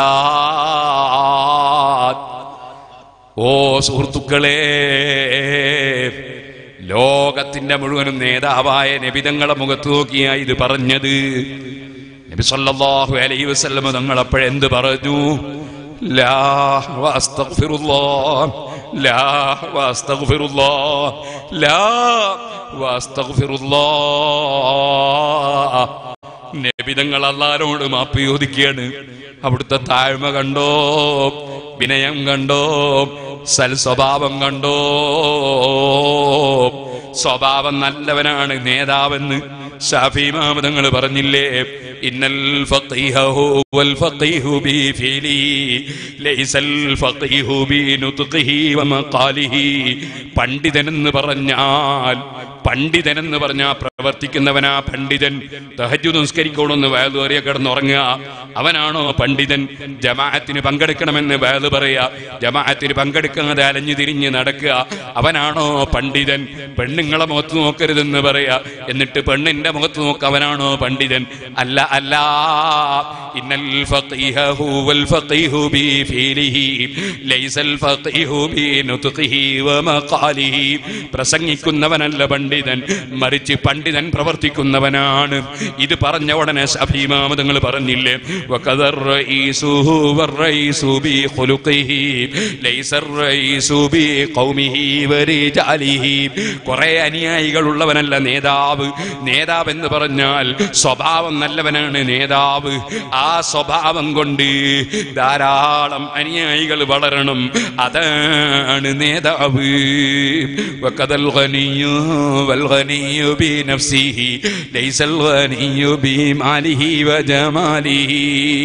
സാദാത്ത് ഓ സുഹൃത്തുക്കളെ ലോകത്തിന്റെ മുഴുവനും നേതാവായ നബിതങ്ങളെ മുഖത്ത് നോക്കിയാ ഇത് പറഞ്ഞത് നബി സല്ലല്ലാഹു അലൈഹി വസല്ലം തങ്ങൾ അപ്പോഴെന്ത് പറഞ്ഞു ലാ വസ്തഗ്ഫിറുല്ലാഹ് ലാ വസ്തഗ്ഫിറുല്ലാഹ് ലാ വസ്തഗ്ഫിറുല്ലാഹ് നബിതങ്ങൾ അള്ളാരോട് മാപ്പ് ചോദിക്കുകയാണ് അവിടുത്തെ താഴ്മ കണ്ടോ വിനയം കണ്ടോ സൽ സ്വഭാവം കണ്ടോ സ്വഭാവം നല്ലവനാണ് നേതാവെന്ന് ഷാഫി മാമതങ്ങൾ പറഞ്ഞില്ലേ ഇന്നൽ ഫഖീഹു വൽ ഫഖീഹു ബി ഫീലി ലൈസൽ ഫഖീഹു ബി നുത്ഖിഹി വ മഖാലിഹി പണ്ഡിതനെന്ന് പറഞ്ഞാൽ പണ്ഡിതനെന്ന് പറഞ്ഞാൽ പ്രവർത്തിക്കുന്നവനാ പണ്ഡിതൻ തഹജ്ജുദ് നിസ്കരിക്കണമെന്ന് വയലു അറിയ കിടന്നുറങ്ങുക അവനാണോ പണ്ഡിതൻ ജമാഅത്തിന് പങ്കെടുക്കണമെന്ന് വയലു പറയാ ജമാഅത്തിന് പങ്കെടുക്കാതെ അലഞ്ഞു തിരിഞ്ഞ് നടക്കുക അവനാണോ പണ്ഡിതൻ പെണ്ണുങ്ങളെ മുഖത്ത് നോക്കരുതെന്ന് പറയാ എന്നിട്ട് പെണ്ണിന്റെ മുഖത്ത് നോക്ക അവനാണോ പണ്ഡിതൻ അല്ല അല്ല ഇന്നൽ ഫഖീഹ ഹുവൽ ഫഖീഹു ബി ഫീലിഹി ലൈസൽ ഫഖീഹു ബി നുത്ഖിഹി വ മഖാലിഹി പ്രസംഗിക്കുന്നവനല്ല പണ്ഡിതൻ മറിച്ച് പണ്ഡിതൻ പ്രവർത്തിക്കുന്നവനാണ് ഇത് പറഞ്ഞ ഉടനെ അഭിമാമതങ്ങൾ പറഞ്ഞില്ലേ വഖദർ റഈസുഹു വറഈസു ബി ഖുലുഖിഹി ലൈസർ റഈസു ബി ഖൗമിഹി വരിജാലിഹി കുറെ അനുയായികൾ ഉള്ളവനല്ല നേതാവ് നേതാവ് എന്ന് പറഞ്ഞാൽ സ്വഭാവം നല്ലവനാണ് നേതാവ് ആ സ്വഭാവം കൊണ്ട് ധാരാളം അനുയായികൾ വളരണം അതാണ് നേതാവ് വഖദൽ ഗനിയു വൽ ഗനിയു ബി നഫ്സിഹി ലൈസൽ ഗനിയു ബി മാലിഹി വജമാലിഹി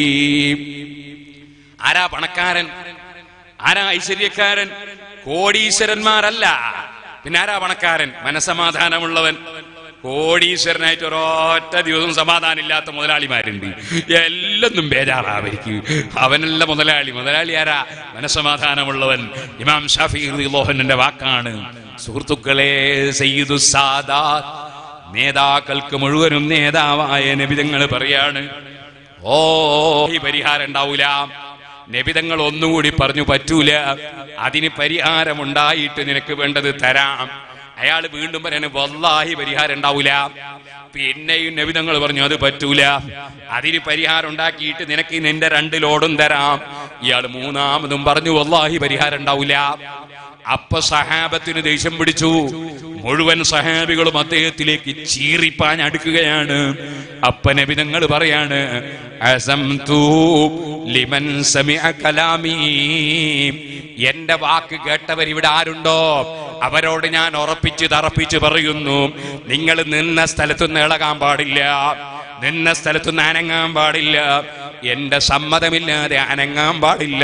ആരാ പണക്കാരൻ ആരാ ഐശ്വര്യക്കാരൻ കോടീശ്വരന്മാരല്ല പിന്നെ ആരാ പണക്കാരൻ മനസമാധാനമുള്ളവൻ കോടീശ്വരനായിട്ട് ഒരൊറ്റ ദിവസം സമാധാനമില്ലാത്ത മുതലാളിമാരുണ്ട് എല്ലൊന്നും ബേജാറാവർക്ക് അവനല്ല മുതലാളി മുതലാളി ആരാ മനസമാധാനമുള്ളവൻ ഇമാം ഷാഫി ലോഹന്റെ വാക്കാണ് സുഹൃത്തുക്കളെ സയ്യിദു സാദാത്ത് നേതാക്കൾക്ക് മുഴുവനും നേതാവായ നബിതങ്ങൾ പറയാണ് ഓ ഈ പരിഹാരം ഉണ്ടാവൂല നബിതങ്ങൾ ഒന്നുകൂടി പറഞ്ഞു പറ്റൂല അതിന് പരിഹാരമുണ്ടായിട്ട് നിനക്ക് വേണ്ടത് തരാം അയാൾ വീണ്ടും പറയാണ് വല്ലാഹി പരിഹാരം ഉണ്ടാവൂല പിന്നെയും നബിതങ്ങൾ പറഞ്ഞു അത് പറ്റൂല അതിന് പരിഹാരം ഉണ്ടാക്കിയിട്ട് നിനക്ക് നിന്റെ രണ്ട് ലോഡും തരാം ഇയാൾ മൂന്നാമതും പറഞ്ഞു വല്ലാഹി പരിഹാരം ഉണ്ടാവൂല അപ്പൊ സഹാബത്തിന് ദേഷ്യം പിടിച്ചു മുഴുവൻ സഹാബികളും അദ്ദേഹത്തിലേക്ക് ചീറിപ്പാൻ അടുക്കുകയാണ് അപ്പനബിതങ്ങൾ പറയാണ് അസംതു ലിമൻ സമിഅ കലാമീ എന്റെ വാക്ക് കേട്ടവർ ഇവിടെ ആരുണ്ടോ അവരോട് ഞാൻ ഉറപ്പിച്ച് തറപ്പിച്ച് പറയുന്നു നിങ്ങൾ നിന്ന സ്ഥലത്തുനിന്ന് ഇളകാൻ പാടില്ല നിന്ന സ്ഥലത്തുനിന്ന് അനങ്ങാൻ പാടില്ല എന്റെ സമ്മതമില്ലാതെ അനങ്ങാൻ പാടില്ല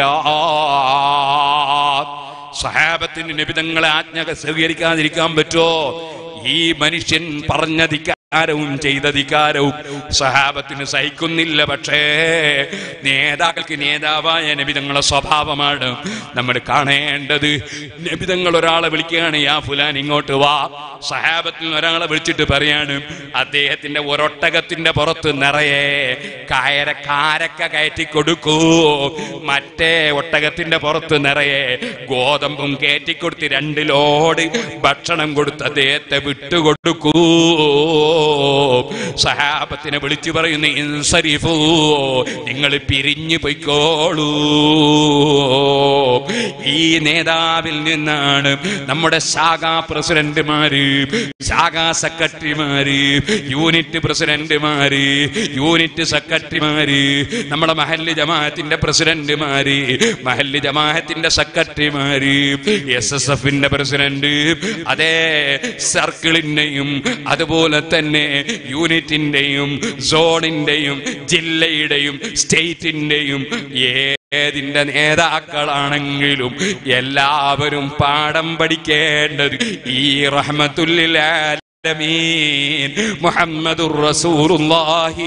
സഹാബത്തിന് നിബിതങ്ങളെ ആജ്ഞ സ്വീകരിക്കാതിരിക്കാൻ പറ്റോ ഈ മനുഷ്യൻ പറഞ്ഞധികാരവും ചെയ്തധികാരവും സഹാബത്തിന് സഹിക്കുന്നില്ല പക്ഷേ നേതാക്കൾക്ക് നേതാവായ നബിതങ്ങളെ സ്വഭാവമാണ് നമ്മൾ കാണേണ്ടത് നബിതങ്ങൾ ഒരാളെ വിളിക്കുകയാണ് യാ ഫുലാൻ ഇങ്ങോട്ട് വാ സഹാബത്തിൽ നിന്ന് ഒരാളെ വിളിച്ചിട്ട് പറയാണ് അദ്ദേഹത്തിന്റെ ഒരൊട്ടകത്തിന്റെ പുറത്ത് നിറയെ കയര കാരക്ക കയറ്റി കൊടുക്കൂ മറ്റേ ഒട്ടകത്തിന്റെ പുറത്ത് നിറയെ ഗോതമ്പും കയറ്റിക്കൊടുത്ത് രണ്ട് ലോഡ് ഭക്ഷണം കൊടുത്ത് അദ്ദേഹത്തെ വിട്ടുകൊടുക്കൂ സഹാബത്തിനെ വിളിച്ചു പറയുന്നു ഇൻസരിഫൂ നിങ്ങൾ പിരിഞ്ഞു പൊയ്ക്കോളൂ ഈ നേതാവിൽ നിന്നാണ് നമ്മുടെ ശാഖാ പ്രസിഡന്റുമാര് ശാഖാ സെക്രട്ടറിമാര് യൂണിറ്റ് പ്രസിഡന്റുമാര് യൂണിറ്റ് സെക്രട്ടറിമാര് നമ്മുടെ മഹല്ല് ജമാഅത്തിന്റെ പ്രസിഡന്റുമാര് മഹല്ല് ജമാഅത്തിന്റെ സെക്രട്ടറിമാര് എസ് എസ് എഫിന്റെ പ്രസിഡന്റ് അതേ സർക്കിളിന്റെയും അതുപോലെ തന്നെ യൂണിറ്റിന്റെയും സോണിന്റെയും ജില്ലയുടെയും സ്റ്റേറ്റിന്റെയും ഏതിന്റെ നേതാക്കളാണെങ്കിലും എല്ലാവരും പാഠം പഠിക്കേണ്ടത് ഈ റഹ്മത്തുല്ലിൽ ആലമീൻ മുഹമ്മദുർ റസൂലുള്ളാഹി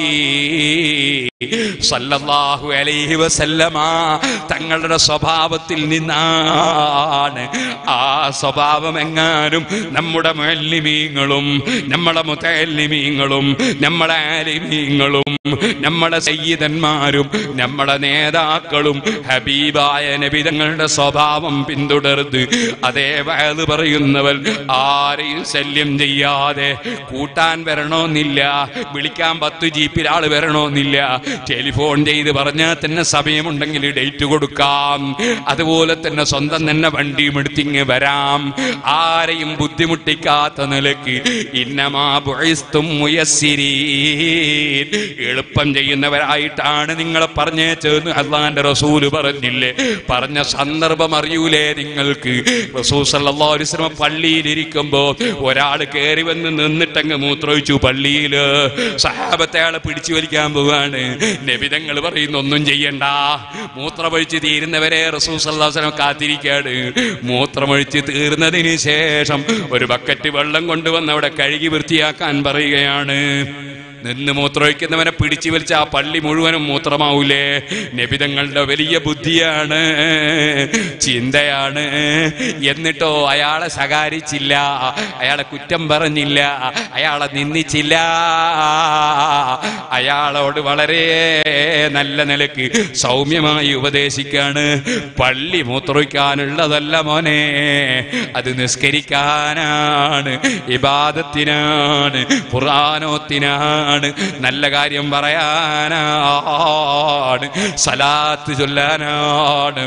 സല്ലല്ലാഹു അലൈഹി വസല്ലമ തങ്ങളുടെ സ്വഭാവത്തിൽ നിന്നാണ് ആ സ്വഭാവം എങ്ങാനും നമ്മുടെ മുഅല്ലിമീങ്ങളും നമ്മളെ മുതല്ലിമീങ്ങളും നമ്മളെ ആലിമീങ്ങളും നമ്മളെ സയ്യിദന്മാരും നമ്മളെ നേതാക്കളും ഹബീബായ നബി തങ്ങളുടെ സ്വഭാവം പിന്തുടർന്ന് അതേ വയത് പറയുന്നവൻ ആരെയും ശല്യം ചെയ്യാതെ കൂട്ടാൻ വരണോന്നില്ല വിളിക്കാൻ പത്ത് ജീപ്പിൽ ആള് വരണോന്നില്ല ടെലിഫോൺ ചെയ്ത് പറഞ്ഞാൽ തന്നെ സമയമുണ്ടെങ്കിൽ ഡേറ്റ് കൊടുക്കാം അതുപോലെ തന്നെ സ്വന്തം തന്നെ വണ്ടിയും എടുത്തിങ് വരാം ആരെയും ബുദ്ധിമുട്ടിക്കാത്ത നിലക്ക് ഇന്നമാ ബുഇസ്തും മുയസ്സിരീൻ. എളുപ്പം ചെയ്യുന്നവരായിട്ടാണ് നിങ്ങളെ പറഞ്ഞേച്ചെന്ന് അള്ളാന്റെ റസൂല് പറഞ്ഞില്ലേ പറഞ്ഞ സന്ദർഭം അറിയൂലേ നിങ്ങൾക്ക് റസൂൽ സല്ലല്ലാഹു അലൈഹി വസല്ലം പള്ളിയിലിരിക്കുമ്പോ ഒരാൾ കയറി വന്ന് നിന്നിട്ടങ്ങ് മൂത്രമൊഴിച്ചു പള്ളിയില് സഹാബത്തെ ആളെ പിടിച്ചു വലിക്കാൻ പോവാണ് നബിതങ്ങൾ പറയുന്നു ഒന്നും ചെയ്യണ്ട മൂത്രമൊഴിച്ച് തീരുന്നവരെ റസൂൽ സല്ലല്ലാഹു അലൈഹി വസല്ലം കാത്തിരിക്കാണ് മൂത്രമൊഴിച്ച് തീർന്നതിന് ശേഷം ഒരു ബക്കറ്റ് വെള്ളം കൊണ്ടുവന്ന് അവിടെ കഴുകി വൃത്തിയാക്കാൻ പറയുകയാണ് നിന്ന് മൂത്രമൊഴിക്കുന്നവനെ പിടിച്ചു വലിച്ച ആ പള്ളി മുഴുവനും മൂത്രമാവൂലേ നബിതങ്ങളുടെ വലിയ ബുദ്ധിയാണ് ചിന്തയാണ് എന്നിട്ടോ അയാളെ ശകാരിച്ചില്ല അയാളെ കുറ്റം പറഞ്ഞില്ല അയാളെ നിന്ദിച്ചില്ല അയാളോട് വളരെ നല്ല നിലക്ക് സൗമ്യമായി ഉപദേശിക്കാണ് പള്ളി മൂത്രമൊഴിക്കാനുള്ളതല്ല മോനെ അത് നിസ്കരിക്കാനാണ് ഇബാദത്തിനാണ് ഖുർആാനോത്തിനാണ് നല്ല കാര്യം പറയാനാണ് സലാത്ത് ചൊല്ലാനാണ്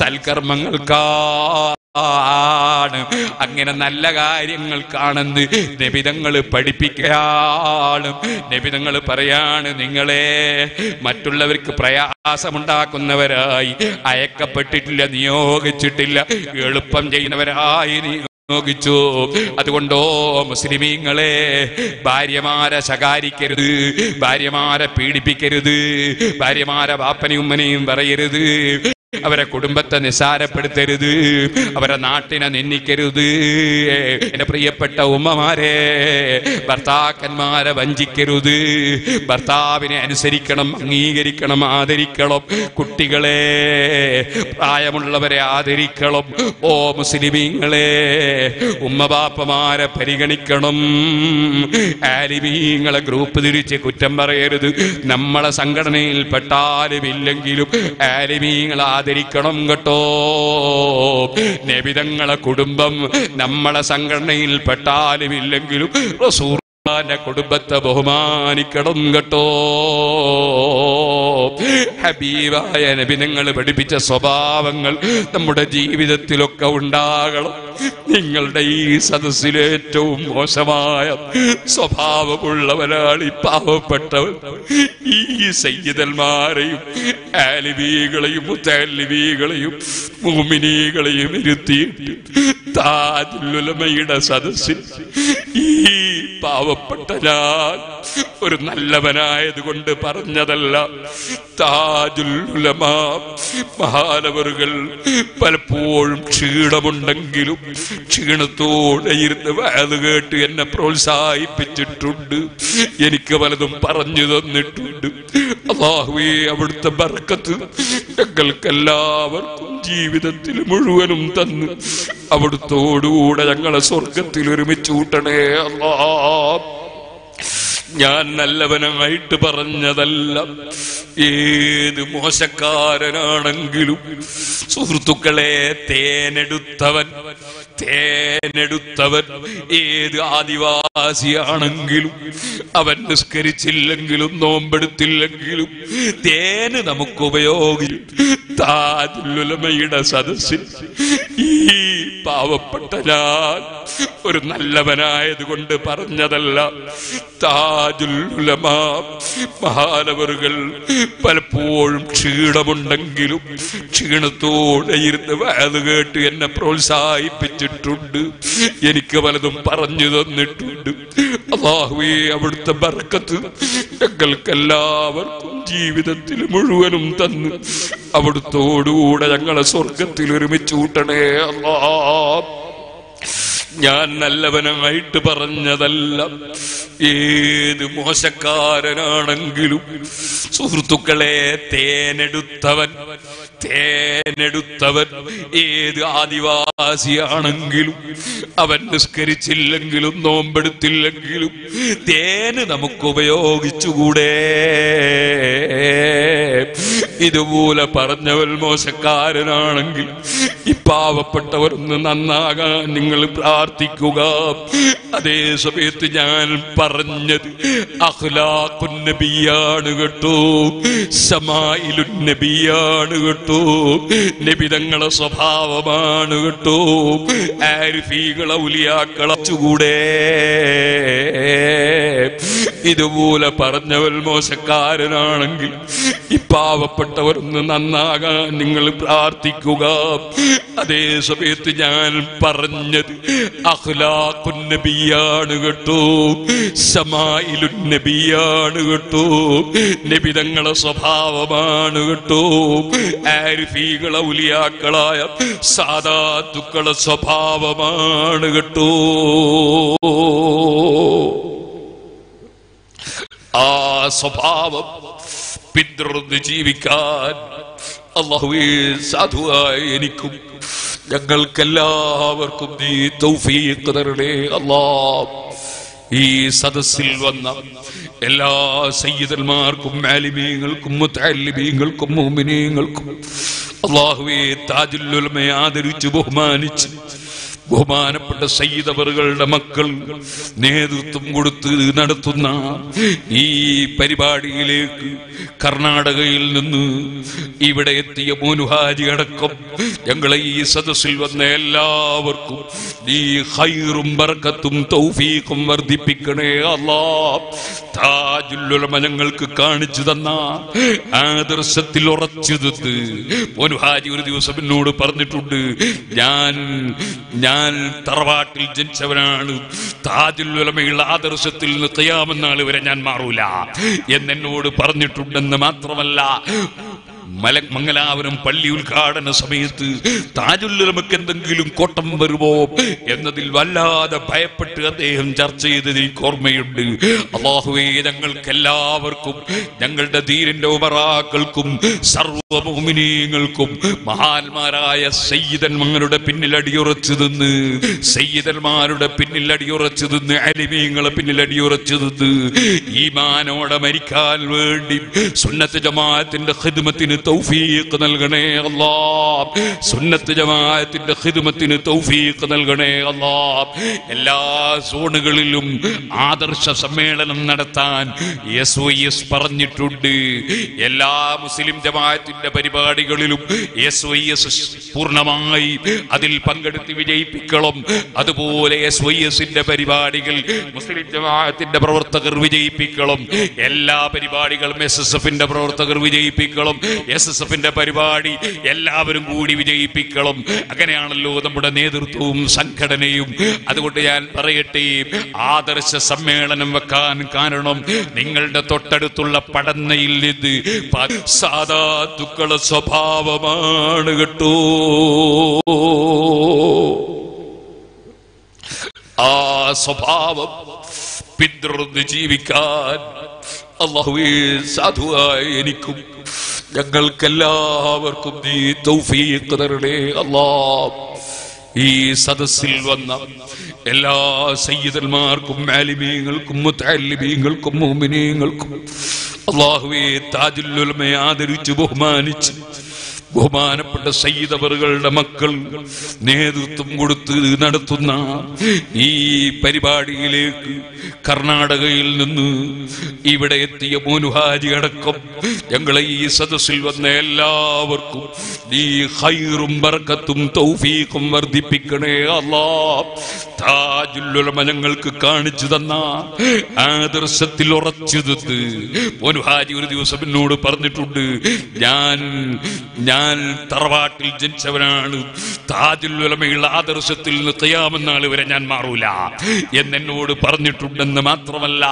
സൽക്കർമ്മങ്ങൾക്കാണ് ആണ് നല്ല കാര്യങ്ങൾക്കാണെന്ന് നബിതങ്ങൾ പഠിപ്പിക്കുകയാണ് നബിതങ്ങൾ പറയാണ് നിങ്ങളെ മറ്റുള്ളവർക്ക് പ്രയാസമുണ്ടാക്കുന്നവരായി അയക്കപ്പെട്ടിട്ടില്ല നിയോഗിച്ചിട്ടില്ല എളുപ്പം ചെയ്യുന്നവരായി നിയോഗിച്ചു അതുകൊണ്ടോ മുസ്ലിമീങ്ങളെ ഭാര്യമാരെ ശകാരിക്കരുത് ഭാര്യമാരെ പീഡിപ്പിക്കരുത് ഭാര്യമാരെ ബാപ്പനെയും ഉമ്മനെയും പറയരുത് അവരെ കുടുംബത്തെ നിസാരപ്പെടുത്തരുത് അവരെ നാട്ടിനെ നിന്ദിക്കരുത് എന്റെ പ്രിയപ്പെട്ട ഉമ്മമാരെ ഭർത്താക്കന്മാരെ വഞ്ചിക്കരുത് ഭർത്താവിനെ അനുസരിക്കണം അംഗീകരിക്കണം ആദരിക്കണം കുട്ടികളെ പ്രായമുള്ളവരെ ആദരിക്കണം ഓ മുസ്ലിമീങ്ങളെ ഉമ്മബാപ്പമാരെ പരിഗണിക്കണം ആലിമീങ്ങളെ ഗ്രൂപ്പ് തിരിച്ച് കുറ്റം പറയരുത് നമ്മളെ സംഘടനയിൽ പെട്ടാലും ഇല്ലെങ്കിലും ആലിമീങ്ങളെ ആദരിക്കണം കേട്ടോ നബിതങ്ങളെ കുടുംബം നമ്മളെ സംഘടനയിൽ പെട്ടാലും ഇല്ലെങ്കിലും റസൂർ ന്റെ കുടുംബത്തെ ബഹുമാനിക്കണം കേട്ടോ ഹബീബായ നബി നിങ്ങൾ പഠിപ്പിച്ച സ്വഭാവങ്ങൾ നമ്മുടെ ജീവിതത്തിലൊക്കെ ഉണ്ടാകണം നിങ്ങളുടെ ഈ സദസ്സിലെ ഏറ്റവും മോശമായ സ്വഭാവമുള്ളവരാണ് ഈ പാവപ്പെട്ടവൻ ഈ സയ്യിദന്മാരെയും ആലിബീകളെയും മുത്തലിബീകളെയും മൂമിനീകളെയും ഇരുത്തിയിട്ട് താജുലുലമയുടെ സദസ്സിൽ ഈ പാവപ്പെട്ട ഞാൻ ഒരു നല്ലവനായത് കൊണ്ട് പറഞ്ഞതല്ല താജുലുലമ മഹാനവറുകൾ പലപ്പോഴും ക്ഷീണമുണ്ടെങ്കിലും ക്ഷീണത്തോടെ ഇരുന്ന് വേത് കേട്ട് എന്നെ പ്രോത്സാഹിപ്പിച്ചിട്ടുണ്ട് എനിക്ക് പലതും പറഞ്ഞു തന്നിട്ടുണ്ട് അള്ളാഹുവേ അവിടുത്തെ ബർക്കത്ത് ഞങ്ങൾക്കെല്ലാവർക്കും ജീവിതത്തിൽ മുഴുവനും തന്നു അവിടുത്തോടുകൂടെ ഞങ്ങളെ സ്വർഗത്തിൽ ഒരുമിച്ച് കൂട്ടണേ അല്ലാ ഞാൻ നല്ലവനായിട്ട് പറഞ്ഞതല്ല ഏത് മോശക്കാരനാണെങ്കിലും സുഹൃത്തുക്കളെ തേനെടുത്തവൻ തേനെടുത്തവൻ ഏത് ആദിവാസിയാണെങ്കിലും അവൻ നിസ്കരിച്ചില്ലെങ്കിലും നോമ്പെടുത്തില്ലെങ്കിലും തേന് നമുക്ക് ഉപയോഗിക്കും താജുലുലമയുടെ സദസ്സിൽ ഈ പാവപ്പെട്ട ഞാൻ ഒരു നല്ലവനായത് കൊണ്ട് പറഞ്ഞതല്ല താജുലുലമ മഹാനവറുകൾ പലപ്പോഴും ക്ഷീണമുണ്ടെങ്കിലും ക്ഷീണത്തോടെ ഇരുന്ന് വേത് കേട്ട് എന്നെ പ്രോത്സാഹിപ്പിച്ചിട്ടുണ്ട് എനിക്ക് പലതും പറഞ്ഞു തന്നിട്ടുണ്ട് അള്ളാഹുവേ അവിടുത്തെ ബർക്കത്ത് ഞങ്ങൾക്കെല്ലാവർക്കും ജീവിതത്തിൽ മുഴുവനും തന്നു അവിടുത്തോടുകൂടെ ഞങ്ങളെ സ്വർഗത്തിൽ ഒരുമിച്ച് കൂട്ടണേ അല്ലാ ഞാൻ നല്ലവനായിട്ട് പറഞ്ഞതല്ല ഏത് മോശക്കാരനാണെങ്കിലും സുഹൃത്തുക്കളെ തേനെടുത്തവൻ തേനെടുത്തവൻ ഏത് ആദിവാസിയാണെങ്കിലും അവൻ നിസ്കരിച്ചില്ലെങ്കിലും നോമ്പെടുത്തില്ലെങ്കിലും തേന് നമുക്ക് ഉപയോഗിച്ചുകൂടെ ഇതുപോലെ പറഞ്ഞവൻ മോശക്കാരനാണെങ്കിൽ ഈ പാവപ്പെട്ടവരൊന്ന് നന്നാകാൻ നിങ്ങൾ പ്രാർത്ഥിക്കുക അതേ സമയത്ത് ഞാൻ പറഞ്ഞത് അഖ്ലാഖുൻ നബിയാണ് കേട്ടോ സമായിലുൻ നബിയാണ് കേട്ടോ നബിതങ്ങളെ സ്വഭാവമാണ് കേട്ടോ ആരിഫീകളെ ഉലിയാക്കളെ ചൂടെ ഇതുപോലെ പറഞ്ഞവൻ മോശക്കാരനാണെങ്കിൽ ഈ പാവപ്പെട്ടവരൊന്ന് നന്നാകാൻ നിങ്ങൾ പ്രാർത്ഥിക്കുക അതേ സമയത്ത് ഞാൻ പറഞ്ഞത് അഖ്ലാഖുൻ നബിയാണ് കേട്ടോ സമായിലുൻ നബിയാണ് കേട്ടോ നബിതങ്ങളെ സ്വഭാവമാണ് കേട്ടോ ആരിഫീകളെ ഉലിയാക്കളായ സാധാത്തുക്കളെ സ്വഭാവമാണ് കേട്ടോ ആ സ്വഭാവം പിന്തുടർന്ന് ജീവിക്കാൻ അള്ളാഹുവേ സാധുവായ എനിക്കും ഞങ്ങൾക്കെല്ലാവർക്കും നീ തൗഫീഖ് തരണേ അല്ലാ ഈ സദസ്സിൽ വന്ന എല്ലാ സയ്യിദന്മാർക്കും മാലിമീങ്ങൾക്കും മുത്തല്ലിമീങ്ങൾക്കും മോമിനീങ്ങൾക്കും അള്ളാഹുവെ താജുല്ലുലമയെ ആദരിച്ച് ബഹുമാനിച്ച് ബഹുമാനപ്പെട്ട സയ്യിദവറുകളുടെ മക്കൾ നേതൃത്വം കൊടുത്ത് നടത്തുന്ന ഈ പരിപാടിയിലേക്ക് കർണാടകയിൽ നിന്ന് ഇവിടെ എത്തിയ മോനുഹാജി അടക്കം ഞങ്ങളെ ഈ സദസ്സിൽ വന്ന എല്ലാവർക്കും നീ ഹൈറും ബർക്കത്തും തൗഫീഖും വർദ്ധിപ്പിക്കണേ അല്ലാ താജുല്ലുലമ ഞങ്ങൾക്ക് കാണിച്ചു തന്ന ആദർശത്തിൽ ഉറച്ചു നിന്ന് മോനുഹാജി ഒരു ദിവസം എന്നോട് പറഞ്ഞിട്ടുണ്ട് ഞാൻ ഞാൻ തറവാട്ടിൽ ജനിച്ചവനാണ് താജുല്ലുലമയുള്ള ആദർശത്തിൽ നിന്ന് തയ്യാമെന്നാൾ വരെ ഞാൻ മാറൂല എന്നെന്നോട് പറഞ്ഞിട്ടുണ്ടെന്ന് മാത്രമല്ല മല മംഗലാപുരം പള്ളി ഉദ്ഘാടന സമയത്ത് താജുല്ലുലമക്ക് എന്തെങ്കിലും കോട്ടം വരുമോ എന്നതിൽ വല്ലാതെ ഭയപ്പെട്ട് അദ്ദേഹം ചർച്ച ചെയ്തത് എനിക്ക് ഓർമ്മയുണ്ട് അള്ളാഹുവേ ഞങ്ങൾക്ക് എല്ലാവർക്കും ഞങ്ങളുടെ ധീരന്റെ ഉമറാക്കൾക്കും സർവമോമിനീങ്ങൾക്കും മഹാന്മാരായ സയ്യിദന്മാരുടെ പിന്നിൽ അടിയുറച്ചു നിന്ന് സയ്യിദന്മാരുടെ പിന്നിൽ അടിയുറച്ചു നിന്ന് അലിമീങ്ങളെ പിന്നിൽ അടിയുറച്ചു നിന്ന് ഈമാനോടെ മരിക്കാൻ വേണ്ടി സുന്നത്ത് ജമാഅത്തിന്റെ ഖിദ്മത്തിന് തൗഫീഖ് നൽകണേ അല്ലാ സുന്നത്ത് ജമാഅത്തിന്റെ ഖിദ്മത്തിന് തൗഫീഖ് നൽകണേ അല്ലാ എല്ലാ സോണുകളിലും ആദർശ സമ്മേളനം നടത്താൻ എസ് ഒ എസ് പറഞ്ഞിട്ടുണ്ട് എല്ലാ മുസ്ലിം ജമാഅത്തിന്റെ പരിപാടികളിലും എസ് ഒ എസ് പൂർണ്ണമായി അതിൽ പങ്കെടുത്ത് വിജയിപ്പിക്കണം അതുപോലെ എസ് വൈ എസിന്റെ പരിപാടികൾ മുസ്ലിം ജമാഅത്തിന്റെ പ്രവർത്തകർ വിജയിപ്പിക്കണം എല്ലാ പരിപാടികളും എസ് എസ് എഫിന്റെ പ്രവർത്തകർ വിജയിപ്പിക്കണം എസ് എസ് എഫിന്റെ പരിപാടി എല്ലാവരും കൂടി വിജയിപ്പിക്കണം അങ്ങനെയാണല്ലോ നമ്മുടെ നേതൃത്വവും സംഘടനയും അതുകൊണ്ട് ഞാൻ പറയട്ടെ ആദർശ സമ്മേളനം വെക്കാൻ കാരണം നിങ്ങളുടെ തൊട്ടടുത്തുള്ള പടന്നയിൽ നിന്ന് പ- സാധാത്തുക്കളെ സ്വഭാവമാണ് കേട്ടോ ആ സ്വഭാവം പിന്തുടർന്ന് ജീവിക്കാൻ അള്ളാഹുവേ സാധുവായ എനിക്കും ഞങ്ങൾക്കെല്ലാവർക്കും നീ തൗഫീഖ് തരണേ അല്ലാ ഈ സദസ്സിൽ വന്ന എല്ലാ സയ്യിദന്മാർക്കും മാലിമീങ്ങൾക്കും മുത്തല്ലിമീങ്ങൾക്കും മോമിനീങ്ങൾക്കും അള്ളാഹുവെ താജുല്ലുലമയെ ആദരിച്ച് ബഹുമാനിച്ച് ബഹുമാനപ്പെട്ട സയ്യിദവറുകളുടെ മക്കൾ നേതൃത്വം കൊടുത്ത് നടത്തുന്ന ഈ പരിപാടിയിലേക്ക് കർണാടകയിൽ നിന്ന് ഇവിടെ എത്തിയ മോനുഹാജി അടക്കം ഞങ്ങളെ ഈ സദസ്സിൽ വന്ന എല്ലാവർക്കും നീ ഹൈറും ബർക്കത്തും തൗഫീഖും വർദ്ധിപ്പിക്കണേ അല്ലാ താജുല്ലുലമ ഞങ്ങൾക്ക് കാണിച്ചു തന്ന ആദർശത്തിൽ ഉറച്ചു നിന്ന് മോനുഹാജി ഒരു ദിവസം എന്നോട് പറഞ്ഞിട്ടുണ്ട് ഞാൻ ഞാൻ തറവാട്ടിൽ ജനിച്ചവനാണ് താജുല്ലുലമയുള്ള ആദർശത്തിൽ നിന്ന് തയ്യാമെന്നാൾ വരെ ഞാൻ മാറൂല എന്നെന്നോട് പറഞ്ഞിട്ടുണ്ടെന്ന് മാത്രമല്ല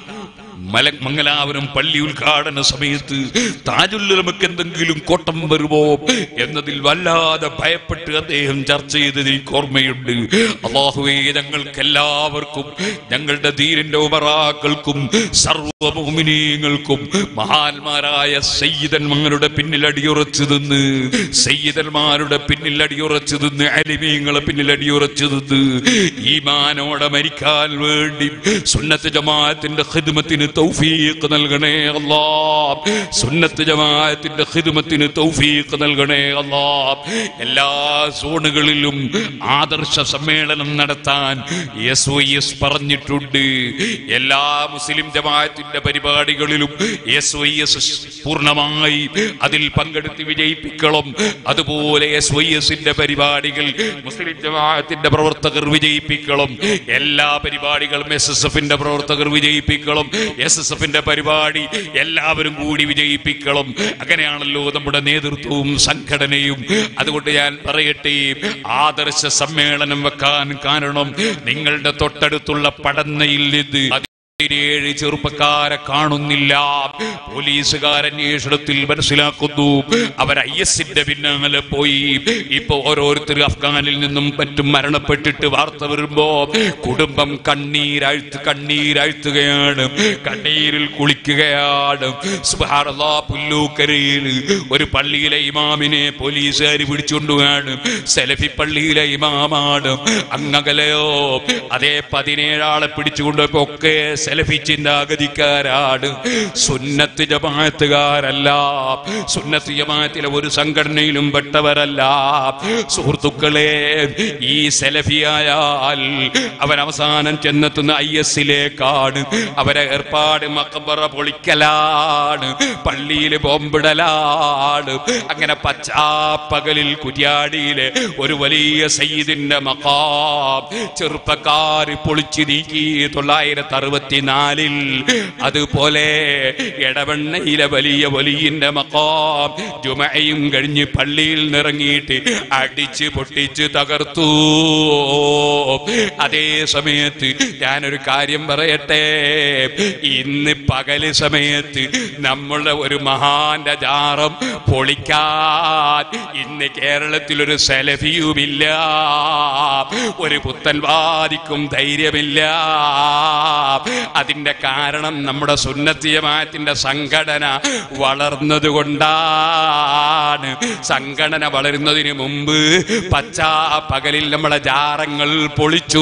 മല മംഗലാപുരം പള്ളി ഉദ്ഘാടന സമയത്ത് താജുല്ലുലമക്ക് എന്തെങ്കിലും കോട്ടം വരുമോ എന്നതിൽ വല്ലാതെ ഭയപ്പെട്ട് അദ്ദേഹം ചർച്ച ചെയ്തത് എനിക്ക് ഓർമ്മയുണ്ട് അള്ളാഹുവേ ഞങ്ങൾക്ക് എല്ലാവർക്കും ഞങ്ങളുടെ ധീരന്റെ ഉപറാക്കൾക്കും സർവമോമിനീയങ്ങൾക്കും മഹാന്മാരായ സയ്യിദന്മാരുടെ പിന്നിൽ അടിയുറച്ചു നിന്ന് സയ്യിദന്മാരുടെ പിന്നിൽ അടിയുറച്ചു നിന്ന് അലിമീങ്ങളെ പിന്നിൽ അടിയുറച്ചു നിന്ന് ഈമാനോടെ മരിക്കാൻ വേണ്ടി സുന്നത്ത് ജമാഅത്തിന്റെ ഖിദ്മത്തിന് തൗഫീഖ് നൽകണേ അല്ലാ സുന്നത്ത് ജമാഅത്തിന്റെ ഖിദ്മത്തിന് തൗഫീഖ് നൽകണേ അല്ലാ എല്ലാ സോണുകളിലും ആദർശ സമ്മേളനം നടത്താൻ എസ് ഒ എസ് പറഞ്ഞിട്ടുണ്ട് എല്ലാ മുസ്ലിം ജമാഅത്തിന്റെ പരിപാടികളിലും എസ് ഒ എസ് പൂർണ്ണമായി അതിൽ പങ്കെടുത്ത് വിജയിപ്പിക്കണം അതുപോലെ എസ് വൈ എസിന്റെ പരിപാടികൾ മുസ്ലിം ജമാഅത്തിന്റെ പ്രവർത്തകർ വിജയിപ്പിക്കണം എല്ലാ പരിപാടികളും എസ് എസ് എഫിന്റെ പ്രവർത്തകർ വിജയിപ്പിക്കണം എസ് എസ് എഫിന്റെ പരിപാടി എല്ലാവരും കൂടി വിജയിപ്പിക്കണം അങ്ങനെയാണല്ലോ നമ്മുടെ നേതൃത്വവും സംഘടനയും അതുകൊണ്ട് ഞാൻ പറയട്ടെ ആദർശ സമ്മേളനം വെക്കാൻ കാരണം നിങ്ങളുടെ തൊട്ടടുത്തുള്ള പടന്നയിൽ നിന്ന് പതിനേഴ് ചെറുപ്പക്കാരെ കാണുന്നില്ല പോലീസുകാരന്വേഷണത്തിൽ മനസ്സിലാക്കുന്നു അവർ ഐ എസിന്റെ പിന്നാലെ പോയി ഇപ്പൊ ഓരോരുത്തർ അഫ്ഗാനിൽ നിന്നും മറ്റും മരണപ്പെട്ടിട്ട് വാർത്ത വരുമ്പോ കുടുംബം കണ്ണീരാഴ്ത്ത് കണ്ണീരാഴ്ത്തുകയാണ് കണ്ണീരിൽ കുളിക്കുകയാണ് സുബ്ഹാനല്ലാ പുല്ലൂക്കരയിൽ ഒരു പള്ളിയിലെ ഇമാമിനെ പോലീസുകാർ പിടിച്ചുകൊണ്ടുപോവാണ് സെലഫി പള്ളിയിലെ ഇമാമാണ് അങ്ങകലെയോ അതേ പതിനേഴാളെ പിടിച്ചുകൊണ്ടുപോയപ്പോ ഒക്കെ സെലഫി ചിന്താഗതിക്കാരാണ് സുന്നത്ത് ജമാഅത്തുകാരല്ല സുന്നത്ത് ജമാഅത്തിലെ ഒരു സംഘടനയിലും പെട്ടവരല്ല സുഹൃത്തുക്കളെ ഈ സെലഫിയായാൽ അവൻ അവസാനം ചെന്നെത്തുന്ന ഐ എസിലേക്കാണ് അവരെ ഏർപ്പാട് മക്കബറ പൊളിക്കലാണ് പള്ളിയിൽ ബോംബിടലാണ് അങ്ങനെ പച്ചാപ്പകലിൽ കുര്യാടിയിലെ ഒരു വലിയ സയ്യിദിന്റെ മക്കാം ചെറുപ്പക്കാർ പൊളിച്ചു നീക്കി തൊള്ളായിരത്തി അറുപത്തിനാലിൽ അതുപോലെ എടവണ്ണയിലെ വലിയ വലിയന്റെ മക്കാം ജുമയും കഴിഞ്ഞ് പള്ളിയിൽ നിറങ്ങിയിട്ട് അടിച്ച് പൊട്ടിച്ച് തകർത്തു അതേ സമയത്ത് ഞാനൊരു കാര്യം പറയട്ടെ ഇന്ന് പകല് സമയത്ത് നമ്മളുടെ ഒരു മഹാന്റെ ജാറം പൊളിക്കാൻ ഇന്ന് കേരളത്തിൽ ഒരു സെലഫിയുമില്ല ഒരു പുത്തൻവാദിക്കും ധൈര്യമില്ല അതിന്റെ കാരണം നമ്മുടെ സുന്നത്തിയമാത്തിന്റെ സംഘടന വളർന്നത് കൊണ്ടാണ് സംഘടന വളരുന്നതിന് മുമ്പ് പച്ചാ പകലിൽ നമ്മളെ ജാറങ്ങൾ പൊളിച്ചു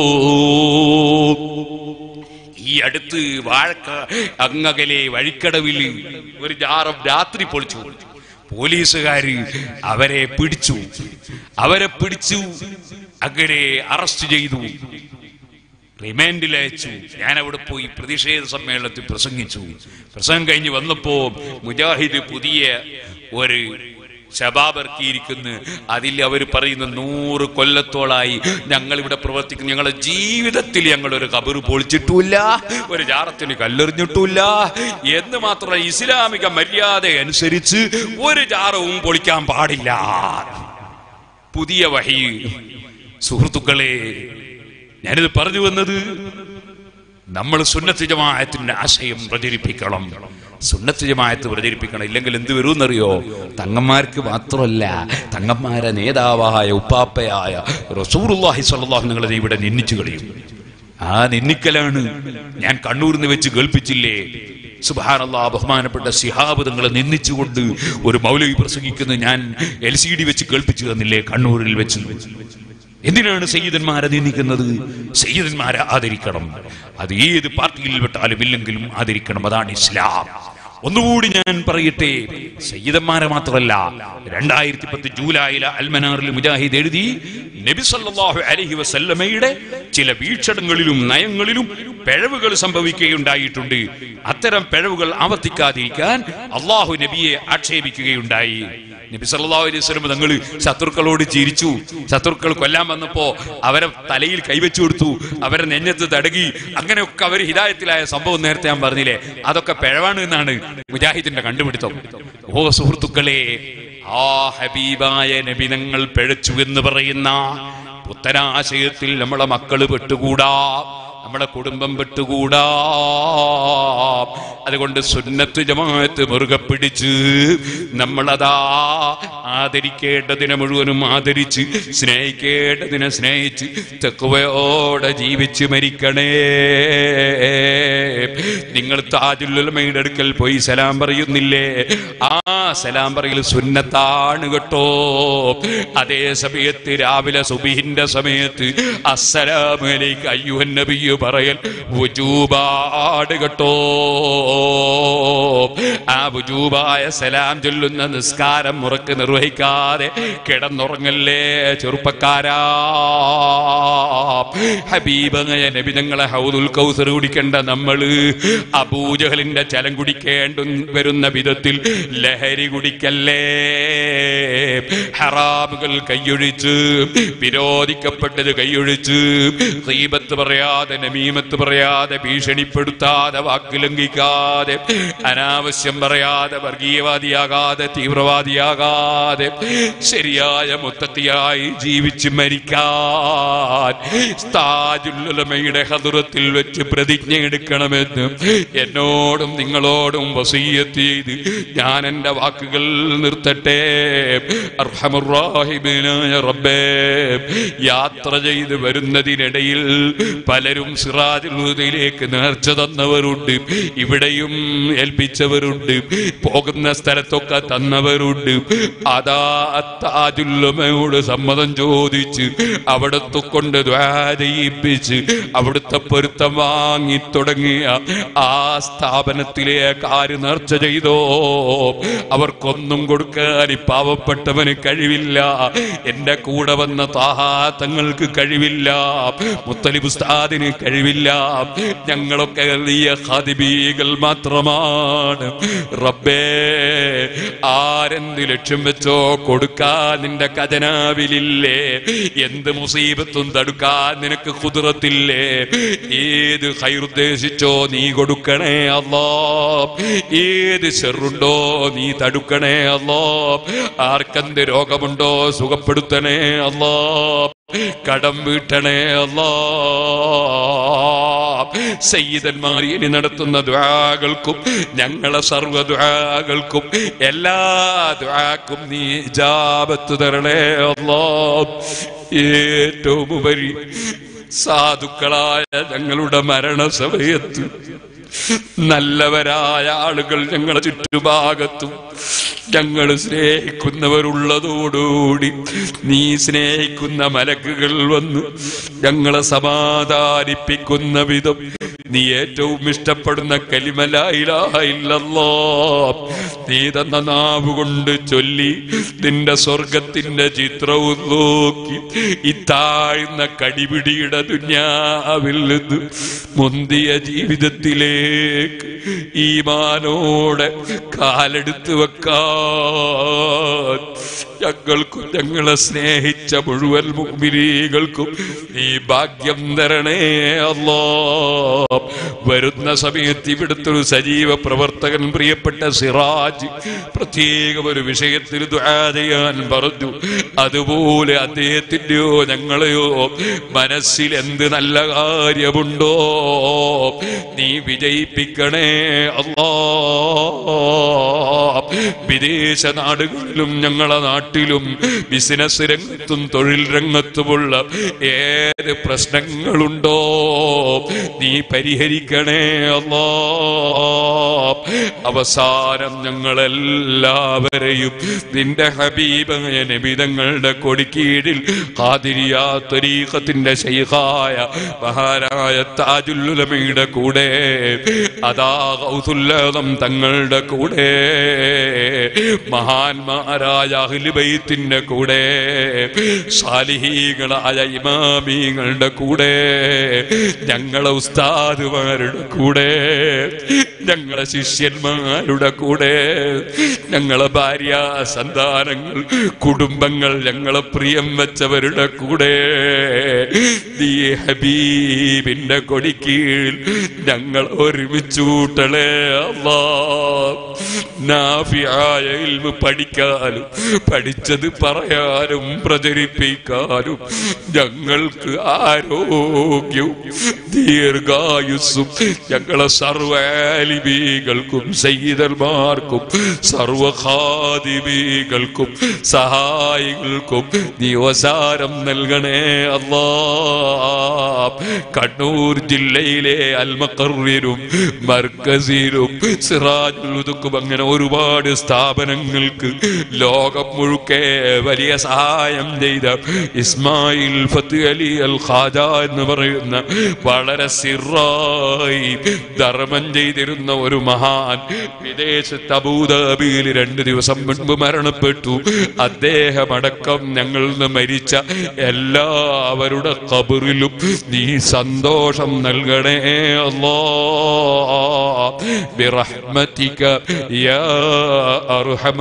ഈ അടുത്ത് വാഴക്ക അങ്ങകലെ വഴിക്കടവിൽ ഒരു ജാറം രാത്രി പൊളിച്ചു പോലീസുകാര് അവരെ പിടിച്ചു അവരെ പിടിച്ചു അങ്ങനെ അറസ്റ്റ് ചെയ്തു റിമാൻഡിൽ അയച്ചു ഞാൻ അവിടെ പോയി പ്രതിഷേധ സമ്മേളനത്തിൽ പ്രസംഗിച്ചു പ്രസംഗം കഴിഞ്ഞ് വന്നപ്പോ മുജാഹിദ് പുതിയ ഒരു ശബാബ് ഇറക്കിയിരിക്കുന്നു അതിൽ അവർ പറയുന്ന നൂറ് കൊല്ലത്തോളായി ഞങ്ങൾ ഇവിടെ പ്രവർത്തിക്കുന്നു ഞങ്ങളുടെ ജീവിതത്തിൽ ഞങ്ങൾ ഒരു കബറ് പൊളിച്ചിട്ടുമില്ല ഒരു ജാറത്തിന് കല്ലെറിഞ്ഞിട്ടുമില്ല എന്ന് മാത്രമല്ല ഇസ്ലാമിക മര്യാദ അനുസരിച്ച് ഒരു ജാറവും പൊളിക്കാൻ പാടില്ല പുതിയ വഹി സുഹൃത്തുക്കളെ ഞാനിത് പറഞ്ഞു വന്നത് നമ്മൾ സുന്നത്ത് ജമാഅത്തിന്റെ ആശയം പ്രചരിപ്പിക്കണം സുന്നത്ത് ജമാഅത്ത് പ്രചരിപ്പിക്കണം ഇല്ലെങ്കിൽ എന്ത് വരുമെന്നറിയോ തങ്ങന്മാർക്ക് മാത്രമല്ല തങ്ങന്മാരെ നേതാവായ ഉപ്പാപ്പയായ റസൂറുല്ലാഹി സ്വല്ലല്ലാഹു നിങ്ങളെ ഇവിടെ നിന്ദിച്ചു കളയും ആ നിന്ദിക്കലാണ് ഞാൻ കണ്ണൂരിൽ നിന്ന് വെച്ച് കേൾപ്പിച്ചില്ലേ സുബാനല്ലാ ബഹുമാനപ്പെട്ട സിഹാബ് തങ്ങളെ നിന്ദിച്ചുകൊണ്ട് ഒരു മൗലവി പ്രസംഗിക്കുന്നത് ഞാൻ എൽ സി ഡി വെച്ച് കേൾപ്പിച്ചു തന്നില്ലേ കണ്ണൂരിൽ വെച്ച് എന്തിനാണ് സയ്യിദന്മാരെ നിന്ദിക്കുന്നത് സയ്യിദന്മാരെ ആദരിക്കണം അത് ഏത് പാർട്ടിയിൽ പെട്ടാലും ഇല്ലെങ്കിലും ആദരിക്കണം അതാണ് ഇസ്ലാം ഒന്നുകൂടി ഞാൻ പറയട്ടെ സയ്യിദന്മാരെ മാത്രമല്ല രണ്ടായിരത്തി പത്ത് ജൂലൈയിലെ അൽമനാറിൽ മുജാഹിദ് എഴുതി നബി സല്ലല്ലാഹു അലൈഹി വസല്ലമയുടെ ചില വീക്ഷണങ്ങളിലും നയങ്ങളിലും പിഴവുകൾ സംഭവിക്കുകയുണ്ടായിട്ടുണ്ട് അത്തരം പിഴവുകൾ ആവർത്തിക്കാതിരിക്കാൻ അള്ളാഹു നബിയെ ആക്ഷേപിക്കുകയുണ്ടായി നബി സല്ലല്ലാഹു അലൈഹി വസല്ലം തങ്ങൾ ശത്രുക്കളോട് ചിരിച്ചു ശത്രുക്കൾ കൊല്ലാൻ വന്നപ്പോ അവരെ തലയിൽ കൈവച്ചു കൊടുത്തു അവരെ നെഞ്ഞത്ത് തടകി അങ്ങനെയൊക്കെ അവർ ഹിദായത്തിലായ സംഭവം നേരത്തെ ഞാൻ പറഞ്ഞില്ലേ അതൊക്കെ പിഴവാണ് എന്നാണ് മുജാഹിദിന്റെ കണ്ടുപിടുത്തം ഓ സുഹൃത്തുക്കളെ ആ ഹബീബായ നബിനങ്ങൾ പിഴച്ചു എന്ന് പറയുന്ന പുത്തനാശയത്തിൽ നമ്മളെ മക്കള് പെട്ടുകൂടാ നമ്മുടെ കുടുംബം വിട്ടുകൂടാ അതുകൊണ്ട് സുന്നത്ത് ജമാഅത്ത് മുറുകെ പിടിച്ച് നമ്മളതാ ആദരിക്കേണ്ടതിനെ മുഴുവനും ആദരിച്ച് സ്നേഹിക്കേണ്ടതിനെ സ്നേഹിച്ച് തെക്കുവയോടെ ജീവിച്ച് മരിക്കണേ നിങ്ങൾ താജുല്ലുലമയുടെ അടുക്കൽ പോയി സലാം പറയുന്നില്ലേ ആ സലാം പറയൽ സുന്നത്താണ് കേട്ടോ അതേ സമയത്ത് രാവിലെ സുബിഹിന്റെ സമയത്ത് അസ്സലാമലേക്ക് അയ്യുഹൻ നബിയു പറയൽ വുജൂബാട് കേട്ടോ ആ വുജൂബായ സലാം ചൊല്ലുന്ന നിസ്കാരം മുറക്ക് നിർവഹിക്കാതെ കിടന്നുറങ്ങല്ലേ ചെറുപ്പക്കാരാ ഹബീബങ്ങയ നബി ഞങ്ങളെ ഹൗദുൽ കൗസർ കുടിക്കേണ്ട നമ്മള് അബൂജഹലിന്റെ ചലം കുടിക്കേണ്ട വരുന്ന വിധത്തിൽ ലഹരി കുടിക്കല്ലേ ഹറാമുകൾ കൈയൊഴിച്ച് വിരോധിക്കപ്പെട്ടത് കൈയൊഴിച്ച് ദീപത്ത് പറയാതെ നമീമത്ത് പറയാതെ ഭീഷണിപ്പെടുത്താതെ വാക്ക് ലംഘിക്കാതെ അനാവശ്യം പറയാതെ വർഗീയവാദിയാകാതെ തീവ്രവാദിയാകാതെ ശരിയായ മുത്തത്തിയായി ജീവിച്ച് മരിക്കാൻ താജുല്ലുലമയുടെ ഹതുറത്തിൽ വെച്ച് പ്രതിജ്ഞ എടുക്കണമെന്ന് എന്നോടും നിങ്ങളോടും വസീയത്ത് ചെയ്ത് ഞാൻ എൻ്റെ വാക്കുകൾ നിർത്തട്ടെ അർഹമുറാഹിബിനായ റബ്ബേ യാത്ര ചെയ്ത് വരുന്നതിനിടയിൽ പലരും സിറാജിലേക്ക് നേർച്ച തന്നവരുണ്ട് ഇവിടെയും ഏൽപ്പിച്ചവരുണ്ട് പോകുന്ന സ്ഥലത്തൊക്കെ തന്നവരുണ്ട് അതാ താജുല്ലമ്മയോട് സമ്മതം ചോദിച്ച് അവിടത്തെ കൊണ്ട് ദ്വാരയിപ്പിച്ച് അവിടുത്തെ പൊരുത്തം വാങ്ങി തുടങ്ങിയ ആ സ്ഥാപനത്തിലേക്ക് ആര് നേർച്ച ചെയ്തോ അവർക്കൊന്നും കൊടുക്കാൻ ഈ പാവപ്പെട്ടവന് കഴിവില്ല എന്റെ കൂടെ വന്ന താഹാത്തങ്ങൾക്ക് കഴിവില്ല മുത്തലിബ് ഉസ്താദിന് കഴിവില്ല ഞങ്ങളൊക്കെ വലിയ ഖാദിബീകൾ മാത്രമാണ് റബ്ബേ ആരെന്ത് ലക്ഷ്യം വെച്ചോ കൊടുക്കാൻ നിന്റെ ഖജനാവിലില്ലേ എന്ത് മുസീബത്തും തടുക്കാൻ നിനക്ക് കുതിരത്തില്ലേ ഏത് ഹൈറുദ്ദേശിച്ചോ നീ കൊടുക്കണേ അല്ലോ ഏത് ചെറുണ്ടോ നീ തടുക്കണേ അല്ലോ ആർക്കെന്ത് രോഗമുണ്ടോ സുഖപ്പെടുത്തണേ അല്ലോ കടം വീട്ടണേ അല്ലോ സയ്യിദന്മാർ ഇനി നടത്തുന്ന ദ്വാകൾക്കും ഞങ്ങളെ സർവ്വ ദ്വാകൾക്കും എല്ലാ ദ്വാക്കും നീ ജാപത്ത് തരണേ അല്ലോ ഏറ്റവും ഉപരി സാധുക്കളായ ഞങ്ങളുടെ മരണസമയത്ത് നല്ലവരായ ആളുകൾ ഞങ്ങളുടെ ചുറ്റുഭാഗത്തും ഞങ്ങൾ സ്നേഹിക്കുന്നവരുള്ളതോടുകൂടി നീ സ്നേഹിക്കുന്ന മലക്കുകൾ വന്ന് ഞങ്ങളെ സമാധാനിപ്പിക്കുന്ന വിധം നീ ഏറ്റവും ഇഷ്ടപ്പെടുന്ന കലിമലായില്ലോ നീ തന്ന നാവ് കൊണ്ട് ചൊല്ലി നിന്റെ സ്വർഗത്തിന്റെ ചിത്രവും നോക്കി ഈ താഴ്ന്ന കടിപിടിയുടെ ദുന്യാവിൽ നിന്ന് മുന്തിയ ജീവിതത്തിലേക്ക് ഈമാനോടെ കാലെടുത്ത് വെക്കാൻ ഞങ്ങൾക്കും ഞങ്ങളെ സ്നേഹിച്ച മുഴുവൻ മുഗ്മിനീകൾക്കും നീ ഭാഗ്യം തരണേ അല്ലോ വരുന്ന സമയത്ത് ഇവിടുത്തെ ഒരു സജീവ പ്രവർത്തകൻ പ്രിയപ്പെട്ട സിറാജ് പ്രത്യേകം ഒരു വിഷയത്തിൽ ദുആ ചെയ്യാൻ പറഞ്ഞു അതുപോലെ അദ്ദേഹത്തിന്റെയോ ഞങ്ങളെയോ മനസ്സിൽ എന്ത് നല്ല കാര്യമുണ്ടോ നീ വിജയിപ്പിക്കണേ അല്ലാ വിദേശ നാടുകളിലും ഞങ്ങളെ നാട്ടിലും ബിസിനസ് രംഗത്തും തൊഴിൽ രംഗത്തുമുള്ള ഏത് പ്രശ്നങ്ങളുണ്ടോ നീ പരിഹരിക്കണേ അല്ലാ അവസാനം ഞങ്ങളെല്ലാവരെയും നിന്റെ ഹബീബായ നബിതങ്ങളുടെ കൊടിക്കീഴിൽ ഖാദിരിയ ത്വരീഖത്തിന്റെ ശൈഖായ മഹാനായ താജുല്ലുലമയുടെ കൂടെ അതാ ഗൗസുല്ലദം തങ്ങളുടെ കൂടെ മഹാന്മാരായ അഹ്ലുബൈത്തിന്റെ കൂടെ സാലിഹീകളായ ഇമാമീങ്ങളുടെ കൂടെ ഞങ്ങളെ ഉസ്താദുമാരുടെ കൂടെ ഞങ്ങളെ ശിഷ്യന്മാരുടെ കൂടെ ഞങ്ങളെ ഭാര്യ സന്താനങ്ങൾ കുടുംബങ്ങൾ ഞങ്ങളെ പ്രിയം വെച്ചവരുടെ കൂടെ നീ ഹബീബിന്റെ കൊടിക്കീഴിൽ ഞങ്ങൾ ഒരുമിച്ച് കൂട്ടളേ അല്ലാ നാഫിയായ ഇൽമ് പഠിക്കാനും പഠിച്ചത് പറയാനും പ്രചരിപ്പിക്കാനും ഞങ്ങൾക്ക് ആരോഗ്യവും ദീർഘായുസ്സും ഞങ്ങളെ സർവാലിബീകൾക്കും സയ്യിദന്മാർക്കും സർവഖാദിബീകൾക്കും സഹായികൾക്കും നീ അവസാരം നൽകണേ അല്ലാ കണ്ണൂർ ജില്ലയിലെ അൽമക്കറിനും മർക്കസിനും സിറാജുൽ ഉദുക്കും അങ്ങനെ ഒരുപാട് സ്ഥാപനങ്ങൾക്ക് ലോകം മുഴുക്കെ വലിയ സഹായം ചെയ്ത ഇസ്മായിൽ ഫത്ത് അലി അൽ ഖാജ എന്ന് പറയുന്ന വളരെ സിറായി ധർമ്മം ചെയ്തിരുന്ന ഒരു മഹാൻ വിദേശത്ത് അബൂദാബിയിൽ രണ്ട് ദിവസം മുൻപ് മരണപ്പെട്ടു അദ്ദേഹം അടക്കം ഞങ്ങളിൽ നിന്ന് മരിച്ച എല്ലാവരുടെ കബറിലും നീ സന്തോഷം നൽകണേ അല്ലാ برحمتك يا أرحم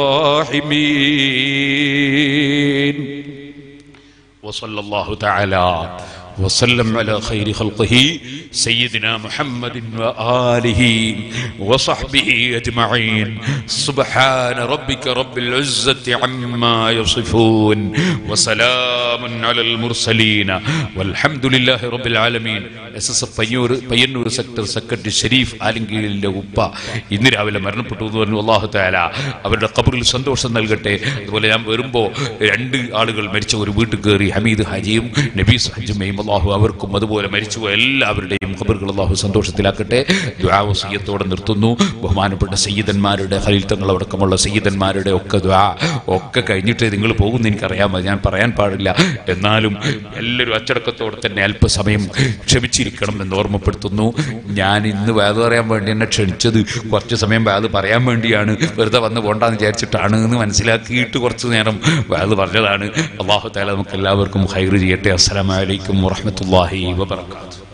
الراحمين وصلى الله تعالى وسلم على خير خلقه سيدنا محمد وآله وصحبه أجمعين سبحان ربك رب العزة عما يصفون وسلام على المرسلين والحمد لله رب العالمين S S F Payyur Payyanur sector secretary Sharif ആലിംഗീലിന്റെ ഉപ്പ ഇന്ന് രാവിലെ മരണപ്പെട്ടു എന്ന് പറഞ്ഞു അള്ളാഹു താല അവരുടെ കബറിൽ സന്തോഷം നൽകട്ടെ അതുപോലെ ഞാൻ വരുമ്പോൾ രണ്ട് ആളുകൾ മരിച്ച ഒരു വീട്ടിൽ കയറി ഹമീദ് ഹാജിയും നബീസ് ഹജ്ജുമയും അള്ളാഹു അവർക്കും അതുപോലെ മരിച്ചു എല്ലാവരുടെയും ഖബറുകൾ അള്ളാഹു സന്തോഷത്തിലാക്കട്ടെ ദ്വാവസീയത്തോടെ നിർത്തുന്നു ബഹുമാനപ്പെട്ട സയ്യിദന്മാരുടെ ഖലീൽ തങ്ങളടക്കമുള്ള സയ്യിദന്മാരുടെ ഒക്കെ ദ്വാ ഒക്കെ കഴിഞ്ഞിട്ട് നിങ്ങൾ പോകുന്ന എനിക്കറിയാം അത് ഞാൻ പറയാൻ പാടില്ല എന്നാലും എല്ലാവരും അച്ചടക്കത്തോടെ തന്നെ അല്പസമയം ക്ഷമിച്ചിരിക്കണം എന്ന് ഓർമ്മപ്പെടുത്തുന്നു ഞാൻ ഇന്ന് വേദ പറയാൻ വേണ്ടി എന്നെ ക്ഷണിച്ചത് കുറച്ച് സമയം വേദ പറയാൻ വേണ്ടിയാണ് വെറുതെ വന്ന് പോണ്ടാന്ന് വിചാരിച്ചിട്ടാണ് എന്ന് മനസ്സിലാക്കിയിട്ട് കുറച്ച് നേരം വേദ പറഞ്ഞതാണ് അള്ളാഹു താല നമുക്ക് എല്ലാവർക്കും ഹൈറ് ചെയ്യട്ടെ അസ്സലാമലൈക്കും വറഹമത്തല്ലാഹി വബർക്കാത്തു